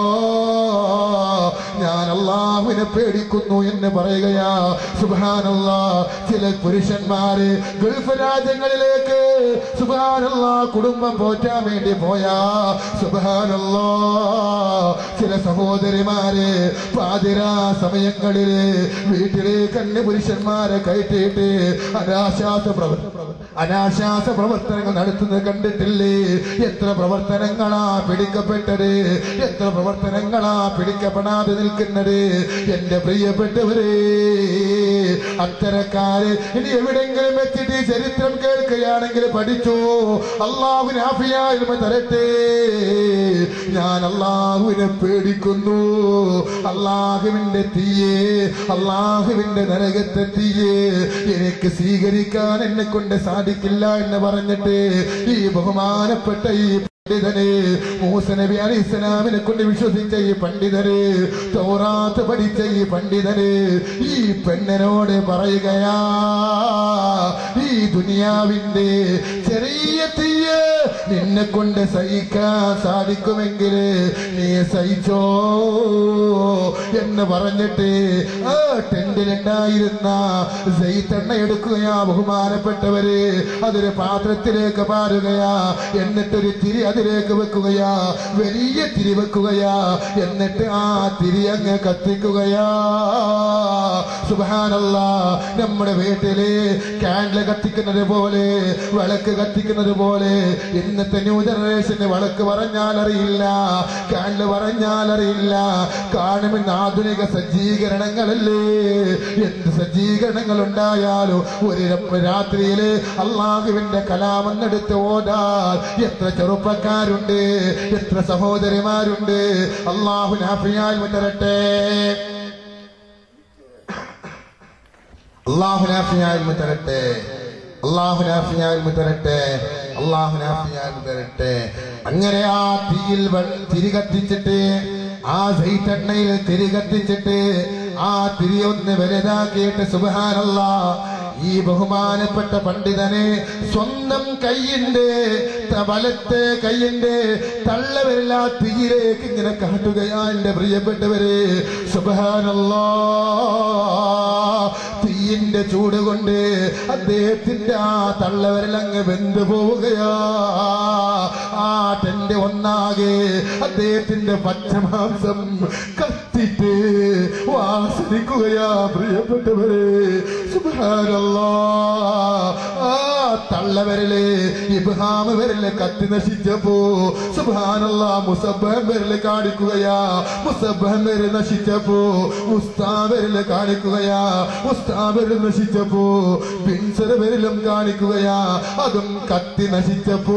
ഞാൻ അള്ളാഹുവിനെ പേടിക്കുന്നു എന്ന് പറയുകയാ സുബാനല്ല ചില പുരുഷന്മാര് ഗൾഫ് രാജ്യങ്ങളിലേക്ക് സുബാനല്ല കുടുംബം പോറ്റാൻ വേണ്ടി പോയാ സുബാനല്ലോ ചില സഹോദരിമാര് പാതിരാ സമയങ്ങളില് വീട്ടിലെ കണ്ണ് പുരുഷന്മാരെ കയറ്റിയിട്ട് അനാശാസ പ്രവർത്തന അനാശാസ പ്രവർത്തനങ്ങൾ നടത്തുന്നത് കണ്ടിട്ടില്ലേ എത്ര പ്രവർത്തനങ്ങളാ പിടിക്കപ്പെട്ടത് എത്ര പ്രവർത്തനങ്ങളാ പിടിക്കപ്പെടാതെ നിൽക്കുന്നത് എന്റെ പ്രിയപ്പെട്ടവരെ അത്തരക്കാര് ഇനി എവിടെങ്കിലും വെച്ചിട്ട് ഈ ചരിത്രം കേൾക്കുകയാണെങ്കിൽ പഠിച്ചു അള്ളാഹുവിന് ആഫിയായ്മ തരട്ടെ ഞാൻ അള്ളാഹുവിനെ പേടിക്കുന്നു അള്ളാഹുവിന്റെ തീയെ അള്ളാഹുവിന്റെ നരകത്തെ തീയെ എനിക്ക് സ്വീകരിക്കാൻ എന്നെ കൊണ്ട് സാധിക്കില്ല എന്ന് പറഞ്ഞിട്ട് ഈ ബഹുമാനപ്പെട്ട ഈ പണ്ഡിതന് മൂസ നബി അലി ഇസ്ലാമിനെ കൊണ്ട് വിശ്വസിച്ച ഈ പണ്ഡിതന് തൗറാത്ത് പഠിച്ച ഈ പണ്ഡിതന് ഈ പെണ്ണിനോട് പറയുകയാ ഈ ദുനിയാവിന്റെ ചെറിയ തീയ നിന്നെ കൊണ്ട് സഹിക്കാൻ സാധിക്കുമെങ്കിൽ നീ സഹിച്ചോ എന്ന് പറഞ്ഞിട്ട് ആ ടെന്റിലുണ്ടായിരുന്ന സെയ്ത്തെണ്ണ എടുക്കുകയാ ബഹുമാനപ്പെട്ടവര് അതൊരു പാത്രത്തിലേക്ക് പാരുകയാ എന്നിട്ടൊരു തിരി അതിലേക്ക് വെക്കുകയാ വലിയ തിരി വെക്കുകയാ എന്നിട്ട് ആ തിരി അങ്ങ് കത്തിക്കുകയാ സുബാനല്ല നമ്മുടെ വീട്ടില് ക്യാൻഡിൽ കത്തിക്കുന്നത് പോലെ വിളക്ക് കത്തിക്കുന്നത് പോലെ ഇന്നത്തെ ന്യൂ ജനറേഷന് വിളക്ക് പറഞ്ഞാൽ അറിയില്ല ക്യാൻഡിൽ പറഞ്ഞാൽ അറിയില്ല കാണുമെന്ന് ആധുനിക സജ്ജീകരണങ്ങളല്ലേ എന്ത് സജ്ജീകരണങ്ങൾ ഉണ്ടായാലും ഒരു ര- രാത്രിയില് അള്ളാഹുവിന്റെ കലാമെന്നെടുത്ത് ഓടാൻ എത്ര ചെറുപ്പക്കാരുണ്ട് എത്ര സഹോദരിമാരുണ്ട് അള്ളാഹു നാഫിയാൽ മുതരട്ടെ അള്ളാഹു നാഫിയാൽ മുതരട്ടെ അള്ളാഹു നാഫിയാൽ മുതരട്ടെ അള്ളാഹു നാഫിയാൽ മുതരട്ടെ അങ്ങനെ ആ തീയിൽ വെ- തിരി കത്തിച്ചിട്ട് ആ സൈറ്റെണ്ണയിൽ തിരി കത്തിച്ചിട്ട് ആ തിരി ഒന്ന് വലുതാക്കിയിട്ട് സുബഹാനല്ല ഈ ബഹുമാനപ്പെട്ട പണ്ഡിതനെ സ്വന്തം കൈയിന്റെ ത- വലത്തെ കൈയിന്റെ തള്ളവരില്ല തീയിലേക്ക് ഇങ്ങനെ കാട്ടുകയാ എന്റെ പ്രിയപ്പെട്ടവരെ സുബഹാനല്ലാ തീയിന്റെ ചൂട് കൊണ്ട് അദ്ദേഹത്തിന്റെ ആ തള്ളവരലങ്ങ് വെന്തു പോവുകയാ ആ ടെന്റ് ഒന്നാകെ അദ്ദേഹത്തിന്റെ പച്ചമാംസം കത്തിട്ട് വാസനിക്കുകയാ പ്രിയപ്പെട്ടവരെ സുബാനല്ലാ ആ തള്ളവരല് ഇബ്ഹാമ് വരല് കത്തി നശിച്ചപ്പോ സുബാനല്ല മുസബഹം വരല് കാണിക്കുകയാ മുസബഹം വരല് നശിച്ചപ്പോ മുസ്താവരല് കാണിക്കുകയാ മുസ്താവരല് നശിച്ചപ്പോ പിൻസര വരലും കാണിക്കുകയാ അതും കത്തി നശിച്ചപ്പോ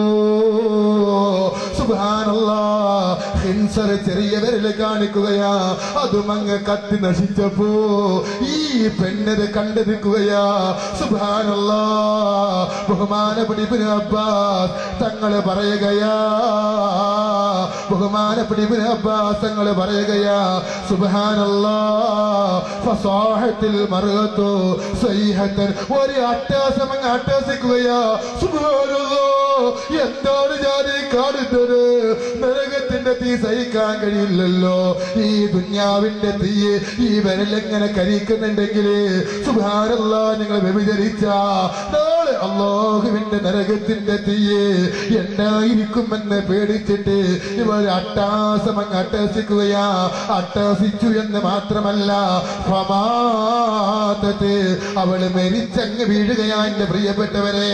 സുബാനല്ല ഹിൻസർ ചെറിയ വിരല് കാണിക്കുകയാ അതും അങ്ങ് കത്തി നശിച്ചപ്പോ ഈ പെണ്ണത് കണ്ടു നിൽക്കുകയാ സുബാനല്ല ബഹുമാനപ്പെട്ട ഇബ്നു അബ്ബാസ് തങ്ങള് പറയുകയാ ബഹുമാനപ്പെട്ട ഇബ്നു അബ്ബാസ് തങ്ങള് പറയുകയാ സുബാനല്ലാ ഫസാഹത്തിൽ മറുകത്തു സൈഹത്തൻ ഒരു അട്ടാസം അങ്ങ് അട്ടാസിക്കുകയാ സുബാനല്ലാ എന്താണ് ഞാൻ ഈ കാണുന്നത് നരകത്തിന്റെ തീ സഹിക്കാൻ കഴിയില്ലല്ലോ ഈ ദുന്യാവിന്റെ തീ ഈ വിരലെങ്ങനെ കരിക്കുന്നുണ്ടെങ്കിൽ സുഭാരല്ല നിങ്ങൾ വ്യഭിചരിച്ച നാളെ അള്ളാഹുവിന്റെ നരകത്തിന്റെ തീയെ എന്തായിരിക്കുമെന്ന് പേടിച്ചിട്ട് ഇവർ അട്ടാസം അങ്ങ് അട്ടഹസിക്കുകയാ അട്ടഹസിച്ചു എന്ന് മാത്രമല്ല ഫമാതത്ത് അവള് മരിച്ചങ്ങ് വീഴുകയാ എന്റെ പ്രിയപ്പെട്ടവരെ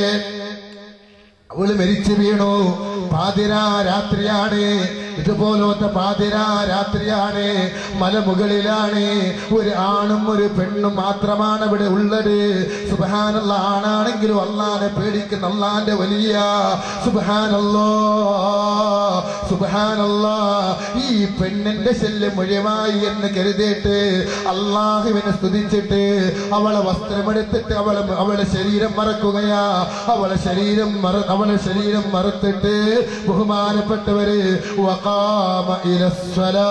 അവള് മരിച്ചു വീണു പാതിരാ രാത്രിയാണ് ഇതുപോലത്തെ പാതിരാ രാത്രിയാണ് മലമുകളിലാണ് ഒരു ആണും ഒരു പെണ്ണും മാത്രമാണ് ഇവിടെ ഉള്ളത് സുബഹാനുള്ള ആണാണെങ്കിലും അള്ളാനെ പേടിക്കുന്ന അള്ളാന്റെ വലിയ സുബഹാനല്ലോ സുബഹാനല്ലാ ഈ പെണ്ണിന്റെ ശല്യം ഒഴിവായി എന്ന് കരുതിയിട്ട് അള്ളാഹുവിനെ സ്തുതിച്ചിട്ട് അവളെ വസ്ത്രമെടുത്തിട്ട് അവളെ അവളെ ശരീരം മറക്കുകയാ അവളെ ശരീരം മറ അവളെ ശരീരം മറുത്തിട്ട് ബഹുമാനപ്പെട്ടവര് വഖാമ ഇലസ്സലാ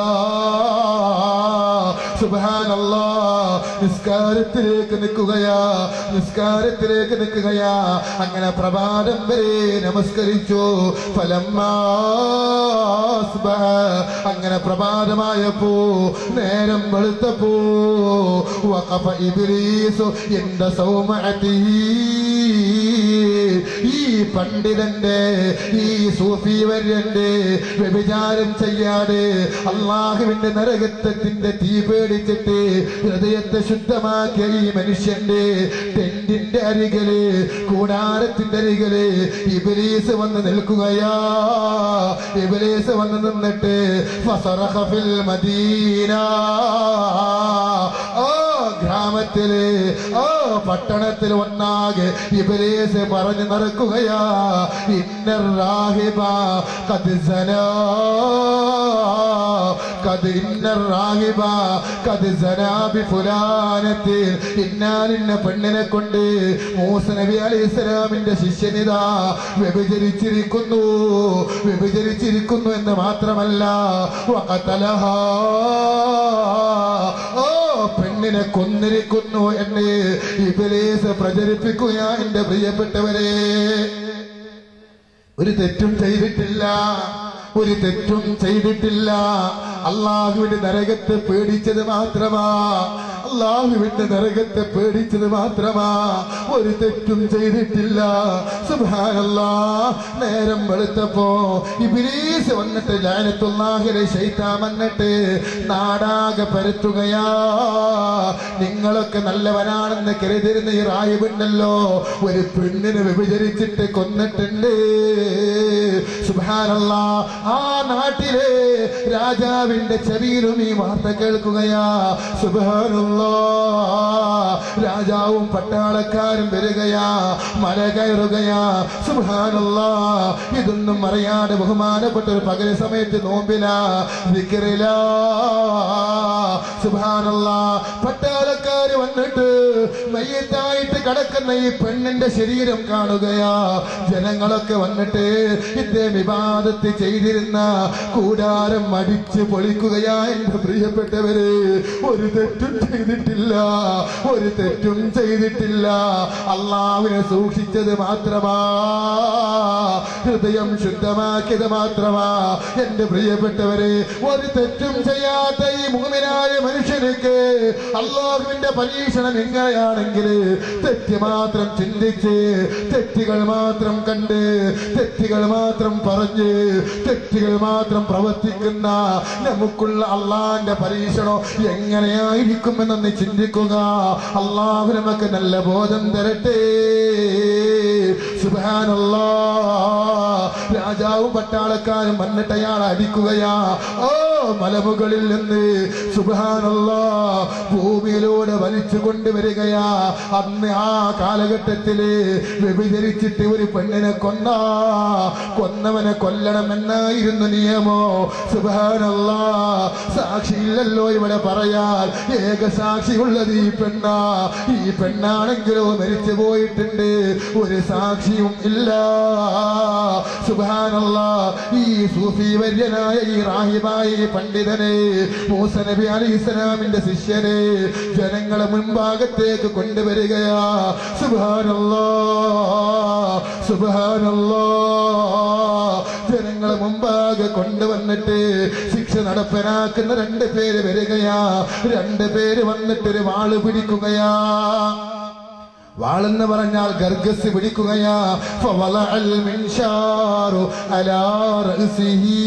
സുബ്ഹാനല്ലാ നിസ്കാരത്തിലേക്ക് നിൽക്കുകയാ നിസ്കാരത്തിലേക്ക് നിൽക്കുകയാ അങ്ങനെ പ്രഭാതം വരെ നമസ്കരിച്ചു ഫലമ്മാ അസ്ബഹ. അങ്ങനെ പ്രഭാതമായപ്പോ നേരം വെളുത്തപ്പോ വഖഫ ഇബ്ലീസു എന്ത സൗമഅതിഹി ഈ പണ്ഡിതന്റെ ഈ സൂഫി വര്യന്റെ വ്യഭിചാരം ചെയ്യാതെ അള്ളാഹുവിന്റെ നരകത്വത്തിന്റെ തീ പേടിച്ചിട്ട് ഹൃദയത്തെ ശുദ്ധമാക്കിയ ഈ മനുഷ്യന്റെ ടെന്റിന്റെ അരികില് കൂടാരത്തിന്റെ അരികില് ഇബിലീസ് വന്ന് നിൽക്കുകയാ ഇബിലീസ് വന്ന് നിന്നിട്ട് ഫസറഖ ഫിൽ മദീന ആ ഗ്രാമത്തില് ആ പട്ടണത്തിൽ ഒന്നാകെ ഇബലേസ് പറഞ്ഞു നടക്കുകയാ ഇന്നർ റാഹിബ ഖദ് സനാ ഖദ് ഇന്നർ റാഹിബ ഖദ് സനാ ബി ഫുലാനത്തിൽ ഇന്നാലിന്ന പെണ്ണിനെ കൊണ്ട് മൂസ നബി അലൈഹി ഇസ്ലാമിന്റെ ശിഷ്യനിതാ വ്യഭിചരിച്ചിരിക്കുന്നു വ്യഭിചരിച്ചിരിക്കുന്നു എന്ന് മാത്രമല്ല വഖതലഹാ. ഓ പെണ്ണിനെ കൊന്നിരിക്കുന്നു എന്ന് ഇബലീസ് പ്രചരിപ്പിക്കുക എന്റെ പ്രിയപ്പെട്ടവരെ ഒരു തെറ്റും ചെയ്തിട്ടില്ല ഒരു തെറ്റും ചെയ്തിട്ടില്ല അള്ളാഹുവിന്റെ നരകത്തെ പേടിച്ചത് മാത്രമാ അള്ളാഹുവിന്റെ നരകത്തെ പേടിച്ചത് മാത്രമാ ഒരു തെറ്റും ചെയ്തിട്ടില്ല സുബാനല്ലാ നേരം വെളുത്തപ്പോ ഇബിലീസ് വന്നിട്ട് ലാനത്തുള്ളാഹിലെ ശൈത്താൻ വന്നിട്ട് നാടാകെ പരത്തുകയാ നിങ്ങളൊക്കെ നല്ലവനാണെന്ന് കരുതിരുന്ന ഈ റായിബുണ്ടല്ലോ ഒരു പെണ്ണിനെ വിഭജിച്ചിട്ട് കൊന്നിട്ടുണ്ട് സുബാനല്ലാ ആ നാട്ടിലെ രാജാവിന്റെ ചെവിയിലും ഈ വാർത്ത കേൾക്കുകയാ സുബാനുള്ള രാജാവും പട്ടാളക്കാരും വരികയാ മല കയറുകയാ സുബാനുള്ള ഇതൊന്നും അറിയാതെ ബഹുമാനപ്പെട്ട ഒരു പകല സമയത്ത് നോമ്പില വിക്കറില സുബാനുള്ള പട്ടാളക്കാര് വന്നിട്ട് മയ്യത്തായിട്ട് കിടക്കുന്ന ഈ പെണ്ണിന്റെ ശരീരം കാണുകയാ ജനങ്ങളൊക്കെ വന്നിട്ട് ഇദ്ദേഹം വിവാദത്ത് ചെയ്തിരുന്ന കൂടാരം അടിച്ച് പൊളിക്കുകയാ എന്റെ പ്രിയപ്പെട്ടവര് ഒരു തെറ്റും ചെയ്തിട്ടില്ല ഒരു തെറ്റും ചെയ്തിട്ടില്ല അള്ളാവിനെ സൂക്ഷിച്ചത് മാത്രമാ ഹൃദയം ശുദ്ധമാക്കിയത് മാത്രമാ എന്റെ പ്രിയപ്പെട്ടവരെ ഒരു തെറ്റും ചെയ്യാത്ത ഈ മൂമിനായ മനുഷ്യർക്ക് അള്ളാഹുവിന്റെ പരീക്ഷണം എങ്ങനെയാണെങ്കിൽ തെറ്റ് മാത്രം ചിന്തിച്ച് തെറ്റുകൾ മാത്രം കണ്ട് തെറ്റുകൾ മാത്രം പറഞ്ഞ് തെറ്റുകൾ മാത്രം പ്രവർത്തിക്കുന്ന നമുക്കുള്ള അള്ളാന്റെ പരീക്ഷണം എങ്ങനെയായിരിക്കുമെന്നൊന്ന് ചിന്തിക്കുക അള്ളാഹു നമുക്ക് നല്ല ബോധം തരട്ടെ സുബാനല്ലാ രാജാവും പട്ടാളക്കാരും വന്നിട്ട് അയാൾ അടിക്കുകയാ ഓ മലമുകളിൽ നിന്ന് സുബാനല്ലാ ഭൂമിയിലൂടെ വലിച്ചു കൊണ്ടുവരികയാ അന്ന് ആ കാലഘട്ടത്തില് വ്യഭിചരിച്ചിട്ട് ഒരു പെണ്ണിനെ കൊന്ന കൊന്നവനെ കൊല്ലണമെന്നായിരുന്നു നിയമോ സുബാനല്ലാ സാക്ഷിയില്ലല്ലോ ഇവിടെ പറയാൻ ഏക സാക്ഷിയുള്ളത് ഈ പെണ്ണ ഈ പെണ്ണാണെങ്കിലോ മരിച്ചു പോയിട്ടുണ്ട് ഒരു സാക്ഷിയും ഇല്ല സുബാനല്ല ഈ സൂഫി വര്യനായ ഈ റാഹിബായ ഈ പണ്ഡിതനെ മൂസ നബി അലി ഇസ്ലാമിന്റെ ശിഷ്യനെ ജനങ്ങളെ മുൻഭാഗത്തേക്ക് കൊണ്ടുവരികയാ സുബാനല്ലോ സുബാനല്ലോ ജനങ്ങളെ മുമ്പാകെ കൊണ്ടുവന്നിട്ട് ശിക്ഷ നടപ്പിലാക്കുന്ന രണ്ട് പേര് വരികയാ രണ്ട് പേര് വന്നിട്ട് ഒരു വാള് പിടിക്കുകയാ വാളെന്ന് പറഞ്ഞാൽ ഗർഗസ് പിടിക്കുകയാ ഫവളഅൽ മിൻഷാറു അലാ റഅസിഹി.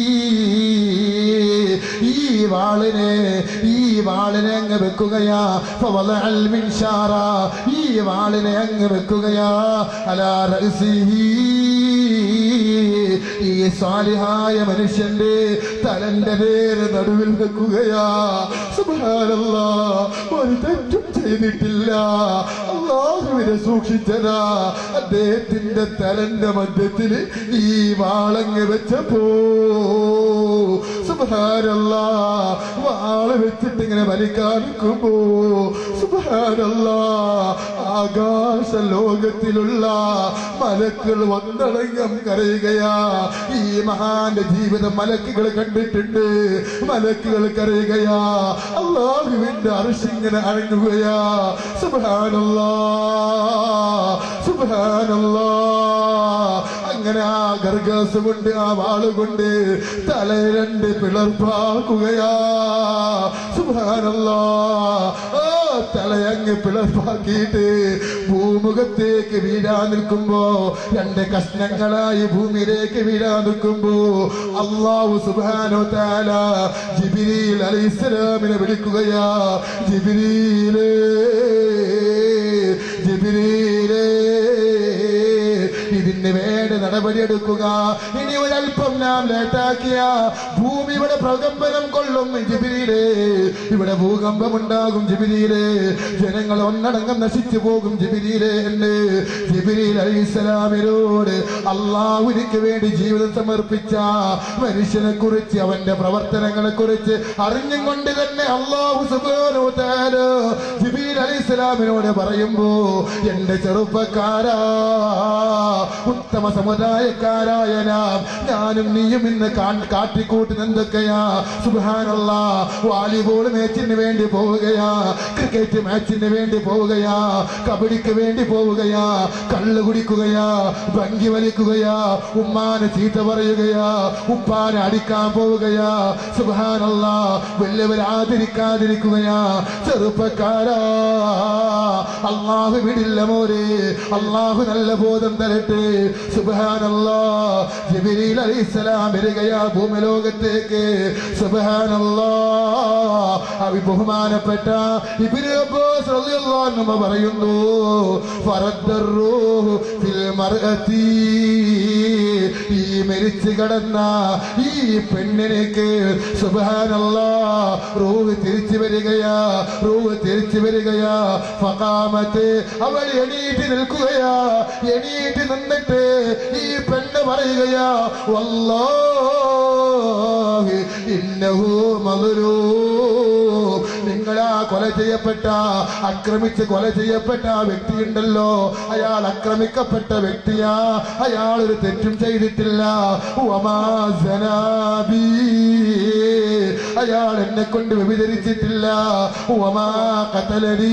ഈ വാളിനെ ഈ വാളിനെ അങ്ങ് വെക്കുകയാ ഫവളഅൽ മിൻഷാറ ഈ വാളിനെ അങ്ങ് വെക്കുകയാ അലാ റഅസിഹി. ഈ സാലിഹായ മനുഷ്യന്റെ തലന്റെ നേരെ നടുവിൽ വെക്കുകയാ സുബ്ഹാനല്ലാ ഒരു തെറ്റും ചെയ്തിട്ടില്ല അള്ളാഹുവിനെ സൂക്ഷിച്ചതാ അദ്ദേഹത്തിന്റെ തലന്റെ മധ്യത്തിൽ ഈ വാളങ്ങ് വെച്ചപ്പോ സുബാനല്ലാ വാള് വെച്ചിട്ട് ഇങ്ങനെ വലിക്കാനിക്കുമ്പോ സുബാനല്ലാ ആകാശ ലോകത്തിലുള്ള മലക്കുകൾ വന്നടങ്കം കരയുകയാ ഈ മഹാന്റെ ജീവിതം മലക്കുകൾ കണ്ടിട്ടുണ്ട് മലക്കുകൾ കരയുകയാ അള്ളാഹുവിന്റെ അറിഷിങ്ങനെ അഴങ്ങുകയാ സുബാനല്ലാ സുബാനല്ലാ അങ്ങനെ ആ ഗർഗാസ് കൊണ്ട് ആ വാള് കൊണ്ട് തല രണ്ട് പിളർപ്പാക്കുകയാ സുബാനല്ലാ ആ തലയങ്ങ് പിളർപ്പാക്കിയിട്ട് ഭൂമുഖത്തേക്ക് വീഴാൻ നിൽക്കുമ്പോ രണ്ട് കഷ്ണങ്ങളായി ഭൂമിയിലേക്ക് വീഴാൻ നിൽക്കുമ്പോ അള്ളാഹു സുബാനോ താല ജിബിരിൽ അലൈഹിസ്സലാമിനെ വിളിക്കുകയാ ജിബിരിയിലേ ജിബിരിയിലേ ഇതിന് വേണ്ട നടപടി എടുക്കുക ഇനി ഒരല്പം നാം ലേറ്റാക്കിയ ഭൂമി ഇവിടെ പ്രകമ്പനം കൊള്ളും ജിബിരിയിലെ ഇവിടെ ഭൂകമ്പം ഉണ്ടാകും ജിബിരിയിലെ ജനങ്ങൾ ഒന്നടങ്കം നശിച്ചു പോകും ജിബിരിയിലെ എന്ന് ജിബിരിയിൽ അലൈഹിസ്സലാമിനോട് അള്ളാഹുവിനിക്ക് വേണ്ടി ജീവിതം സമർപ്പിച്ച മനുഷ്യനെ കുറിച്ച് അവന്റെ പ്രവർത്തനങ്ങളെ കുറിച്ച് അറിഞ്ഞും കൊണ്ട് തന്നെ അള്ളാഹു സുബ്ഹാനഹു വ തആല ജിബീൽ അലൈഹിസ്സലാമിനോട് പറയുമ്പോ എന്റെ ചെറുപ്പക്കാരാ ഉത്തമ സമുദായക്കാരായ നാം ഞാനും നീയും ഇന്ന് കാ- കാട്ടിക്കൂട്ടുന്ന എന്തൊക്കെയാ സുബാനല്ല വാലിബോൾ മാച്ചിന് വേണ്ടി പോവുകയാ ക്രിക്കറ്റ് മാച്ചിന് വേണ്ടി പോവുകയാ കബഡിക്ക് വേണ്ടി പോവുകയാ കള്ള് കുടിക്കുകയാ ഭംഗി വലിക്കുകയാ ഉമ്മാനെ ചീത്ത പറയുകയാ ഉപ്പാനെ അടിക്കാൻ പോവുകയാ സുബാനല്ല വലിയവർ ആദരിക്കാതിരിക്കുകയാ ചെറുപ്പക്കാരാ അള്ളാഹു വിടില്ല മോരെ അള്ളാഹു നല്ല ബോധം തരട്ടെ സുബാനല്ലാ ജിബിരിൽ അലൈഹിസ്സലാം വരികയാ ഭൂമിലോകത്തേക്ക് സുബാനല്ലാ അവി ബഹുമാനപ്പെട്ട ഇബ്നു അബ്ബാസ് റളിയല്ലാഹു അൻഹു പറയുന്നു ഫറദ്ദറൂഹു ഫിൽ മർഅതി ഈ മരിച്ചു കിടന്ന ഈ പെണ്ണിനേക്ക് സുബാനല്ലാ റൂഹ് തിരിച്ചു വരികയാ റൂഹ് തിരിച്ചു വരികയാ ഫഖാമത്ത് അവൾ എണീറ്റ് നിൽക്കുകയാ എണീറ്റ് നിന്നിട്ട് ഈ പെണ്ണ് പറയുകയാ വല്ലാഹി ഇന്നഹു മദ്റൂം നിങ്ങളാ കൊല ചെയ്യപ്പെട്ട ആക്രമിച്ച് കൊല ചെയ്യപ്പെട്ട ആ വ്യക്തിയുണ്ടല്ലോ അയാൾ ആക്രമിക്കപ്പെട്ട വ്യക്തിയാ അയാൾ ഒരു തെറ്റും ചെയ്തിട്ടില്ല വമാ സനാബി. അയാൾ എന്നെ കൊണ്ട് വ്യഭിചരിച്ചിട്ടില്ല വമാ ഖതലനീ.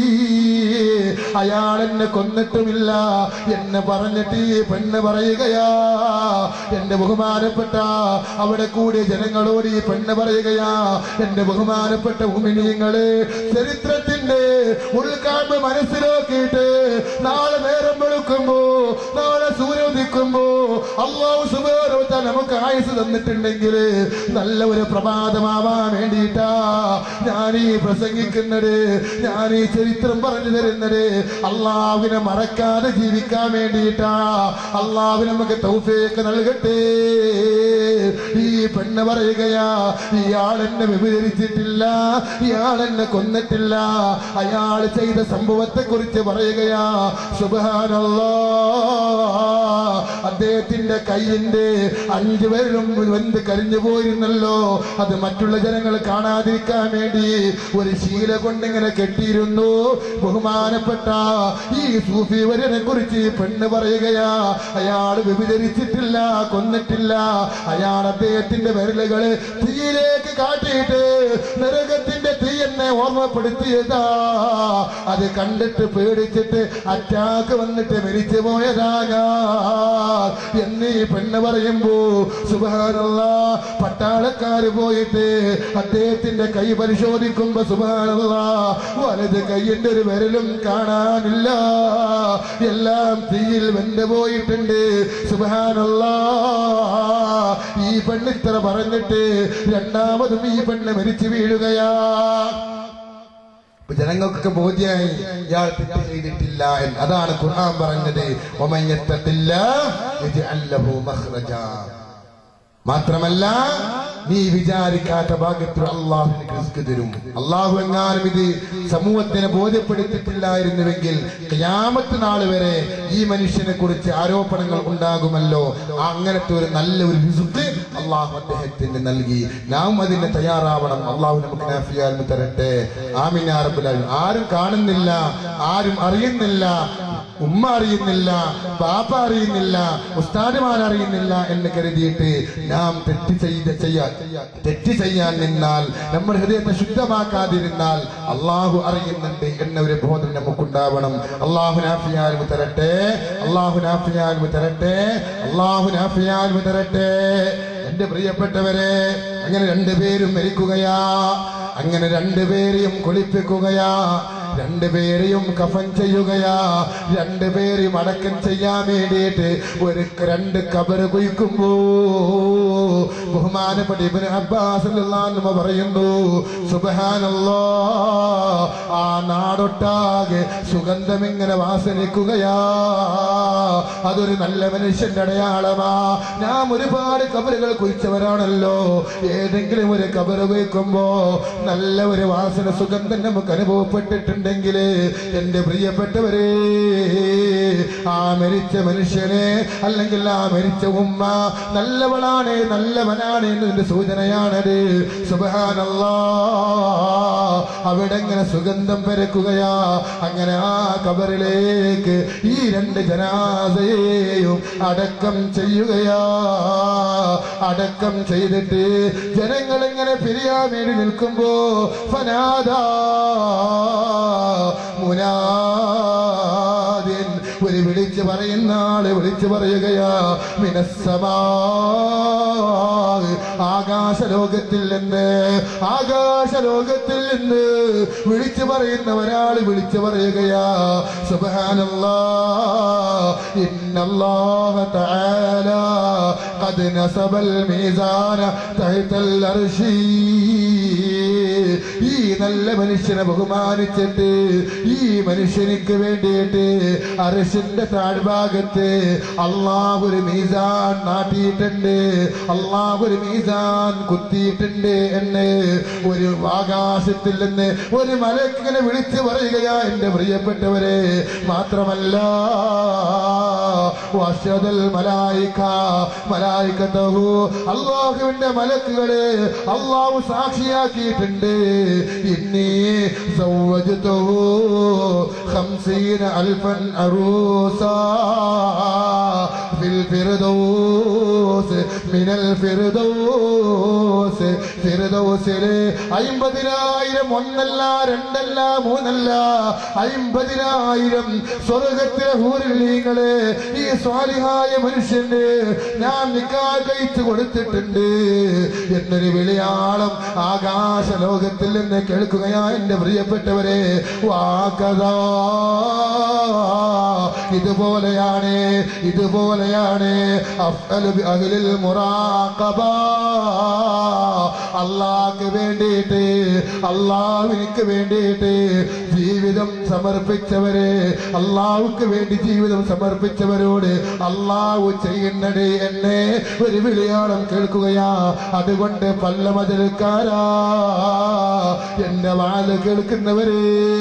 അയാൾ എന്നെ കൊന്നിട്ടുമില്ല എന്ന് പറഞ്ഞിട്ട് ഈ പെണ്ണ് പറയുകയാ എന്റെ ബഹുമാനപ്പെട്ട അവിടെ കൂടിയ ജനങ്ങളോട് ഈ പെണ്ണ് പറയുകയാ എന്റെ ബഹുമാനപ്പെട്ട ഉമിനിയങ്ങള് ചരിത്രത്തിന്റെ ഉൾക്കാഴ്മ മനസ്സിലാക്കിയിട്ട് നാളെ നേരം വെളുക്കുമ്പോ നാളെ സൂര്യ ഉദിക്കുമ്പോ അള്ളാഹു സുബേറോത്ത നമുക്ക് ആയുസ് തന്നിട്ടുണ്ടെങ്കിൽ നല്ല ഒരു പ്രഭാതമാവാൻ വേണ്ടിയിട്ടാ ഞാൻ ഈ പ്രസംഗിക്കുന്നത് ഞാൻ ഈ ചരിത്രം പറഞ്ഞു തരുന്നത് അള്ളാഹുവിനെ മറക്കാതെ ജീവിക്കാൻ വേണ്ടിയിട്ടാ അള്ളാഹു നമുക്ക് തൗഫേക്ക് നൽകട്ടെ ഈ പെണ്ണ് പറയുകയാ ഇയാൾ എന്നെ വിഭജിച്ചിട്ടില്ല ഇയാൾ എന്നെ കൊന്നിട്ടില്ല അയാൾ ചെയ്ത സംഭവത്തെ കുറിച്ച് പറയുകയാ സുബാനല്ലോ അദ്ദേഹത്തിന്റെ കൈയിന്റെ അഞ്ചു പേരും വെന്ത് കരിഞ്ഞു പോയിരുന്നല്ലോ അത് മറ്റുള്ള ജനങ്ങൾ കാണാതിരിക്കാൻ വേണ്ടി ഒരു ശീല കൊണ്ടിങ്ങനെ കെട്ടിയിരുന്നു ബഹുമാനപ്പെട്ട ഈ സൂഫി വരനെ കുറിച്ച് ഈ പെണ്ണ് പറയുകയാ അയാൾ വ്യഭിചരിച്ചിട്ടില്ല കൊന്നിട്ടില്ല അയാൾ അദ്ദേഹത്തിന്റെ വിരലുകള് തീയിലേക്ക് കാട്ടിയിട്ട് നരകത്തിന്റെ തീ എന്നെ ഓർമ്മപ്പെടുത്തിയതാ അത് കണ്ടിട്ട് പേടിച്ചിട്ട് അറ്റാക്ക് വന്നിട്ട് മരിച്ചു പോയതാ ഞാൻ എന്ന് ഈ പെണ്ണ് പറയുമ്പോ സുബാനല്ല പട്ടാളക്കാര് പോയിട്ട് അദ്ദേഹത്തിന്റെ കൈ പരിശോധിക്കുമ്പോ സുബാനല്ല വലത് കൈയിന്റെ ഒരു വിരലും കാണാനില്ല എല്ലാം തീയിൽ വെന്ത് പോയിട്ടുണ്ട് സുബാനല്ല ഈ പെണ്ണ് ഇത്ര പറഞ്ഞിട്ട് രണ്ടാമതും ഈ പെണ്ണ് മരിച്ചു വീഴുകയാ ഇപ്പൊ ജനങ്ങൾക്കൊക്കെ ബോധ്യമായി ഇയാൾ തെറ്റ് ചെയ്തിട്ടില്ല എന്ന് അതാണ് ഖുർആൻ പറഞ്ഞത് "വമൻ യത്തഖില്ലാഹ് യജ്അൽ ലഹു മഖ്റജാ." മാത്രമല്ല നീ വിചാരിക്കാത്ത ഭാഗത്തിൽ അള്ളാഹു നിനക്ക് റിസ്ക് തരും അള്ളാഹു എങ്ങാനും ഇത് സമൂഹത്തിനെ ബോധ്യപ്പെടുത്തിയിട്ടില്ലായിരുന്നുവെങ്കിൽ ഖിയാമത്ത് നാൾ വരെ ഈ മനുഷ്യനെ കുറിച്ച് ആരോപണങ്ങൾ ഉണ്ടാകുമല്ലോ അങ്ങനത്തെ ഒരു നല്ല ഒരു റിസ്ക് അള്ളാഹു അദ്ദേഹത്തിന് നൽകി നാം അതിന് തയ്യാറാവണം അള്ളാഹു നമുക്ക് നാഫിയാൽ തരട്ടെ ആമിൻ യാ റബ്ബുൽ ആലമീൻ. ആരും കാണുന്നില്ല ആരും അറിയുന്നില്ല ഉമ്മ അറിയുന്നില്ല ബാപ്പ അറിയുന്നില്ല ഉസ്താദുമാർ അറിയുന്നില്ല എന്ന് കരുതിയിട്ട് നാം തെറ്റ് ചെയ്ത് ചെയ്യാൻ തെറ്റ് ചെയ്യാൻ നിന്നാൽ നമ്മുടെ ഹൃദയത്തെ ശുദ്ധമാക്കാതിരുന്നാൽ അള്ളാഹു അറിയുന്നുണ്ട് എന്ന ഒരു ബോധം നമുക്കുണ്ടാവണം അള്ളാഹു നാഫിയാൽ തരട്ടെ അള്ളാഹു നാഫിയാൽ തരട്ടെ അള്ളാഹു നാഫിയാൽ തരട്ടെ എന്റെ പ്രിയപ്പെട്ടവരെ അങ്ങനെ രണ്ടുപേരും മരിക്കുകയാ അങ്ങനെ രണ്ടുപേരെയും കുളിപ്പിക്കുകയാ രണ്ടുപേരെയും കഫൻ ചെയ്യുകയാ രണ്ടുപേരെയും അടക്കം ചെയ്യാൻ വേണ്ടിയിട്ട് ഒരു രണ്ട് കബറ് കുയിക്കുമ്പോ ബഹുമാനപ്പെട്ട ഇബ്നു അബ്ബാസ് റളിയല്ലാഹു അൻഹു പറയുന്നു സുബ്ഹാനല്ലാ ആ നാടൊട്ടാകെ സുഗന്ധം ഇങ്ങനെ വാസനിക്കുകയാ അതൊരു നല്ല മനുഷ്യന്റെ അടയാളമാ നാം ഒരുപാട് കബറുകൾ കുഴിച്ചവരാണല്ലോ ഏതെങ്കിലും ഒരു കബറ് വയ്ക്കുമ്പോ നല്ല ഒരു വാസന സുഗന്ധം നമുക്ക് അനുഭവപ്പെട്ടിട്ടുണ്ടെങ്കിൽ എന്റെ പ്രിയപ്പെട്ടവരെ ആ മരിച്ച മനുഷ്യനെ അല്ലെങ്കിൽ ആ മരിച്ച ഉമ്മ നല്ലവളാണ് നല്ലവനാണ് എന്നതിന്റെ സൂചനയാണത് സുബഹാനല്ലാ അവിടെ ഇങ്ങനെ സുഗന്ധം പരക്കുകയാ അങ്ങനെ ആ കബറിലേക്ക് ഈ രണ്ട് ജനാസയെയും അടക്കം ചെയ്യുകയാ അടക്കം ചെയ്തിട്ട് ജനങ്ങൾ ഇങ്ങനെ പിരിയാൻ വേണ്ടി നിൽക്കുമ്പോ ഫനാദാ മുനാദിൻ ഒരു വിളിച്ചു പറയുന്ന ആള് വിളിച്ചു പറയുകയാ മിനസ്സമാ ആകാശ ലോകത്തിൽ നിന്ന് ആകാശ ലോകത്തിൽ നിന്ന് വിളിച്ചു പറയുന്ന ഒരാൾ വിളിച്ചു പറയുകയാ സുബ്ഹാനല്ലാ ഇന്നല്ലാഹ തആല ഖദ് നസബൽ മീസാന തഹ്തൽ അർശി ഈ നല്ല മനുഷ്യനെ ബഹുമാനിച്ചിട്ട് ഈ മനുഷ്യനിക്ക് വേണ്ടിയിട്ട് അരശിന്റെ താഴ്ഭാഗത്ത് അള്ളാഹ് ഒരു മീസാൻ നാട്ടിയിട്ടുണ്ട് അള്ളാഹ് ഒരു മീസാൻ കുത്തിയിട്ടുണ്ട് എന്ന് ഒരു ആകാശത്തിൽ നിന്ന് ഒരു മലക്കിനെ വിളിച്ചു പറയുകയാ എന്റെ പ്രിയപ്പെട്ടവരെ മാത്രമല്ല വശതൽ മലായിക്ക മലായിക്കത്തഹു അള്ളാഹുവിന്റെ മലക്കുകളെ അള്ളാഹു സാക്ഷിയാക്കിയിട്ടുണ്ട് ഇന്നി സൗവജതഹു خمسين ألفا عروسا في الفردوس من الفردوس ഫിർദൗസിലെ അയിമ്പതിനായിരം ഒന്നല്ല രണ്ടല്ല മൂന്നല്ല അയിമ്പതിനായിരം സ്വർഗത്തിലെ ഹൂരിലീങ്ങളെ ഈ സ്വാലിഹായ മനുഷ്യന് ഞാൻ നിക്കാ കഴിച്ചു കൊടുത്തിട്ടുണ്ട് എന്നൊരു വിളിയാളം ആകാശ ലോകത്തിൽ നിന്ന് കേൾക്കുകയാ എന്റെ പ്രിയപ്പെട്ടവരെ വാക്കതാ ഇതുപോലെയാണ് ഇതുപോലെയാണ് അഫ്അലു ബി അഹ്ലിൽ മുറാഖബ അള്ളാഹ്ക്ക് വേണ്ടിയിട്ട് അള്ളാഹുവിനിക്ക് വേണ്ടിയിട്ട് ജീവിതം സമർപ്പിച്ചവരെ അള്ളാഹുക്ക് വേണ്ടി ജീവിതം സമർപ്പിച്ചവരോട് അള്ളാഹു ചെയ്യുന്നത് എന്നെ ഒരു വിളിയാളം കേൾക്കുകയാ അതുകൊണ്ട് പല്ല മതിൽക്കാരാ എന്റെ വാല് കേൾക്കുന്നവരെ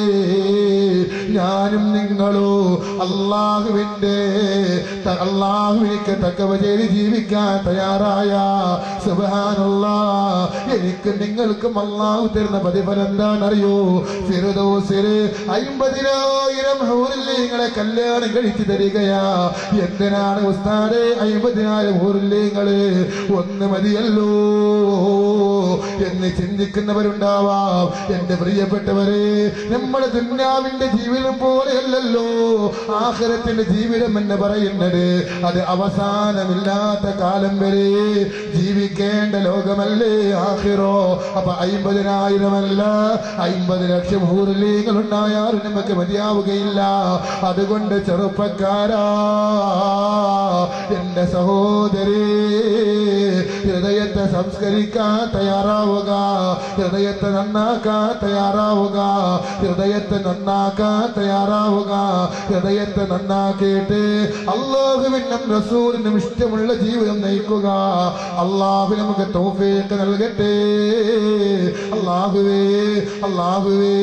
ഞാനും നിങ്ങളോ അള്ളാഹുവിന്റെ ത- അള്ളാഹുവിനിക്ക് തക്കവ ചെയ്ത് ജീവിക്കാൻ തയ്യാറായ സുബാനുള്ള എനിക്ക് നിങ്ങൾക്കും അള്ളാഹു തരുന്ന പ്രതിഫലം എന്താണെന്നറിയോ ഫിറുദോസില് അയിമ്പതിനായിരം ഹൂറില്യങ്ങളെ കല്യാണം കഴിച്ചു തരികയാ എന്തിനാണ് ഉസ്താദെ അയിമ്പതിനായിരം ഹൂറില്യങ്ങള് ഒന്ന് മതിയല്ലോ എന്ന് ചിന്തിക്കുന്നവരുണ്ടാവാം എന്റെ പ്രിയപ്പെട്ടവരെ നമ്മുടെ ദുന്യാവിന്റെ ജീവിതം പോലെയല്ലല്ലോ ആഖിറത്തിന്റെ ജീവിതം എന്ന് പറയുന്നത് അത് അവസാനമില്ലാത്ത കാലം വരെ ജീവിക്കേണ്ട ലോകമല്ലേ ആഖിറോ അപ്പൊ അയിമ്പതിനായിരമല്ല അയിമ്പത് ലക്ഷം ഊർലീകൾ ഉണ്ടായാലും നമുക്ക് മതിയാവുകയില്ല അതുകൊണ്ട് ചെറുപ്പക്കാരാ എന്റെ സഹോദരി ഹൃദയത്തെ സംസ്കരിക്കാൻ തയ്യാറാവുക ഹൃദയത്തെ നന്നാക്കാൻ തയ്യാറാവുക ഹൃദയത്തെ നന്നാക്കാൻ തയ്യാറാവുക ഹൃദയത്തെ നന്നാക്കിയിട്ട് അള്ളാഹുവിനും റസൂലിനും ഇഷ്ടമുള്ള ജീവിതം നയിക്കുക അള്ളാഹു നമുക്ക് തോഫേക്ക് നൽകട്ടെ അള്ളാഹുവേ അള്ളാഹുവേ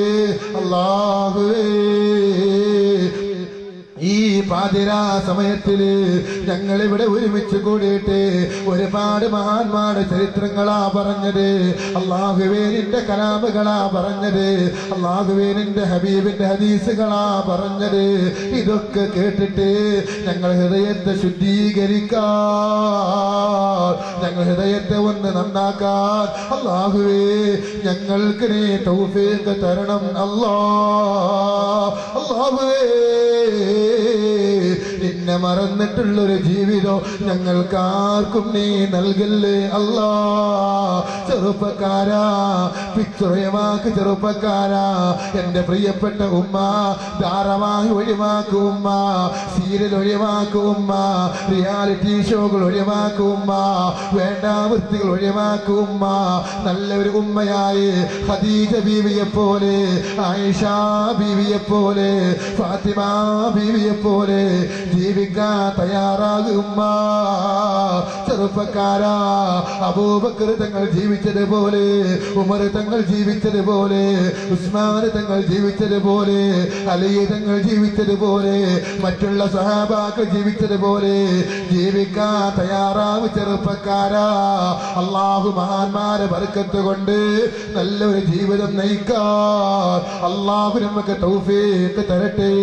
അള്ളാഹുവേ ഈ പാതിരാ സമയത്തില് ഞങ്ങൾ ഇവിടെ ഒരുമിച്ച് കൂടിയിട്ട് ഒരുപാട് മഹാന്മാരുടെ ചരിത്രങ്ങളാ പറഞ്ഞത് അള്ളാഹുവേനിന്റെ കലാമുകളാ പറഞ്ഞത് അള്ളാഹുവേനിന്റെ ഹബീബിന്റെ ഹദീസുകളാ പറഞ്ഞത് ഇതൊക്കെ കേട്ടിട്ട് ഞങ്ങൾ ഹൃദയത്തെ ശുദ്ധീകരിക്കാൻ ഞങ്ങൾ ഹൃദയത്തെ ഒന്ന് നന്നാക്കാൻ അള്ളാഹുവേ ഞങ്ങൾക്ക് നീ തൗഫീഖ് തരണം അല്ലാ അള്ളാഹുവേ നിന്നെ നിന്നെ മറന്നിട്ടുള്ളൊരു ജീവിതം ഞങ്ങൾക്ക് ആർക്കും നീ നൽകല്ലേ അല്ലാ ചെറുപ്പക്കാരാ പിച്ചുറയമാക്ക് ചെറുപ്പക്കാരാ എന്റെ പ്രിയപ്പെട്ട ഉമ്മ ധാരാളമായി ഒഴിവാക്കും ഉമ്മ സീരിയൽ ഒഴിവാക്കും ഉമ്മ റിയാലിറ്റി ഷോകൾ ഒഴിവാക്കും ഉമ്മ വേണ്ട വൃത്തികൾ ഒഴിവാക്കും ഉമ്മ നല്ലൊരു ഉമ്മയായി ഖദീജ ബീവിയെ പോലെ ആയിഷ ബീവിയെ പോലെ ഫാത്തിമ ബീവിയെ പോലെ ജീവിക്കാൻ തയ്യാറാകും ഉമ്മ ചെറുപ്പക്കാരാ അബൂബക്കർ തങ്ങൾ ജീവിച്ചതുപോലെ ഉമർ തങ്ങൾ ജീവിച്ചതുപോലെ ഉസ്മാൻ തങ്ങൾ ജീവിച്ചതുപോലെ അലി തങ്ങൾ ജീവിച്ചതുപോലെ മറ്റുള്ള സഹാബാക്കൾ ജീവിച്ചതുപോലെ ജീവിക്കാൻ തയ്യാറാവ് ചെറുപ്പക്കാരാ അള്ളാഹു മഹാന്മാരെ ബർക്കത്ത് കൊണ്ട് നല്ലൊരു ജീവിതം നയിക്കാൻ അള്ളാഹു നമുക്ക് തൗഫീഖ് തരട്ടെ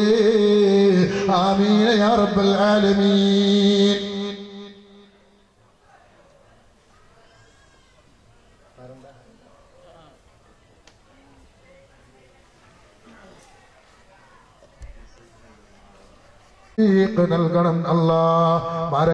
ആമീന യാ റബ്ബൽ ആലമീൻ നൽകണം അല്ലാ